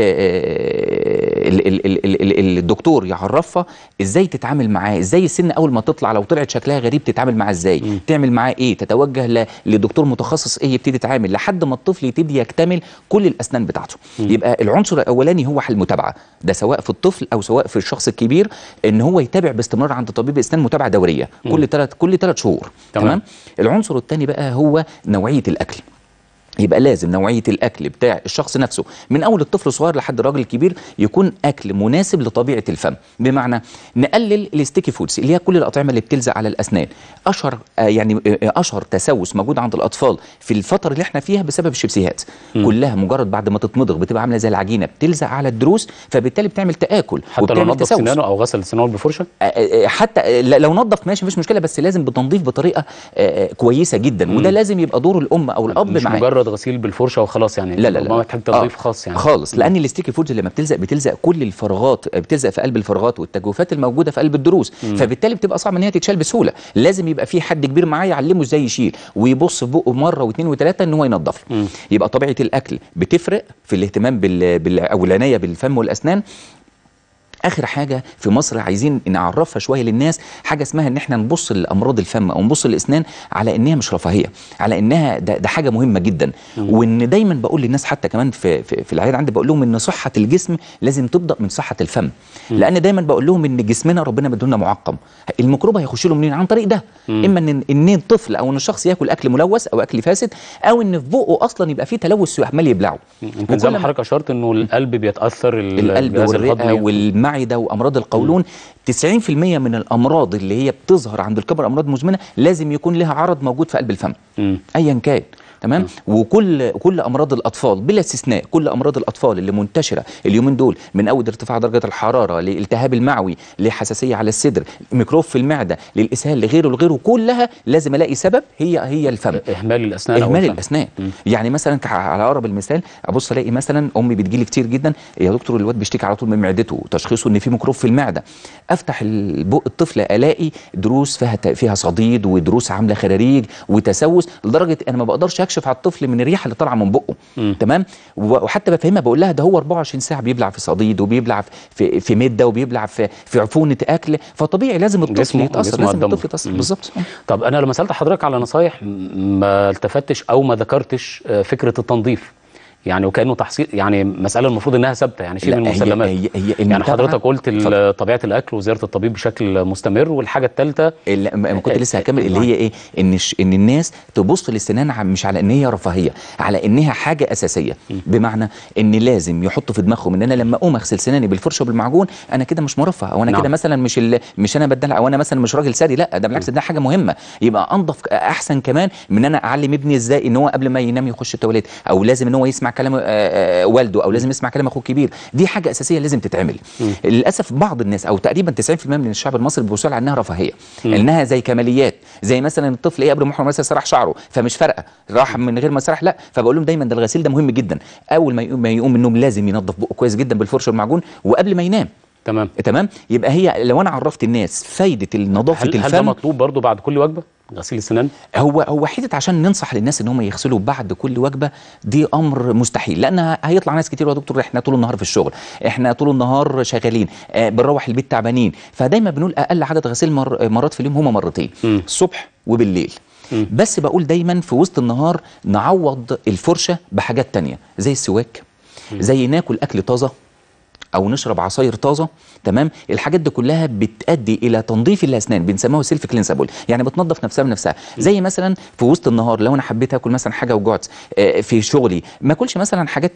[SPEAKER 15] آه ال- ال- ال- ال- ال- الدكتور يعرفها ازاي تتعامل معاه ازاي السن اول ما تطلع لو طلعت شكلها غريب تتعامل معاه ازاي تعمل معاه ايه تتوجه ل- لدكتور متخصص ايه يبتدي يتعامل لحد ما الطفل يبتدي يكتمل كل الاسنان بتاعته يبقى العنصر الاولاني هو المتابعه ده سواء في الطفل او سواء في الشخص الكبير ان هو يتابع باستمرار عند طبيب اسنان متابعه دوريه
[SPEAKER 1] مم.
[SPEAKER 15] كل ثلاث كل ثلاث شهور
[SPEAKER 1] تمام.
[SPEAKER 15] تمام العنصر الثاني بقى هو نوعيه الاكل يبقى لازم نوعيه الاكل بتاع الشخص نفسه من اول الطفل الصغير لحد الراجل الكبير يكون اكل مناسب لطبيعه الفم بمعنى نقلل الستيكي فودز اللي هي كل الاطعمه اللي بتلزق على الاسنان اشهر آه يعني آه اشهر تسوس موجود عند الاطفال في الفتره اللي احنا فيها بسبب الشيبسيهات
[SPEAKER 1] مم.
[SPEAKER 15] كلها مجرد بعد ما تتمضغ بتبقى عامله زي العجينه بتلزق على الدروس فبالتالي بتعمل تاكل
[SPEAKER 1] حتى لو
[SPEAKER 15] وبتعمل
[SPEAKER 1] نظف
[SPEAKER 15] تسوس.
[SPEAKER 1] سنانه او غسل سنانه بفرشه
[SPEAKER 15] آه، آه، حتى آه، ل- لو نظف ماشي مفيش مشكله بس لازم بتنظيف بطريقه آه، آه، كويسه جدا وده لازم يبقى دور الام او الاب
[SPEAKER 1] مش
[SPEAKER 15] معاه
[SPEAKER 1] مجرد غسيل بالفرشه وخلاص يعني
[SPEAKER 15] لا لا
[SPEAKER 1] ربما
[SPEAKER 15] لا
[SPEAKER 1] محتاج تنظيف خاص يعني
[SPEAKER 15] خالص لان الستيكي فودز لما بتلزق بتلزق كل الفراغات بتلزق في قلب الفراغات والتجويفات الموجوده في قلب الضروس
[SPEAKER 1] مم.
[SPEAKER 15] فبالتالي بتبقى صعب ان هي تتشال بسهوله لازم يبقى في حد كبير معاه يعلمه ازاي يشيل ويبص في بقه مره واثنين وثلاثه ان هو ينظف
[SPEAKER 1] مم.
[SPEAKER 15] يبقى طبيعه الاكل بتفرق في الاهتمام بال... بال... او العنايه بالفم والاسنان اخر حاجه في مصر عايزين نعرفها شويه للناس حاجه اسمها ان احنا نبص لامراض الفم او نبص للاسنان على انها مش رفاهيه على انها ده, ده حاجه مهمه جدا وان دايما بقول للناس حتى كمان في في, في العياده عندي بقول لهم ان صحه الجسم لازم تبدا من صحه الفم لان دايما بقول لهم ان جسمنا ربنا مدينا معقم الميكروب هيخش له منين عن طريق ده
[SPEAKER 1] مم.
[SPEAKER 15] اما ان ان الطفل او ان الشخص ياكل اكل ملوث او اكل فاسد او ان في بقه اصلا يبقى فيه تلوث عمال يبلعه
[SPEAKER 1] يمكن زي ما
[SPEAKER 15] وكل
[SPEAKER 1] حضرتك اشرت انه القلب بيتاثر ال-
[SPEAKER 15] القلب
[SPEAKER 1] الجهاز
[SPEAKER 15] والرئه
[SPEAKER 1] الهضمي.
[SPEAKER 15] والمعده وامراض القولون 90% من الامراض اللي هي بتظهر عند الكبر امراض مزمنه لازم يكون لها عرض موجود في قلب الفم
[SPEAKER 1] مم.
[SPEAKER 15] ايا كان تمام وكل كل امراض الاطفال بلا استثناء كل امراض الاطفال اللي منتشره اليومين دول من اول ارتفاع درجه الحراره للالتهاب المعوي لحساسيه على الصدر ميكروب في المعده للاسهال لغيره لغيره كلها لازم الاقي سبب هي هي الفم
[SPEAKER 1] اهمال الاسنان أو
[SPEAKER 15] اهمال
[SPEAKER 1] الفم.
[SPEAKER 15] الاسنان يعني مثلا كع- على اقرب المثال ابص الاقي مثلا امي بتجيلي كتير جدا يا دكتور الواد بيشتكي على طول من معدته تشخيصه ان في ميكروب في المعده افتح البق الطفل الاقي دروس فيها ت- فيها صديد ودروس عامله خراريج وتسوس لدرجه انا ما بقدرش اكشف على الطفل من الريحه اللي طالعه من بقه تمام و- وحتى بفهمها بقول لها ده هو 24 ساعه بيبلع في صديد وبيبلع في في مده وبيبلع في في عفونه اكل فطبيعي لازم الطفل
[SPEAKER 1] جسمه-
[SPEAKER 15] يتاثر
[SPEAKER 1] جسمه
[SPEAKER 15] لازم
[SPEAKER 1] هتدمر.
[SPEAKER 15] الطفل يتاثر
[SPEAKER 1] مم.
[SPEAKER 15] بالظبط
[SPEAKER 1] طب انا لما سالت حضرتك على نصايح م- ما التفتش او ما ذكرتش آه، فكره التنظيف يعني وكانه تحصيل يعني مساله المفروض انها ثابته يعني شيء
[SPEAKER 15] لا،
[SPEAKER 1] من
[SPEAKER 15] هي-
[SPEAKER 1] المسلمات
[SPEAKER 15] هي- هي
[SPEAKER 1] يعني
[SPEAKER 15] المتابعة-
[SPEAKER 1] حضرتك قلت ال- طبيعه الاكل وزياره الطبيب بشكل مستمر والحاجه الثالثه
[SPEAKER 15] اللي ما كنت لسه هكمل اللي هي ايه ان الش- ان الناس تبص للسنان ع- مش على ان هي رفاهيه على انها حاجه اساسيه بمعنى ان لازم يحطوا في دماغهم ان انا لما اقوم اغسل سناني بالفرشه وبالمعجون انا كده مش مرفه او انا
[SPEAKER 1] نعم.
[SPEAKER 15] كده مثلا مش ال... مش انا بدلع او انا مثلا مش راجل ساري لا ده بالعكس ده حاجه مهمه يبقى انضف احسن كمان من ان انا اعلم ابني ازاي ان هو قبل ما ينام يخش التواليت او لازم ان هو يسمع كلام آه، آه، والده او لازم يسمع كلام اخوه الكبير دي حاجه اساسيه لازم تتعمل للاسف بعض الناس او تقريبا 90% من الشعب المصري بيبصوا على انها رفاهيه انها زي كماليات زي مثلا الطفل ايه قبل ما يروح مثلا سرح شعره فمش فارقه راح من غير ما سرح لا فبقول لهم دايما ده الغسيل ده مهم جدا اول ما يقوم ما يقوم من النوم لازم ينظف بقه كويس جدا بالفرشه والمعجون وقبل ما ينام
[SPEAKER 1] تمام
[SPEAKER 15] تمام يبقى هي لو انا عرفت الناس فايده النظافه
[SPEAKER 1] هل, هل ده
[SPEAKER 15] الفم
[SPEAKER 1] مطلوب برضو بعد كل وجبه غسيل السنان
[SPEAKER 15] هو هو حته عشان ننصح للناس ان هم يغسلوا بعد كل وجبه دي امر مستحيل لان هيطلع ناس كتير يا دكتور احنا طول النهار في الشغل احنا طول النهار شغالين آه بنروح البيت تعبانين فدايما بنقول اقل عدد غسيل مر مرات في اليوم هما مرتين الصبح وبالليل بس بقول دايما في وسط النهار نعوض الفرشه بحاجات تانية زي السواك زي ناكل اكل طازه او نشرب عصاير طازه تمام الحاجات دي كلها بتؤدي الى تنظيف الاسنان بنسموها سيلف كلينسابل يعني بتنظف نفسها بنفسها زي مثلا في وسط النهار لو انا حبيت اكل مثلا حاجه وجعت آه، في شغلي ما اكلش مثلا حاجات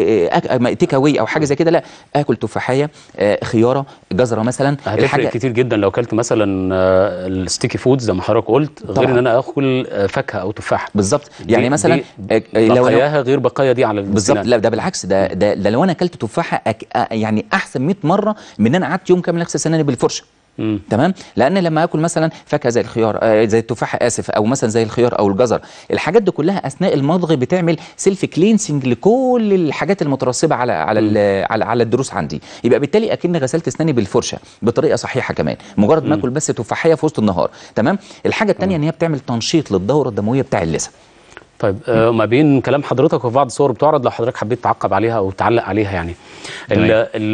[SPEAKER 15] تيك اواي او حاجه زي كده لا اكل تفاحيه آه، خياره جزره مثلا
[SPEAKER 1] هتفرق كتير جدا لو اكلت مثلا آه، الستيكي فود زي ما حضرتك قلت غير
[SPEAKER 15] طبعاً.
[SPEAKER 1] ان انا اكل آه، فاكهه او تفاحه
[SPEAKER 15] بالظبط
[SPEAKER 1] دي-
[SPEAKER 15] يعني مثلا
[SPEAKER 1] دي
[SPEAKER 15] آه، آه، لو أنا-
[SPEAKER 1] بقاياها غير بقايا دي على
[SPEAKER 15] بالظبط
[SPEAKER 1] السنان.
[SPEAKER 15] لا ده بالعكس ده ده, ده لو انا اكلت تفاحه أك... آه، يعني احسن 100 مره من ان انا قعدت يوم كامل اغسل سناني بالفرشه تمام لان لما اكل مثلا فاكهه زي الخيار آه زي التفاحه اسف او مثلا زي الخيار او الجزر الحاجات دي كلها اثناء المضغ بتعمل سيلف كلينسنج لكل الحاجات المترسبه على على ال- على, على الضروس عندي يبقى بالتالي اكني غسلت اسناني بالفرشه بطريقه صحيحه كمان مجرد ما اكل بس تفاحيه في وسط النهار تمام الحاجه الثانيه ان هي بتعمل تنشيط للدوره الدمويه بتاع اللثه
[SPEAKER 1] طيب آه ما بين كلام حضرتك وفي بعض الصور بتعرض لو حضرتك حبيت تعقب عليها او تعلق عليها يعني ال-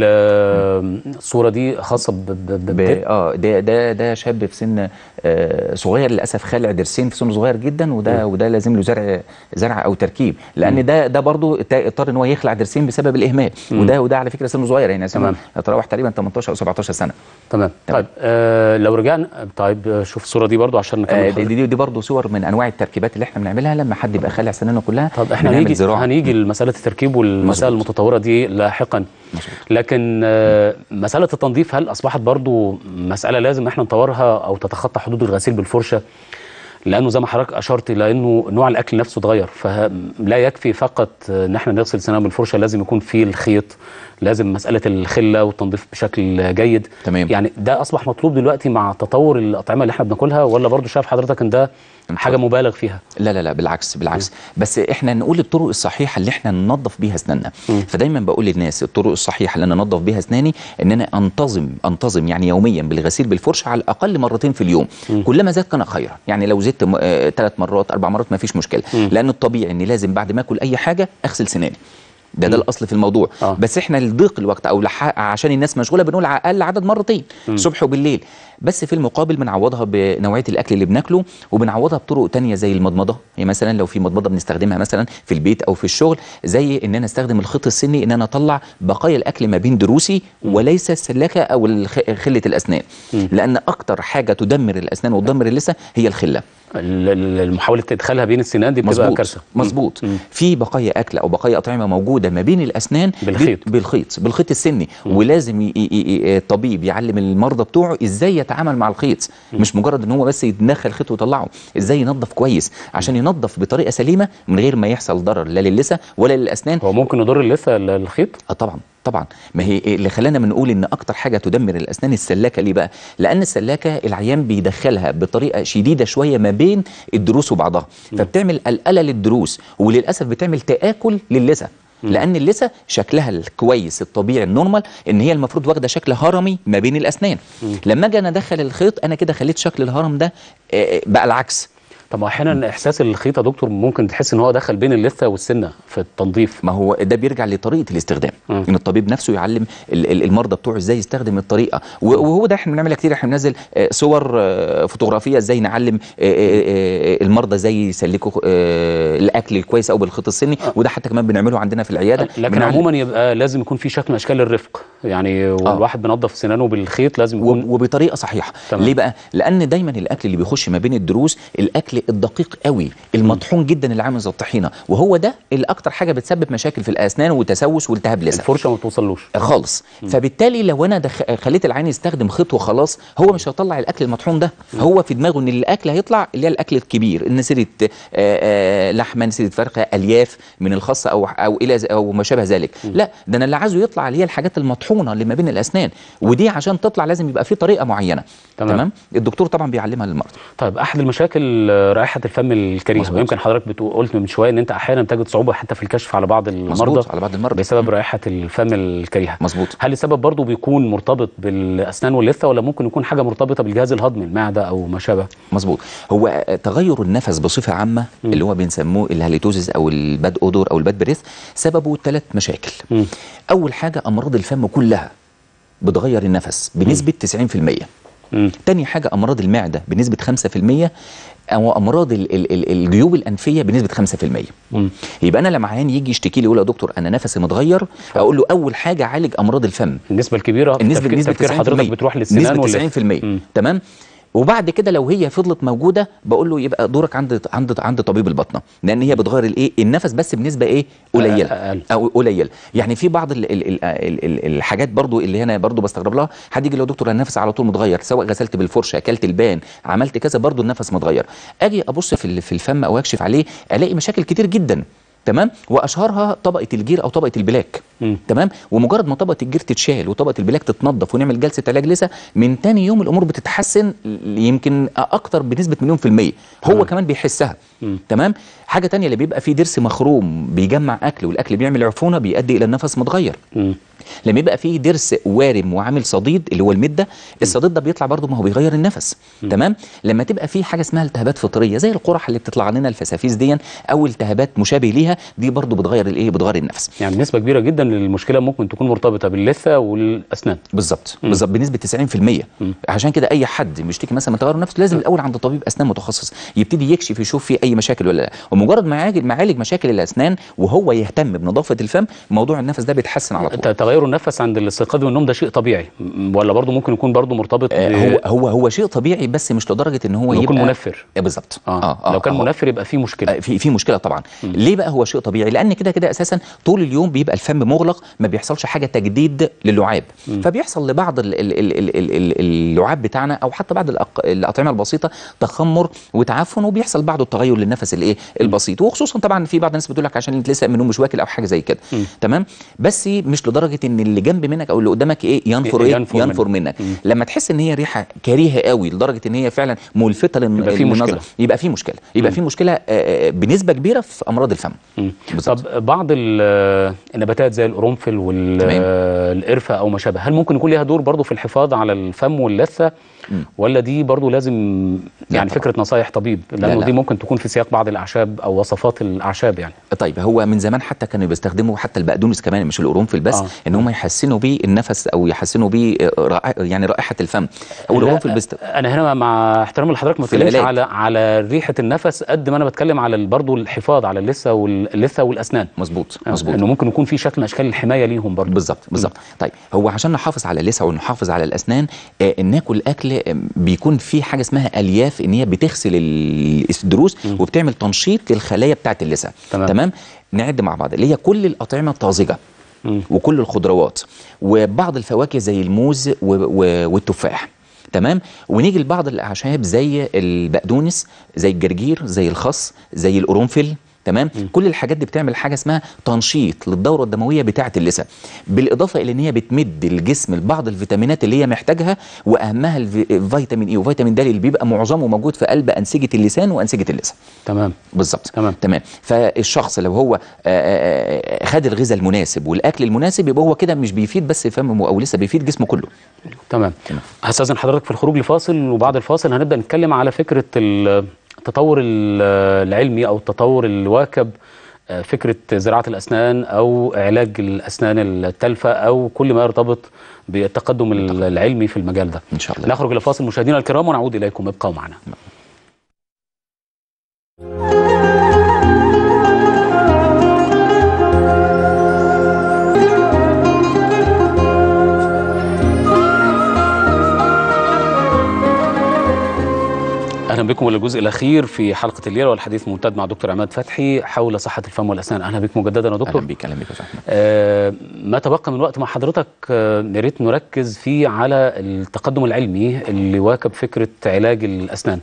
[SPEAKER 1] ال- الصوره دي خاصه ب- ب- ب-
[SPEAKER 15] ب- اه ده ده ده شاب في سن آه صغير للاسف خالع ضرسين في سن صغير جدا وده وده لازم له زرع زرع او تركيب لان ده ده برضه اضطر ان هو يخلع ضرسين بسبب الاهمال
[SPEAKER 1] مم.
[SPEAKER 15] وده وده على فكره سنه صغير يعني سنه
[SPEAKER 1] تمام.
[SPEAKER 15] يتراوح تقريبا 18 او 17 سنه
[SPEAKER 1] تمام طيب آه لو رجعنا طيب آه، شوف الصوره دي برضو عشان نكمل
[SPEAKER 15] آه
[SPEAKER 1] حضرتك.
[SPEAKER 15] دي, دي, دي برضه صور من انواع التركيبات اللي احنا بنعملها لما حد يبقى خالع سنانه كلها
[SPEAKER 1] طب احنا
[SPEAKER 15] بنعمل
[SPEAKER 1] هنيجي
[SPEAKER 15] زراعة.
[SPEAKER 1] هنيجي لمساله التركيب والمسائل المتطوره دي لاحقا لكن آه، مساله التنظيف هل اصبحت برضو مساله لازم احنا نطورها او تتخطى حدود الغسيل بالفرشه لانه زي ما حضرتك اشرت الى انه نوع الاكل نفسه اتغير فلا يكفي فقط ان احنا نغسل سنان بالفرشه لازم يكون في الخيط لازم مساله الخله والتنظيف بشكل جيد
[SPEAKER 15] تمام
[SPEAKER 1] يعني ده اصبح مطلوب دلوقتي مع تطور الاطعمه اللي احنا بناكلها ولا برضو شايف حضرتك ان ده حاجه مبالغ فيها
[SPEAKER 15] لا لا لا بالعكس بالعكس بس احنا نقول الطرق الصحيحه اللي احنا ننظف بيها اسناننا فدايما بقول للناس الطرق الصحيحه اللي انا انظف بيها اسناني ان انا انتظم انتظم يعني يوميا بالغسيل بالفرشه على الاقل مرتين في اليوم كلما زاد كان خيرا يعني لو زدت ثلاث مرات اربع مرات ما فيش مشكله لان الطبيعي ان لازم بعد ما اكل اي حاجه اغسل سناني ده ده الاصل في الموضوع آه. بس احنا لضيق الوقت او لح... عشان الناس مشغوله بنقول على اقل عدد مرتين
[SPEAKER 1] مم.
[SPEAKER 15] الصبح وبالليل بس في المقابل بنعوضها بنوعيه الاكل اللي بناكله وبنعوضها بطرق تانية زي المضمضه يعني مثلا لو في مضمضه بنستخدمها مثلا في البيت او في الشغل زي ان انا استخدم الخيط السني ان انا اطلع بقايا الاكل ما بين ضروسي وليس السلاكه او الخ... خله الاسنان لان اكتر حاجه تدمر الاسنان وتدمر اللثه هي الخله
[SPEAKER 1] ال- ال- محاوله ادخالها بين السنان دي بتبقى
[SPEAKER 15] مظبوط
[SPEAKER 1] كارثه
[SPEAKER 15] مظبوط في بقايا اكل او بقايا اطعمه موجوده ما بين الاسنان
[SPEAKER 1] بالخيط.
[SPEAKER 15] ب- بالخيط بالخيط السني ولازم ي- ي- ي- الطبيب يعلم المرضى بتوعه ازاي يتعامل مع الخيط مش مجرد ان هو بس يدخل خيط ويطلعه ازاي ينظف كويس عشان ينظف بطريقه سليمه من غير ما يحصل ضرر لا للثه ولا للاسنان
[SPEAKER 1] هو ممكن يضر اللثه الخيط
[SPEAKER 15] اه طبعا طبعا ما هي إيه اللي خلانا بنقول ان اكتر حاجه تدمر الاسنان السلاكه ليه بقى لان السلاكه العيان بيدخلها بطريقه شديده شويه ما بين الضروس وبعضها فبتعمل قلقله للضروس وللاسف بتعمل تاكل للثه لان اللثه شكلها الكويس الطبيعي النورمال ان هي المفروض واخده شكل هرمي ما بين الاسنان لما اجي انا ادخل الخيط انا كده خليت شكل الهرم ده آه، بقى العكس
[SPEAKER 1] طب ما احيانا احساس الخيط يا دكتور ممكن تحس ان هو دخل بين اللثه والسنه في التنظيف
[SPEAKER 15] ما هو ده بيرجع لطريقه الاستخدام
[SPEAKER 1] مم.
[SPEAKER 15] ان الطبيب نفسه يعلم ال- ال- المرضى بتوعه ازاي يستخدم الطريقه و- وهو ده احنا بنعملها كتير احنا بننزل آه، صور آه، فوتوغرافيه ازاي نعلم آه، آه، آه، المرضى ازاي يسلكوا آه، الاكل الكويس او بالخيط السني وده حتى كمان بنعمله عندنا في العياده
[SPEAKER 1] لكن
[SPEAKER 15] بنعلم-
[SPEAKER 1] عموما يبقى لازم يكون في شكل من اشكال الرفق يعني والواحد بينظف سنانه بالخيط لازم يكون
[SPEAKER 15] وبطريقه صحيحه
[SPEAKER 1] تمام.
[SPEAKER 15] ليه بقى لان دايما الاكل اللي بيخش ما بين الضروس الاكل الدقيق قوي المطحون جدا اللي عامل زي الطحينه وهو ده اللي اكتر حاجه بتسبب مشاكل في الاسنان وتسوس والتهاب لثه
[SPEAKER 1] الفرشه ما توصلوش
[SPEAKER 15] خالص فبالتالي لو انا دخ... خليت العين يستخدم خيط وخلاص هو مش هيطلع الاكل المطحون ده هو في دماغه ان الاكل هيطلع اللي هي الاكل الكبير نسيره آه، آه، لحمه نسيره فرخه الياف من الخاص او او الى ز- او ما شابه ذلك لا ده انا اللي عايزه يطلع اللي هي الحاجات المطحونه اللي ما بين الاسنان ودي عشان تطلع لازم يبقى في طريقه معينه
[SPEAKER 1] تمام.
[SPEAKER 15] تمام الدكتور طبعا بيعلمها للمرضى
[SPEAKER 1] طيب احد المشاكل آه، رائحه الفم الكريهه ويمكن حضرتك بتقول قلت من شويه ان انت احيانا بتجد صعوبه حتى في الكشف على بعض المرضى
[SPEAKER 15] مظبوط على بعض المرضى
[SPEAKER 1] بسبب رائحه الفم الكريهه
[SPEAKER 15] مظبوط
[SPEAKER 1] هل السبب برضو بيكون مرتبط بالاسنان واللثه ولا ممكن يكون حاجه مرتبطه بالجهاز الهضمي المعده او ما شابه
[SPEAKER 15] مظبوط هو تغير النفس بصفه عامه م. اللي هو بنسموه الهاليتوزيس او الباد اودور او الباد بريث سببه ثلاث مشاكل م. اول حاجه امراض الفم كلها بتغير النفس بنسبه 90% م. تاني حاجه امراض المعده بنسبه 5% او امراض ال ال ال الجيوب الانفيه بنسبه 5%
[SPEAKER 1] مم.
[SPEAKER 15] يبقى انا لما عيان يجي يشتكي لي يقول يا دكتور انا نفسي متغير اقول له اول حاجه عالج امراض الفم
[SPEAKER 1] النسبه الكبيره
[SPEAKER 15] النسبه
[SPEAKER 1] تفكير-
[SPEAKER 15] بنسبه
[SPEAKER 1] تفكير
[SPEAKER 15] 90%
[SPEAKER 1] حضرتك بتروح للسنان
[SPEAKER 15] نسبه
[SPEAKER 1] واللثة.
[SPEAKER 15] 90% تمام وبعد كده لو هي فضلت موجوده بقول له يبقى دورك عند عند عند طبيب البطنه لان هي بتغير الايه النفس بس بنسبه ايه قليله
[SPEAKER 1] أقل.
[SPEAKER 15] او قليل يعني في بعض ال ال ال ال ال الحاجات برضو اللي انا برضو بستغرب لها حد يجي لو دكتور انا نفسي على طول متغير سواء غسلت بالفرشه اكلت البان عملت كذا برضو النفس متغير اجي ابص في ال- في الفم او اكشف عليه الاقي مشاكل كتير جدا تمام واشهرها طبقه الجير او طبقه البلاك
[SPEAKER 1] مم.
[SPEAKER 15] تمام ومجرد ما طبقه الجير تتشال وطبقه البلاك تتنضف ونعمل جلسه علاج لسه من تاني يوم الامور بتتحسن يمكن اكتر بنسبه مليون في الميه هو كمان بيحسها
[SPEAKER 1] مم.
[SPEAKER 15] تمام حاجه تانية اللي بيبقى فيه ضرس مخروم بيجمع اكل والاكل بيعمل عفونه بيؤدي الى النفس متغير
[SPEAKER 1] مم.
[SPEAKER 15] لما يبقى فيه ضرس وارم وعامل صديد اللي هو المده الصديد ده بيطلع برضه ما هو بيغير النفس تمام لما تبقى فيه حاجه اسمها التهابات فطريه زي القرح اللي بتطلع لنا الفسافيس دي او التهابات مشابه ليها دي برضه بتغير الايه بتغير النفس
[SPEAKER 1] يعني نسبه كبيره جدا المشكله ممكن تكون مرتبطه باللثه والاسنان
[SPEAKER 15] بالظبط بالظبط بنسبه 90% عشان كده اي حد بيشتكي مثلا من تغير نفسه لازم الاول عند طبيب اسنان متخصص يبتدي يكشف يشوف فيه اي مشاكل ولا لا ومجرد ما يعالج ما يعالج مشاكل الاسنان وهو يهتم بنظافه الفم موضوع النفس ده بيتحسن على طول
[SPEAKER 1] ت- تغير النفس عند الاستيقاظ من النوم ده شيء طبيعي م- ولا برضه ممكن يكون برضه مرتبط
[SPEAKER 15] آه،
[SPEAKER 1] ب-
[SPEAKER 15] هو هو هو شيء طبيعي بس مش لدرجه ان هو
[SPEAKER 1] إنه
[SPEAKER 15] يبقى
[SPEAKER 1] يكون منفر.
[SPEAKER 15] آه، بالظبط
[SPEAKER 1] آه. لو كان منفر يبقى في مشكله
[SPEAKER 15] في في مشكله طبعا ليه بقى هو شيء طبيعي لان كده كده اساسا طول اليوم بيبقى الفم مغلق ما بيحصلش حاجه تجديد للعاب فبيحصل لبعض ال- ال- ال- ال- ال- ال- اللعاب بتاعنا او حتى بعض الأق- الاطعمه البسيطه تخمر وتعفن وبيحصل بعض التغير للنفس الايه البسيط وخصوصا طبعا في بعض الناس بتقول لك عشان انت لسه من النوم مش واكل او حاجه زي كده تمام بس مش لدرجه ان اللي جنب منك او اللي قدامك ايه ينفر ايه
[SPEAKER 1] ينفر
[SPEAKER 15] ينفر منك لما تحس ان هي ريحه كريهه قوي لدرجه ان هي فعلا ملفته للن-
[SPEAKER 1] يبقى في
[SPEAKER 15] للنظر
[SPEAKER 1] مشكلة.
[SPEAKER 15] يبقى في مشكله يبقى في مشكله آه، آه، بنسبه كبيره في امراض الفم
[SPEAKER 1] طب بعض ال- النباتات زي القرنفل والقرفه او ما شابه هل ممكن يكون ليها دور برضه في الحفاظ على الفم واللثه ولا دي برضه لازم يعني فكره نصايح طبيب لانه
[SPEAKER 15] لا.
[SPEAKER 1] دي ممكن تكون في سياق بعض الاعشاب او وصفات الاعشاب يعني
[SPEAKER 15] طيب هو من زمان حتى كانوا بيستخدموا حتى البقدونس كمان مش القرنفل بس
[SPEAKER 1] آه.
[SPEAKER 15] آه. ان هم يحسنوا بيه النفس او يحسنوا بيه آه، رائع- يعني رائحه الفم او القرنفل
[SPEAKER 1] لا،
[SPEAKER 15] بيست...
[SPEAKER 1] انا هنا مع احترام لحضرتك ما
[SPEAKER 15] في
[SPEAKER 1] بتكلمش
[SPEAKER 15] العلاج.
[SPEAKER 1] على على ريحه النفس قد ما انا بتكلم على ال- برضه الحفاظ على اللثه واللثه والاسنان
[SPEAKER 15] مظبوط
[SPEAKER 1] آه،
[SPEAKER 15] مظبوط
[SPEAKER 1] انه ممكن يكون في شكل من اشكال اشكال الحمايه ليهم برضه
[SPEAKER 15] بالظبط بالظبط طيب هو عشان نحافظ على اللثه ونحافظ على الاسنان آه ناكل اكل آه، بيكون فيه حاجه اسمها الياف ان هي بتغسل ال- الضروس وبتعمل تنشيط للخلايا بتاعه اللثه
[SPEAKER 1] تمام.
[SPEAKER 15] تمام نعد مع بعض اللي هي كل الاطعمه الطازجه وكل الخضروات وبعض الفواكه زي الموز و- و- والتفاح تمام ونيجي لبعض الاعشاب زي البقدونس زي الجرجير زي الخس زي القرنفل تمام كل الحاجات دي بتعمل حاجه اسمها تنشيط للدوره الدمويه بتاعه اللثه بالاضافه الى ان هي بتمد الجسم لبعض الفيتامينات اللي هي محتاجها واهمها الفي- الفيتامين اي وفيتامين د اللي بيبقى معظمه موجود في قلب انسجه اللسان وانسجه اللثه
[SPEAKER 1] تمام
[SPEAKER 15] بالظبط تمام تمام فالشخص لو هو آه، آه، آه، خد الغذاء المناسب والاكل المناسب يبقى هو كده مش بيفيد بس فمه او لسه بيفيد جسمه كله
[SPEAKER 1] تمام هستاذن حضرتك في الخروج لفاصل وبعد الفاصل هنبدا نتكلم على فكره ال- التطور ال- العلمي او التطور اللي واكب آه، فكره زراعه الاسنان او علاج الاسنان التالفه او كل ما يرتبط بالتقدم العلمي في المجال ده
[SPEAKER 15] ان شاء الله
[SPEAKER 1] نخرج الى فاصل مشاهدينا الكرام ونعود اليكم ابقوا معنا اهلا بكم للجزء الاخير في حلقه الليله والحديث ممتد مع دكتور عماد فتحي حول صحه الفم والاسنان اهلا بك مجددا يا دكتور
[SPEAKER 15] اهلا بيك اهلا بيك يا فندم
[SPEAKER 1] آه ما تبقى من وقت مع حضرتك آه، يا ريت نركز فيه على التقدم العلمي اللي واكب فكره علاج الاسنان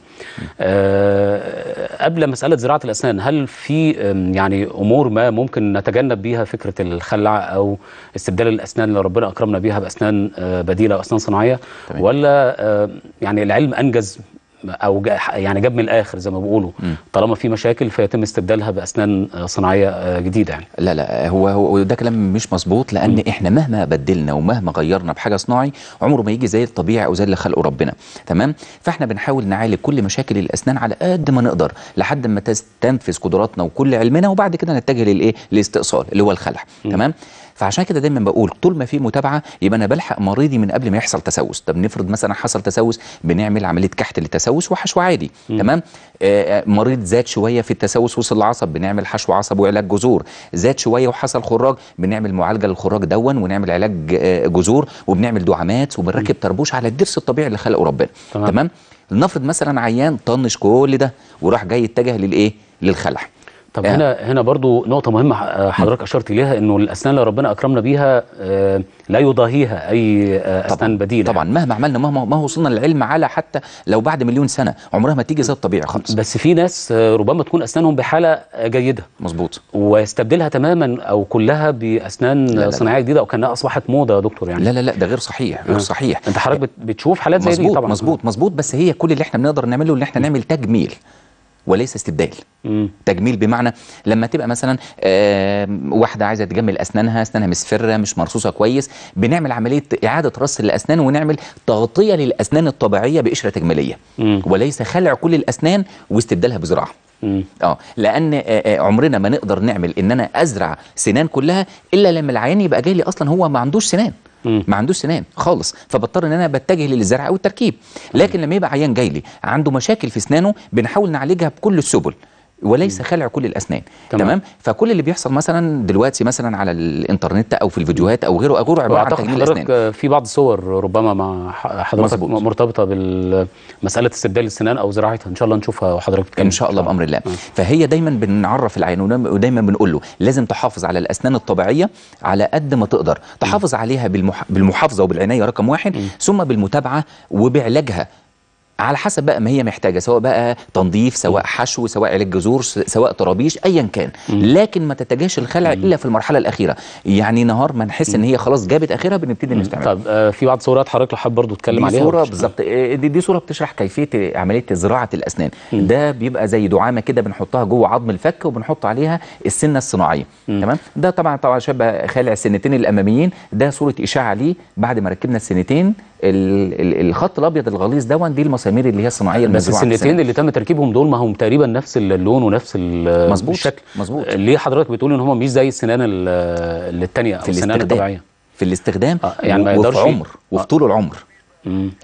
[SPEAKER 1] آه قبل مساله زراعه الاسنان هل في آم، يعني امور ما ممكن نتجنب بيها فكره الخلع او استبدال الاسنان اللي ربنا اكرمنا بيها باسنان آه بديله او اسنان صناعيه ولا آه يعني العلم انجز او جا- يعني جاب من الاخر زي ما بيقولوا طالما في مشاكل فيتم استبدالها باسنان آه، صناعيه آه، جديده يعني
[SPEAKER 15] لا لا هو هو ده كلام مش مظبوط لان احنا مهما بدلنا ومهما غيرنا بحاجه صناعي عمره ما يجي زي الطبيعي او زي اللي خلقه ربنا تمام فاحنا بنحاول نعالج كل مشاكل الاسنان على قد ما نقدر لحد ما تستنفذ قدراتنا وكل علمنا وبعد كده نتجه للايه للاستئصال اللي هو الخلع تمام فعشان كده دايما بقول طول ما في متابعه يبقى انا بلحق مريضي من قبل ما يحصل تسوس طب نفرض مثلا حصل تسوس بنعمل عمليه كحت للتسوس وحشو عادي تمام آه آه، مريض زاد شويه في التسوس وصل العصب بنعمل حشو عصب وعلاج جذور زاد شويه وحصل خراج بنعمل معالجه للخراج دون ونعمل علاج آه، جذور وبنعمل دعامات وبنركب طربوش على الضرس الطبيعي اللي خلقه ربنا
[SPEAKER 1] تمام.
[SPEAKER 15] تمام لنفرض مثلا عيان طنش كل ده وراح جاي يتجه للايه للخلع
[SPEAKER 1] طب
[SPEAKER 15] آه.
[SPEAKER 1] هنا هنا برضو نقطة مهمة آه، حضرتك أشرت إليها إنه الأسنان اللي ربنا أكرمنا بيها آه، لا يضاهيها أي آه، أسنان بديلة
[SPEAKER 15] طبعا مهما عملنا مهما ما وصلنا للعلم على حتى لو بعد مليون سنه عمرها ما تيجي زي الطبيعي خالص
[SPEAKER 1] بس في ناس آه، ربما تكون أسنانهم بحالة آه، جيدة
[SPEAKER 15] مظبوط
[SPEAKER 1] ويستبدلها تماما أو كلها بأسنان
[SPEAKER 15] لا، لا.
[SPEAKER 1] صناعية جديدة أو كأنها أصبحت موضة يا دكتور يعني
[SPEAKER 15] لا لا لا ده غير صحيح غير
[SPEAKER 1] آه.
[SPEAKER 15] صحيح
[SPEAKER 1] أنت حضرتك بت- بتشوف حالات زي دي
[SPEAKER 15] مظبوط
[SPEAKER 1] طبعا
[SPEAKER 15] مظبوط مظبوط بس هي كل اللي احنا بنقدر نعمله ان احنا نعمل تجميل وليس استبدال
[SPEAKER 1] مم.
[SPEAKER 15] تجميل بمعنى لما تبقى مثلا آه، واحده عايزه تجمل اسنانها اسنانها مصفره مش مرصوصه كويس بنعمل عمليه اعاده رص الاسنان ونعمل تغطيه للاسنان الطبيعيه بقشره تجميليه
[SPEAKER 1] مم.
[SPEAKER 15] وليس خلع كل الاسنان واستبدالها بزراعه
[SPEAKER 1] مم.
[SPEAKER 15] اه لان آه، آه، عمرنا ما نقدر نعمل ان انا ازرع سنان كلها الا لما العيان يبقى جاي لي اصلا هو ما عندوش سنان ما عندوش سنان خالص فبضطر ان انا بتجه للزرع او التركيب لكن لما يبقى عيان جاي لي عنده مشاكل في اسنانه بنحاول نعالجها بكل السبل وليس خلع كل الاسنان
[SPEAKER 1] تمام.
[SPEAKER 15] تمام. تمام فكل اللي بيحصل مثلا دلوقتي مثلا على الانترنت او في الفيديوهات او غيره او غيره عباره عن
[SPEAKER 1] واعتقد
[SPEAKER 15] تجميل
[SPEAKER 1] حضرتك
[SPEAKER 15] اسنان
[SPEAKER 1] آه، في بعض الصور ربما مع ح- حضرتك
[SPEAKER 15] مظبوط.
[SPEAKER 1] مرتبطه بمساله استبدال السنان او زراعتها ان شاء الله نشوفها وحضرتك بتتكلم
[SPEAKER 15] ان شاء الله بامر الله فهي دايما بنعرف العين ودايما- ودايما بنقول له لازم تحافظ على الاسنان الطبيعيه على قد ما تقدر تحافظ عليها بالمح... بالمحافظه وبالعنايه رقم واحد ثم بالمتابعه وبعلاجها على حسب بقى ما هي محتاجه سواء بقى تنظيف سواء حشو سواء علاج جذور س- سواء طرابيش ايا كان لكن ما تتجاهش الخلع الا في المرحله الاخيره يعني نهار ما نحس ان هي خلاص جابت اخرها بنبتدي نستعمل
[SPEAKER 1] طب آه، في بعض صورات حضرتك لو حابب برضو تتكلم
[SPEAKER 15] دي
[SPEAKER 1] عليها
[SPEAKER 15] صوره
[SPEAKER 1] وتش-
[SPEAKER 15] بالظبط آه، دي, دي صوره بتشرح كيفيه عمليه زراعه الاسنان ده بيبقى زي دعامه كده بنحطها جوه عظم الفك وبنحط عليها السنه الصناعيه تمام ده طبعا طبعا شبه خالع السنتين الاماميين ده صوره اشاعه ليه بعد ما ركبنا السنتين ال- ال- الخط الابيض الغليظ دون دي المسامير اللي هي الصناعيه
[SPEAKER 1] بس
[SPEAKER 15] المزروعه في
[SPEAKER 1] السنتين
[SPEAKER 15] السنة.
[SPEAKER 1] اللي تم تركيبهم دول ما هم تقريبا نفس اللون ونفس ال-
[SPEAKER 15] مظبوط،
[SPEAKER 1] الشكل
[SPEAKER 15] مظبوط.
[SPEAKER 1] ليه حضرتك بتقول ان هم مش زي السنان ال- اللي الثانيه او
[SPEAKER 15] في
[SPEAKER 1] السنان
[SPEAKER 15] الاستخدام
[SPEAKER 1] الطبيعيه
[SPEAKER 15] في الاستخدام
[SPEAKER 1] آه، يعني ما
[SPEAKER 15] و-
[SPEAKER 1] يقدرش
[SPEAKER 15] وفي عمر وفي طول العمر اه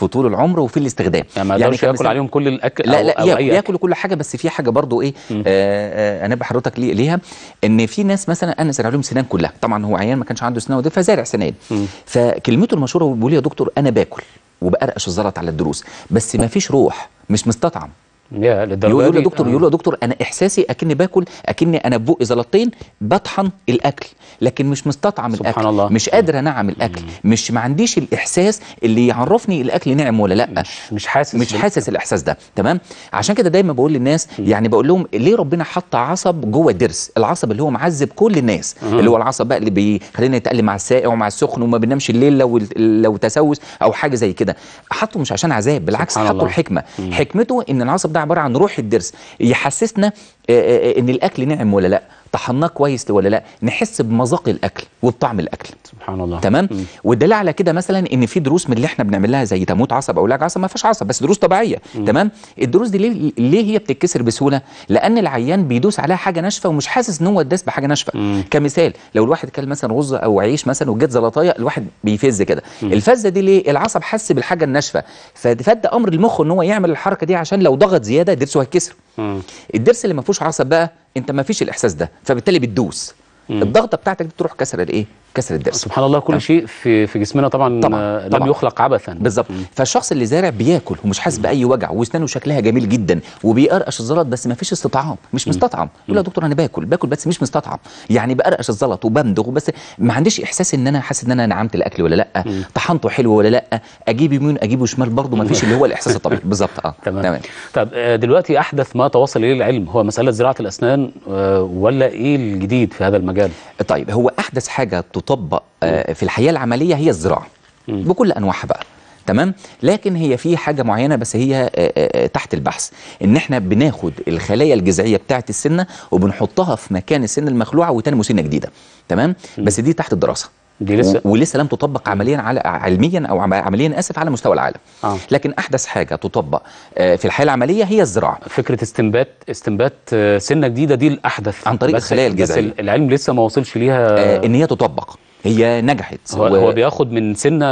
[SPEAKER 15] في طول العمر وفي الاستخدام
[SPEAKER 1] يعني ما يقدرش ياكل
[SPEAKER 15] كمثال-
[SPEAKER 1] عليهم كل الاكل
[SPEAKER 15] لا
[SPEAKER 1] أو
[SPEAKER 15] لا
[SPEAKER 1] أو
[SPEAKER 15] ياكل,
[SPEAKER 1] أي أكل.
[SPEAKER 15] ياكل كل حاجه بس في حاجه برضو ايه آه آه انبه حضرتك ليه ليها ان في ناس مثلا انا زرع لهم سنان كلها طبعا هو عيان ما كانش عنده سنان وده فزارع سنان فكلمته المشهوره بيقول لي يا دكتور انا باكل وبقرقش الزلط على الدروس بس ما فيش روح مش مستطعم
[SPEAKER 1] يا للدرجه
[SPEAKER 15] يقول له
[SPEAKER 1] دي؟
[SPEAKER 15] يا دكتور
[SPEAKER 1] آه.
[SPEAKER 15] يقول له يا دكتور انا احساسي اكني باكل اكني انا ببقي زلطتين بطحن الاكل لكن مش مستطعم
[SPEAKER 1] سبحان
[SPEAKER 15] الاكل
[SPEAKER 1] الله.
[SPEAKER 15] مش قادر انعم الاكل مش ما عنديش الاحساس اللي يعرفني الاكل نعم ولا لا
[SPEAKER 1] مش, مش حاسس
[SPEAKER 15] مش
[SPEAKER 1] بال-
[SPEAKER 15] حاسس الاحساس ده تمام عشان كده دايما بقول للناس يعني بقول لهم ليه ربنا حط عصب جوه الضرس العصب اللي هو معذب كل الناس
[SPEAKER 1] مم.
[SPEAKER 15] اللي هو العصب بقى اللي بيخلينا نتقل مع الساقع ومع السخن وما بننامش الليل لو لو تسوس او حاجه زي كده حطه مش عشان عذاب بالعكس
[SPEAKER 1] سبحان
[SPEAKER 15] حطه
[SPEAKER 1] الله.
[SPEAKER 15] الحكمه
[SPEAKER 1] مم.
[SPEAKER 15] حكمته ان العصب ده عباره عن روح الضرس يحسسنا آه، آه، ان الاكل نعم ولا لا طحناه كويس ولا لا نحس بمذاق الاكل وبطعم الاكل
[SPEAKER 1] سبحان الله
[SPEAKER 15] تمام والدليل على كده مثلا ان في دروس من اللي احنا بنعمل لها زي تموت عصب او لاج عصب ما فيهاش عصب بس دروس طبيعيه تمام الدروس دي ليه, ليه هي بتتكسر بسهوله لان العيان بيدوس عليها حاجه ناشفه ومش حاسس ان هو اتداس بحاجه ناشفه كمثال لو الواحد كل مثلا رز او عيش مثلا وجت زلطايه الواحد بيفز كده الفزه دي ليه العصب حس بالحاجه الناشفه فده امر المخ ان هو يعمل الحركه دي عشان لو ضغط زياده ضرسه هيتكسر
[SPEAKER 1] مم.
[SPEAKER 15] الضرس اللي ما فيهوش عصب بقى انت ما فيش الاحساس ده فبالتالي بتدوس الضغطه بتاعتك دي تروح كسر الايه كسر الضرس
[SPEAKER 1] سبحان الله كل شيء في في جسمنا طبعا,
[SPEAKER 15] طبعاً،
[SPEAKER 1] آه، لم
[SPEAKER 15] طبعاً.
[SPEAKER 1] يخلق عبثا
[SPEAKER 15] بالظبط فالشخص اللي زارع بياكل ومش حاسس باي وجع واسنانه شكلها جميل جدا وبيقرقش الزلط بس ما فيش استطعام مش مستطعم يقول يا دكتور انا باكل باكل بس مش مستطعم يعني بقرقش الزلط وبمضغ بس ما عنديش احساس ان انا حاسس ان انا نعمت الاكل ولا لا طحنته حلو ولا لا اجيب يمين اجيبه شمال برضه ما فيش اللي هو الاحساس الطبيعي بالظبط اه
[SPEAKER 1] تمام.
[SPEAKER 15] تمام
[SPEAKER 1] طب آه، دلوقتي احدث ما توصل اليه العلم هو مساله زراعه الاسنان آه، ولا ايه الجديد في هذا المجال؟
[SPEAKER 15] طيب هو احدث حاجه تطبق آه، في الحياه العمليه هي الزراعه بكل انواعها بقى تمام لكن هي في حاجه معينه بس هي آه، آه، تحت البحث ان احنا بناخد الخلايا الجذعيه بتاعه السنه وبنحطها في مكان السن المخلوعه وتنمو سنه جديده تمام بس دي تحت الدراسه
[SPEAKER 1] دي لسه
[SPEAKER 15] و- ولسه لم تطبق عمليا على علميا او عم- عمليا اسف على مستوى العالم
[SPEAKER 1] آه.
[SPEAKER 15] لكن احدث حاجه تطبق آه، في الحياه العمليه هي الزراعه
[SPEAKER 1] فكره استنبات استنبات آه، سنه جديده دي الاحدث
[SPEAKER 15] عن طريق
[SPEAKER 1] بس-
[SPEAKER 15] الخلايا
[SPEAKER 1] بس
[SPEAKER 15] الجذعية.
[SPEAKER 1] العلم لسه ما وصلش ليها
[SPEAKER 15] آه، ان هي تطبق هي نجحت
[SPEAKER 1] هو,
[SPEAKER 15] و-
[SPEAKER 1] هو بياخد من سنه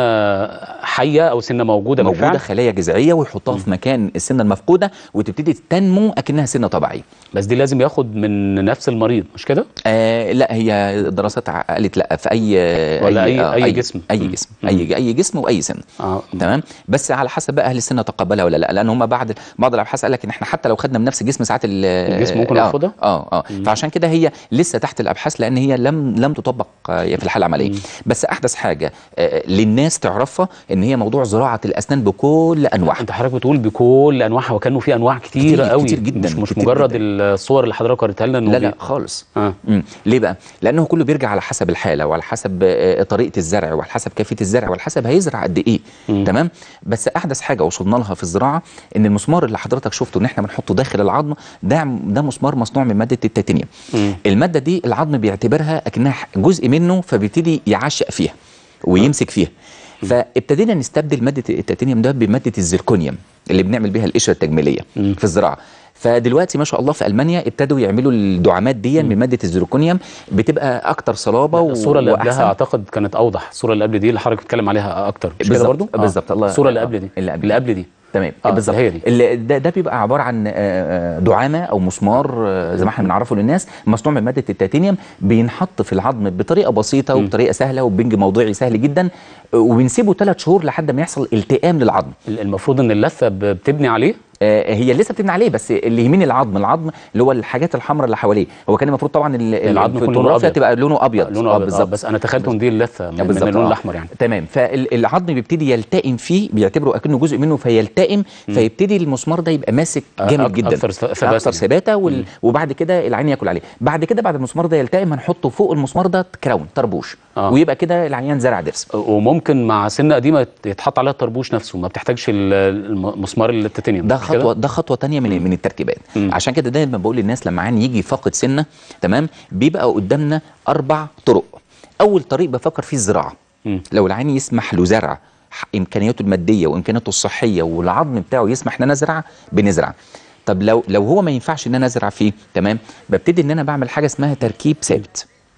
[SPEAKER 1] حيه او سنه موجوده
[SPEAKER 15] موجوده
[SPEAKER 1] بالفعل
[SPEAKER 15] خلايا جذعيه ويحطها في مكان السنه المفقوده وتبتدي تنمو اكنها سنه طبيعيه
[SPEAKER 1] بس دي لازم ياخد من نفس المريض مش كده؟
[SPEAKER 15] آه لا هي الدراسات ع- قالت لا في اي
[SPEAKER 1] ولا أي-
[SPEAKER 15] آه،
[SPEAKER 1] أي جسم.
[SPEAKER 15] اي جسم اي اي جسم واي سن
[SPEAKER 1] آه.
[SPEAKER 15] تمام بس على حسب بقى اهل السن تقبلها ولا لا لان هم بعد بعض الابحاث قال لك ان احنا حتى لو خدنا من نفس الجسم ساعات ال-
[SPEAKER 1] الجسم ممكن
[SPEAKER 15] آه،
[SPEAKER 1] يرفضها؟
[SPEAKER 15] اه اه فعشان كده هي لسه تحت الابحاث لان هي لم لم تطبق آه، في الحاله العمليه بس احدث حاجه آه، للناس تعرفها ان هي موضوع زراعه الاسنان بكل انواعها
[SPEAKER 1] انت حضرتك بتقول بكل انواعها وكانه في انواع كتيره
[SPEAKER 15] كتير-
[SPEAKER 1] قوي
[SPEAKER 15] كتير جداً،
[SPEAKER 1] مش, مش
[SPEAKER 15] كتير
[SPEAKER 1] مجرد
[SPEAKER 15] جداً.
[SPEAKER 1] الصور اللي حضرتك وريتها لنا إنه
[SPEAKER 15] لا
[SPEAKER 1] بي-
[SPEAKER 15] لا خالص
[SPEAKER 1] آه.
[SPEAKER 15] مم. ليه بقى؟ لانه كله بيرجع على حسب الحاله وعلى حسب آه، طريقه الزرع وعلى حسب كيفيه الزرع وعلى حسب هيزرع قد ايه تمام بس احدث حاجه وصلنا لها في الزراعه ان المسمار اللي حضرتك شفته ان احنا بنحطه داخل العظم ده ده مسمار مصنوع من ماده التيتانيوم الماده دي العظم بيعتبرها اكنها جزء منه فبيبتدي يعشق فيها ويمسك فيها فابتدينا نستبدل ماده التيتانيوم ده بماده الزركونيوم اللي بنعمل بيها القشره التجميليه في الزراعه فدلوقتي ما شاء الله في المانيا ابتدوا يعملوا الدعامات دي من ماده الزركونيوم بتبقى اكتر صلابه و-
[SPEAKER 1] الصوره اللي
[SPEAKER 15] وأحسن.
[SPEAKER 1] قبلها اعتقد كانت اوضح الصوره اللي قبل دي اللي حضرتك بتتكلم عليها اكتر مش كده
[SPEAKER 15] بالظبط،
[SPEAKER 1] برضو
[SPEAKER 15] بالظبط الله
[SPEAKER 1] الصوره اللي
[SPEAKER 15] آه،
[SPEAKER 1] قبل دي
[SPEAKER 15] اللي قبل
[SPEAKER 1] اللي قبل دي
[SPEAKER 15] تمام
[SPEAKER 1] آه،
[SPEAKER 15] بالظبط
[SPEAKER 1] هي دي.
[SPEAKER 15] اللي ده, ده بيبقى عباره عن آه، آه، دعامه او مسمار آه، زي ما احنا بنعرفه للناس مصنوع من ماده التيتانيوم بينحط في العظم بطريقه بسيطه وبطريقه سهله وبنج موضعي سهل جدا آه، وبنسيبه ثلاث شهور لحد ما يحصل التئام للعظم
[SPEAKER 1] المفروض ان اللثه ب- بتبني عليه
[SPEAKER 15] آه، هي لسه بتبني عليه بس اللي يهمني العظم العظم اللي هو الحاجات الحمراء اللي حواليه هو كان المفروض طبعا ال- ال-
[SPEAKER 1] العظم يكون لونه
[SPEAKER 15] الفوتوغرافيا
[SPEAKER 1] أبيض.
[SPEAKER 15] تبقى لونه ابيض
[SPEAKER 1] لونه
[SPEAKER 15] آه،
[SPEAKER 1] ابيض آه،
[SPEAKER 15] بالظبط
[SPEAKER 1] بس انا تخيلت ان دي اللثه من, من
[SPEAKER 15] بالظبط،
[SPEAKER 1] اللون
[SPEAKER 15] آه.
[SPEAKER 1] الاحمر يعني
[SPEAKER 15] تمام فالعظم بيبتدي يلتئم فيه بيعتبره اكنه جزء منه فيلتئم فيبتدي المسمار ده يبقى ماسك
[SPEAKER 1] آه،
[SPEAKER 15] جامد
[SPEAKER 1] أك-
[SPEAKER 15] جدا
[SPEAKER 1] أكثر ثباتا
[SPEAKER 15] اكثر
[SPEAKER 1] يعني.
[SPEAKER 15] ثباته وال... وبعد كده العين ياكل عليه بعد كده بعد المسمار ده يلتئم هنحطه فوق المسمار ده كراون طربوش
[SPEAKER 1] آه.
[SPEAKER 15] ويبقى كده العيان زرع ضرس
[SPEAKER 1] وممكن مع سنه قديمه يتحط عليها الطربوش نفسه ما بتحتاجش ال- المسمار التيتانيوم
[SPEAKER 15] ده
[SPEAKER 1] مش كده؟
[SPEAKER 15] خطوه ده خطوه تانية من من التركيبات عشان كده دايما بقول للناس لما عيان يجي فاقد سنه تمام بيبقى قدامنا اربع طرق اول طريق بفكر فيه الزراعه لو العين يسمح له زرع ح- امكانياته الماديه وامكانياته الصحيه والعظم بتاعه يسمح ان انا ازرع بنزرع طب لو لو هو ما ينفعش ان انا ازرع فيه تمام ببتدي ان انا بعمل حاجه اسمها تركيب ثابت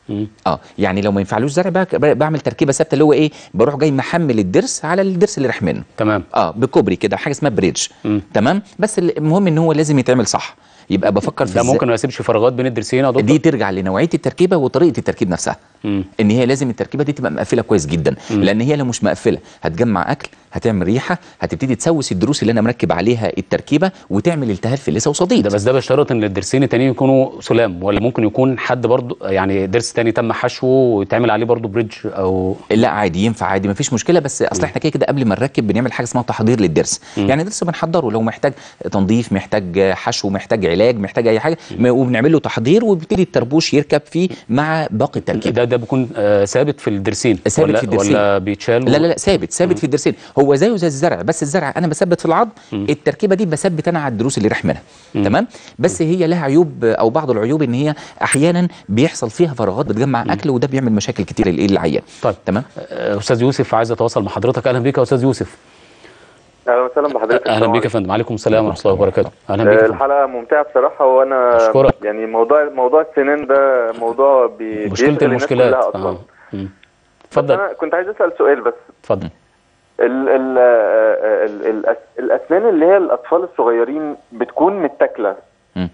[SPEAKER 15] اه يعني لو ما ينفعلوش زرع بقى ب- بعمل تركيبه ثابته اللي هو ايه بروح جاي محمل الضرس على الضرس اللي راح منه
[SPEAKER 1] تمام
[SPEAKER 15] اه بكوبري كده حاجه اسمها بريدج تمام بس المهم ان هو لازم يتعمل صح يبقى بفكر في
[SPEAKER 1] ده
[SPEAKER 15] إزاي-
[SPEAKER 1] ممكن ما يسيبش فراغات بين الضرسين يا دكتور
[SPEAKER 15] دي ترجع لنوعيه التركيبه وطريقه التركيب نفسها
[SPEAKER 1] مم.
[SPEAKER 15] ان هي لازم التركيبه دي تبقى مقفله كويس جدا لان هي لو مش مقفله هتجمع اكل هتعمل ريحه هتبتدي تسوس الدروس اللي انا مركب عليها التركيبه وتعمل التهاب في اللثه وصديد
[SPEAKER 1] ده بس ده بيشترط ان الضرسين التانيين يكونوا سلام ولا ممكن يكون حد برضو يعني ضرس تاني تم حشوه ويتعمل عليه برضو بريدج او
[SPEAKER 15] لا عادي ينفع عادي مفيش مشكله بس اصل احنا كده كده قبل ما نركب بنعمل حاجه اسمها تحضير للضرس
[SPEAKER 1] مم.
[SPEAKER 15] يعني الضرس بنحضره لو محتاج تنظيف محتاج حشو محتاج علاج محتاج اي حاجه م- وبنعمل له تحضير وبيبتدي الطربوش يركب فيه مع باقي التركيب
[SPEAKER 1] ده ده بيكون آه ثابت في الضرسين
[SPEAKER 15] ثابت
[SPEAKER 1] ولا
[SPEAKER 15] في الضرسين
[SPEAKER 1] ولا بيتشال
[SPEAKER 15] لا لا لا ثابت ثابت في الضرسين هو زيه زي الزرع بس الزرع انا بثبت في العظم التركيبه دي بثبت انا على الدروس اللي راح منها تمام بس هي لها عيوب او بعض العيوب ان هي احيانا بيحصل فيها فراغات بتجمع اكل وده بيعمل مشاكل كتير للايه للعيان
[SPEAKER 1] طيب
[SPEAKER 15] تمام
[SPEAKER 1] آه، استاذ يوسف عايز اتواصل مع حضرتك اهلا بيك يا استاذ يوسف
[SPEAKER 16] اهلا وسهلا بحضرتك
[SPEAKER 1] اهلا بيك يا فندم عليكم السلام ورحمه الله وبركاته اهلا بيك يا
[SPEAKER 16] آه،
[SPEAKER 1] فندم.
[SPEAKER 16] الحلقه ممتعه بصراحه وانا
[SPEAKER 1] أشكرك.
[SPEAKER 16] يعني موضوع موضوع السنان ده موضوع بي
[SPEAKER 1] مشكله
[SPEAKER 16] بيشغل الناس
[SPEAKER 1] المشكلات
[SPEAKER 16] كلها اصلا
[SPEAKER 1] اه مم.
[SPEAKER 16] بس
[SPEAKER 1] اتفضل
[SPEAKER 16] انا كنت عايز اسال سؤال بس
[SPEAKER 1] اتفضل
[SPEAKER 16] ال ال آه، ال ال الأس- الاسنان اللي هي الاطفال الصغيرين بتكون متاكله
[SPEAKER 15] مم.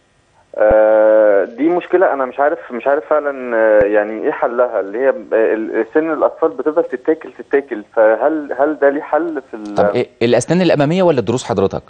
[SPEAKER 16] آه، دي مشكله انا مش عارف مش عارف فعلا آه، يعني ايه حلها اللي هي آه، ال- سن الاطفال بتفضل تتاكل تتاكل فهل هل ده ليه حل في ال-
[SPEAKER 15] طب إيه الاسنان الاماميه ولا الضروس حضرتك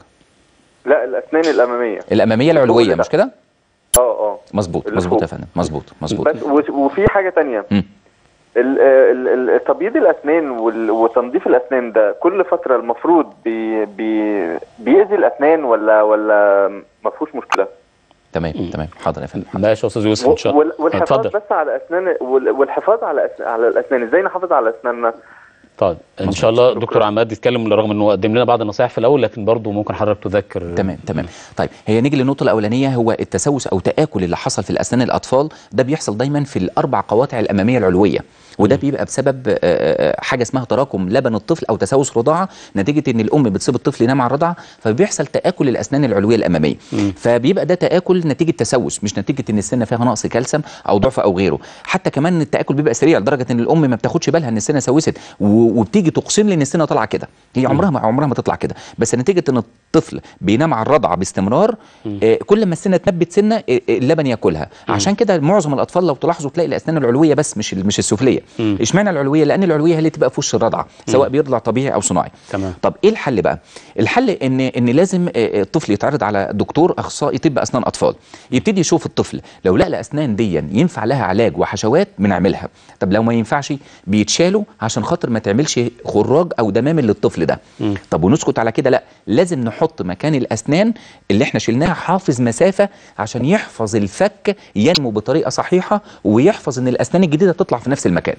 [SPEAKER 16] لا الاسنان الاماميه
[SPEAKER 15] الاماميه العلويه مش كده
[SPEAKER 16] اه اه
[SPEAKER 15] مظبوط
[SPEAKER 16] اللي
[SPEAKER 15] مظبوط يا
[SPEAKER 16] فوق.
[SPEAKER 15] فندم مظبوط مظبوط
[SPEAKER 16] بس و- وفي حاجه تانية
[SPEAKER 15] مم.
[SPEAKER 16] ال- ال- ال- تبييض الاسنان وال- وتنظيف الاسنان ده كل فتره المفروض بي بي بيأذي الاسنان ولا ولا ما فيهوش مشكله
[SPEAKER 15] تمام تمام حاضر يا فندم
[SPEAKER 1] ماشي يا استاذ يوسف ان شاء
[SPEAKER 16] وال-
[SPEAKER 1] الله
[SPEAKER 16] والحفاظ
[SPEAKER 1] اتفضل
[SPEAKER 16] بس على اسنان وال- والحفاظ على أس- على الاسنان ازاي نحافظ على اسناننا
[SPEAKER 1] طيب ان شاء الله دكتور عماد يتكلم رغم انه قدم لنا بعض النصائح في الاول لكن برضه ممكن حضرتك تذكر
[SPEAKER 15] تمام تمام طيب هي نيجي للنقطه الاولانيه هو التسوس او تاكل اللي حصل في الاسنان الاطفال ده بيحصل دايما في الاربع قواطع الاماميه العلويه وده بيبقى بسبب آه، آه، حاجه اسمها تراكم لبن الطفل او تسوس رضاعه نتيجه ان الام بتسيب الطفل ينام على الرضعه فبيحصل تاكل الاسنان العلويه الاماميه فبيبقى ده تاكل نتيجه تسوس مش نتيجه ان السنه فيها نقص كالسيوم او ضعف او غيره حتى كمان التاكل بيبقى سريع لدرجه ان الام ما بتاخدش بالها ان السنه سوست و- وبتيجي تقسم لي ان السنه طالعه كده هي عمرها ما عمرها ما تطلع كده بس نتيجه ان الطفل بينام على الرضعه باستمرار آه، كل ما السنه تنبت سنه آه، آه، اللبن ياكلها عشان كده معظم الاطفال لو تلاحظوا تلاقي الاسنان العلويه بس مش ال- مش السفليه اشمعنى العلويه لان العلويه هي اللي تبقى في وش الرضعه سواء بيرضع طبيعي او صناعي
[SPEAKER 1] تمام
[SPEAKER 15] طب ايه الحل بقى الحل ان ان لازم آه، آه، الطفل يتعرض على دكتور اخصائي طب اسنان اطفال يبتدي يشوف الطفل لو لقى الاسنان دي ينفع لها علاج وحشوات بنعملها طب لو ما ينفعش بيتشالوا عشان خاطر ما تعملش خراج او دمامل للطفل ده طب ونسكت على كده لا لازم نحط مكان الاسنان اللي احنا شلناها حافظ مسافه عشان يحفظ الفك ينمو بطريقه صحيحه ويحفظ ان الاسنان الجديده تطلع في نفس المكان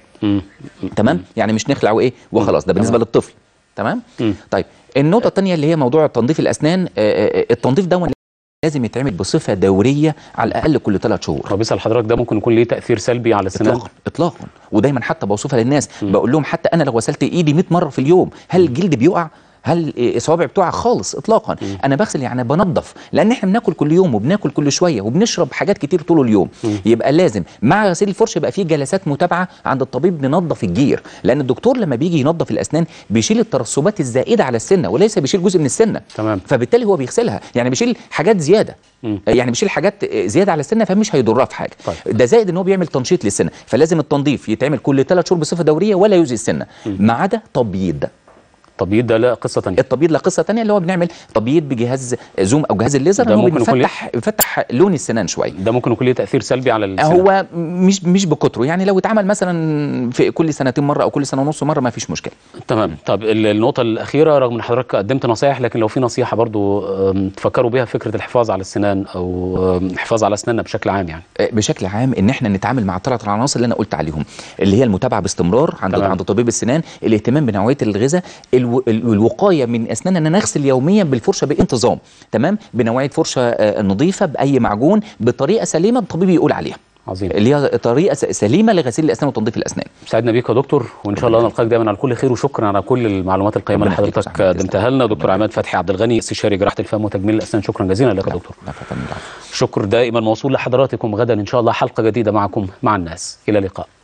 [SPEAKER 15] تمام يعني مش نخلع وايه وخلاص ده بالنسبه للطفل تمام طيب النقطه الثانيه اللي هي موضوع تنظيف الاسنان آه، آه، التنظيف ده لازم يتعمل بصفه دوريه على الاقل كل ثلاث شهور
[SPEAKER 1] طب بيسال حضرتك ده ممكن يكون ليه تاثير سلبي على السنان
[SPEAKER 15] اطلاقا اطلاقا ودايما حتى بوصفها للناس بقول لهم حتى انا لو غسلت ايدي 100 مره في اليوم هل الجلد بيقع هل الصوابع بتقع خالص اطلاقا انا بغسل يعني بنظف لان احنا بناكل كل يوم وبناكل كل شويه وبنشرب حاجات كتير طول اليوم يبقى لازم مع غسيل الفرشه يبقى في جلسات متابعه عند الطبيب ننظف الجير لان الدكتور لما بيجي ينظف الاسنان بيشيل الترسبات الزائده على السنه وليس بيشيل جزء من السنه
[SPEAKER 1] تمام
[SPEAKER 15] فبالتالي هو بيغسلها يعني بيشيل حاجات زياده يعني بيشيل حاجات زياده على السنه فمش هيضرها في حاجه طيب. ده زائد ان هو بيعمل تنشيط للسنه فلازم التنظيف يتعمل كل ثلاث شهور بصفه دوريه ولا يؤذي السنه ما عدا تبييض
[SPEAKER 1] التبييض ده لا قصه ثانيه
[SPEAKER 15] التبييض لا قصه ثانيه اللي هو بنعمل تبييض بجهاز زوم او جهاز الليزر
[SPEAKER 1] ده
[SPEAKER 15] هو
[SPEAKER 1] ممكن يكون ليه-
[SPEAKER 15] بيفتح بيفتح لون السنان شويه
[SPEAKER 1] ده ممكن يكون ليه تاثير سلبي على السنان
[SPEAKER 15] هو مش مش بكتره يعني لو اتعمل مثلا في كل سنتين مره او كل سنه ونص مره ما فيش مشكله
[SPEAKER 1] تمام طب ال- النقطة الأخيرة رغم إن حضرتك قدمت نصايح لكن لو في نصيحة برضو أم، تفكروا بيها فكرة الحفاظ على السنان أو أم، الحفاظ على أسناننا بشكل عام يعني
[SPEAKER 15] بشكل عام ان احنا نتعامل مع الثلاث عناصر اللي انا قلت عليهم اللي هي المتابعه باستمرار عند
[SPEAKER 1] تمام.
[SPEAKER 15] عند طبيب السنان الاهتمام بنوعيه الغذاء الو... ال- الوقايه من اسنان ان انا اغسل يوميا بالفرشه بانتظام تمام بنوعيه فرشه آه، نظيفه باي معجون بطريقه سليمه الطبيب يقول عليها
[SPEAKER 1] عظيم
[SPEAKER 15] اللي هي طريقه س- سليمه لغسيل الاسنان وتنظيف الاسنان
[SPEAKER 1] سعدنا بيك يا دكتور وان شاء الله نلقاك دايما على كل خير وشكرا على كل المعلومات القيمه اللي
[SPEAKER 15] ربنا يخليك
[SPEAKER 1] حضرتك قدمتها لنا دكتور عماد فتحي عبد الغني استشاري جراحه الفم وتجميل الاسنان شكرا جزيلا لك يا دكتور شكر دائما موصول لحضراتكم غدا ان شاء الله حلقه جديده معكم مع الناس الى اللقاء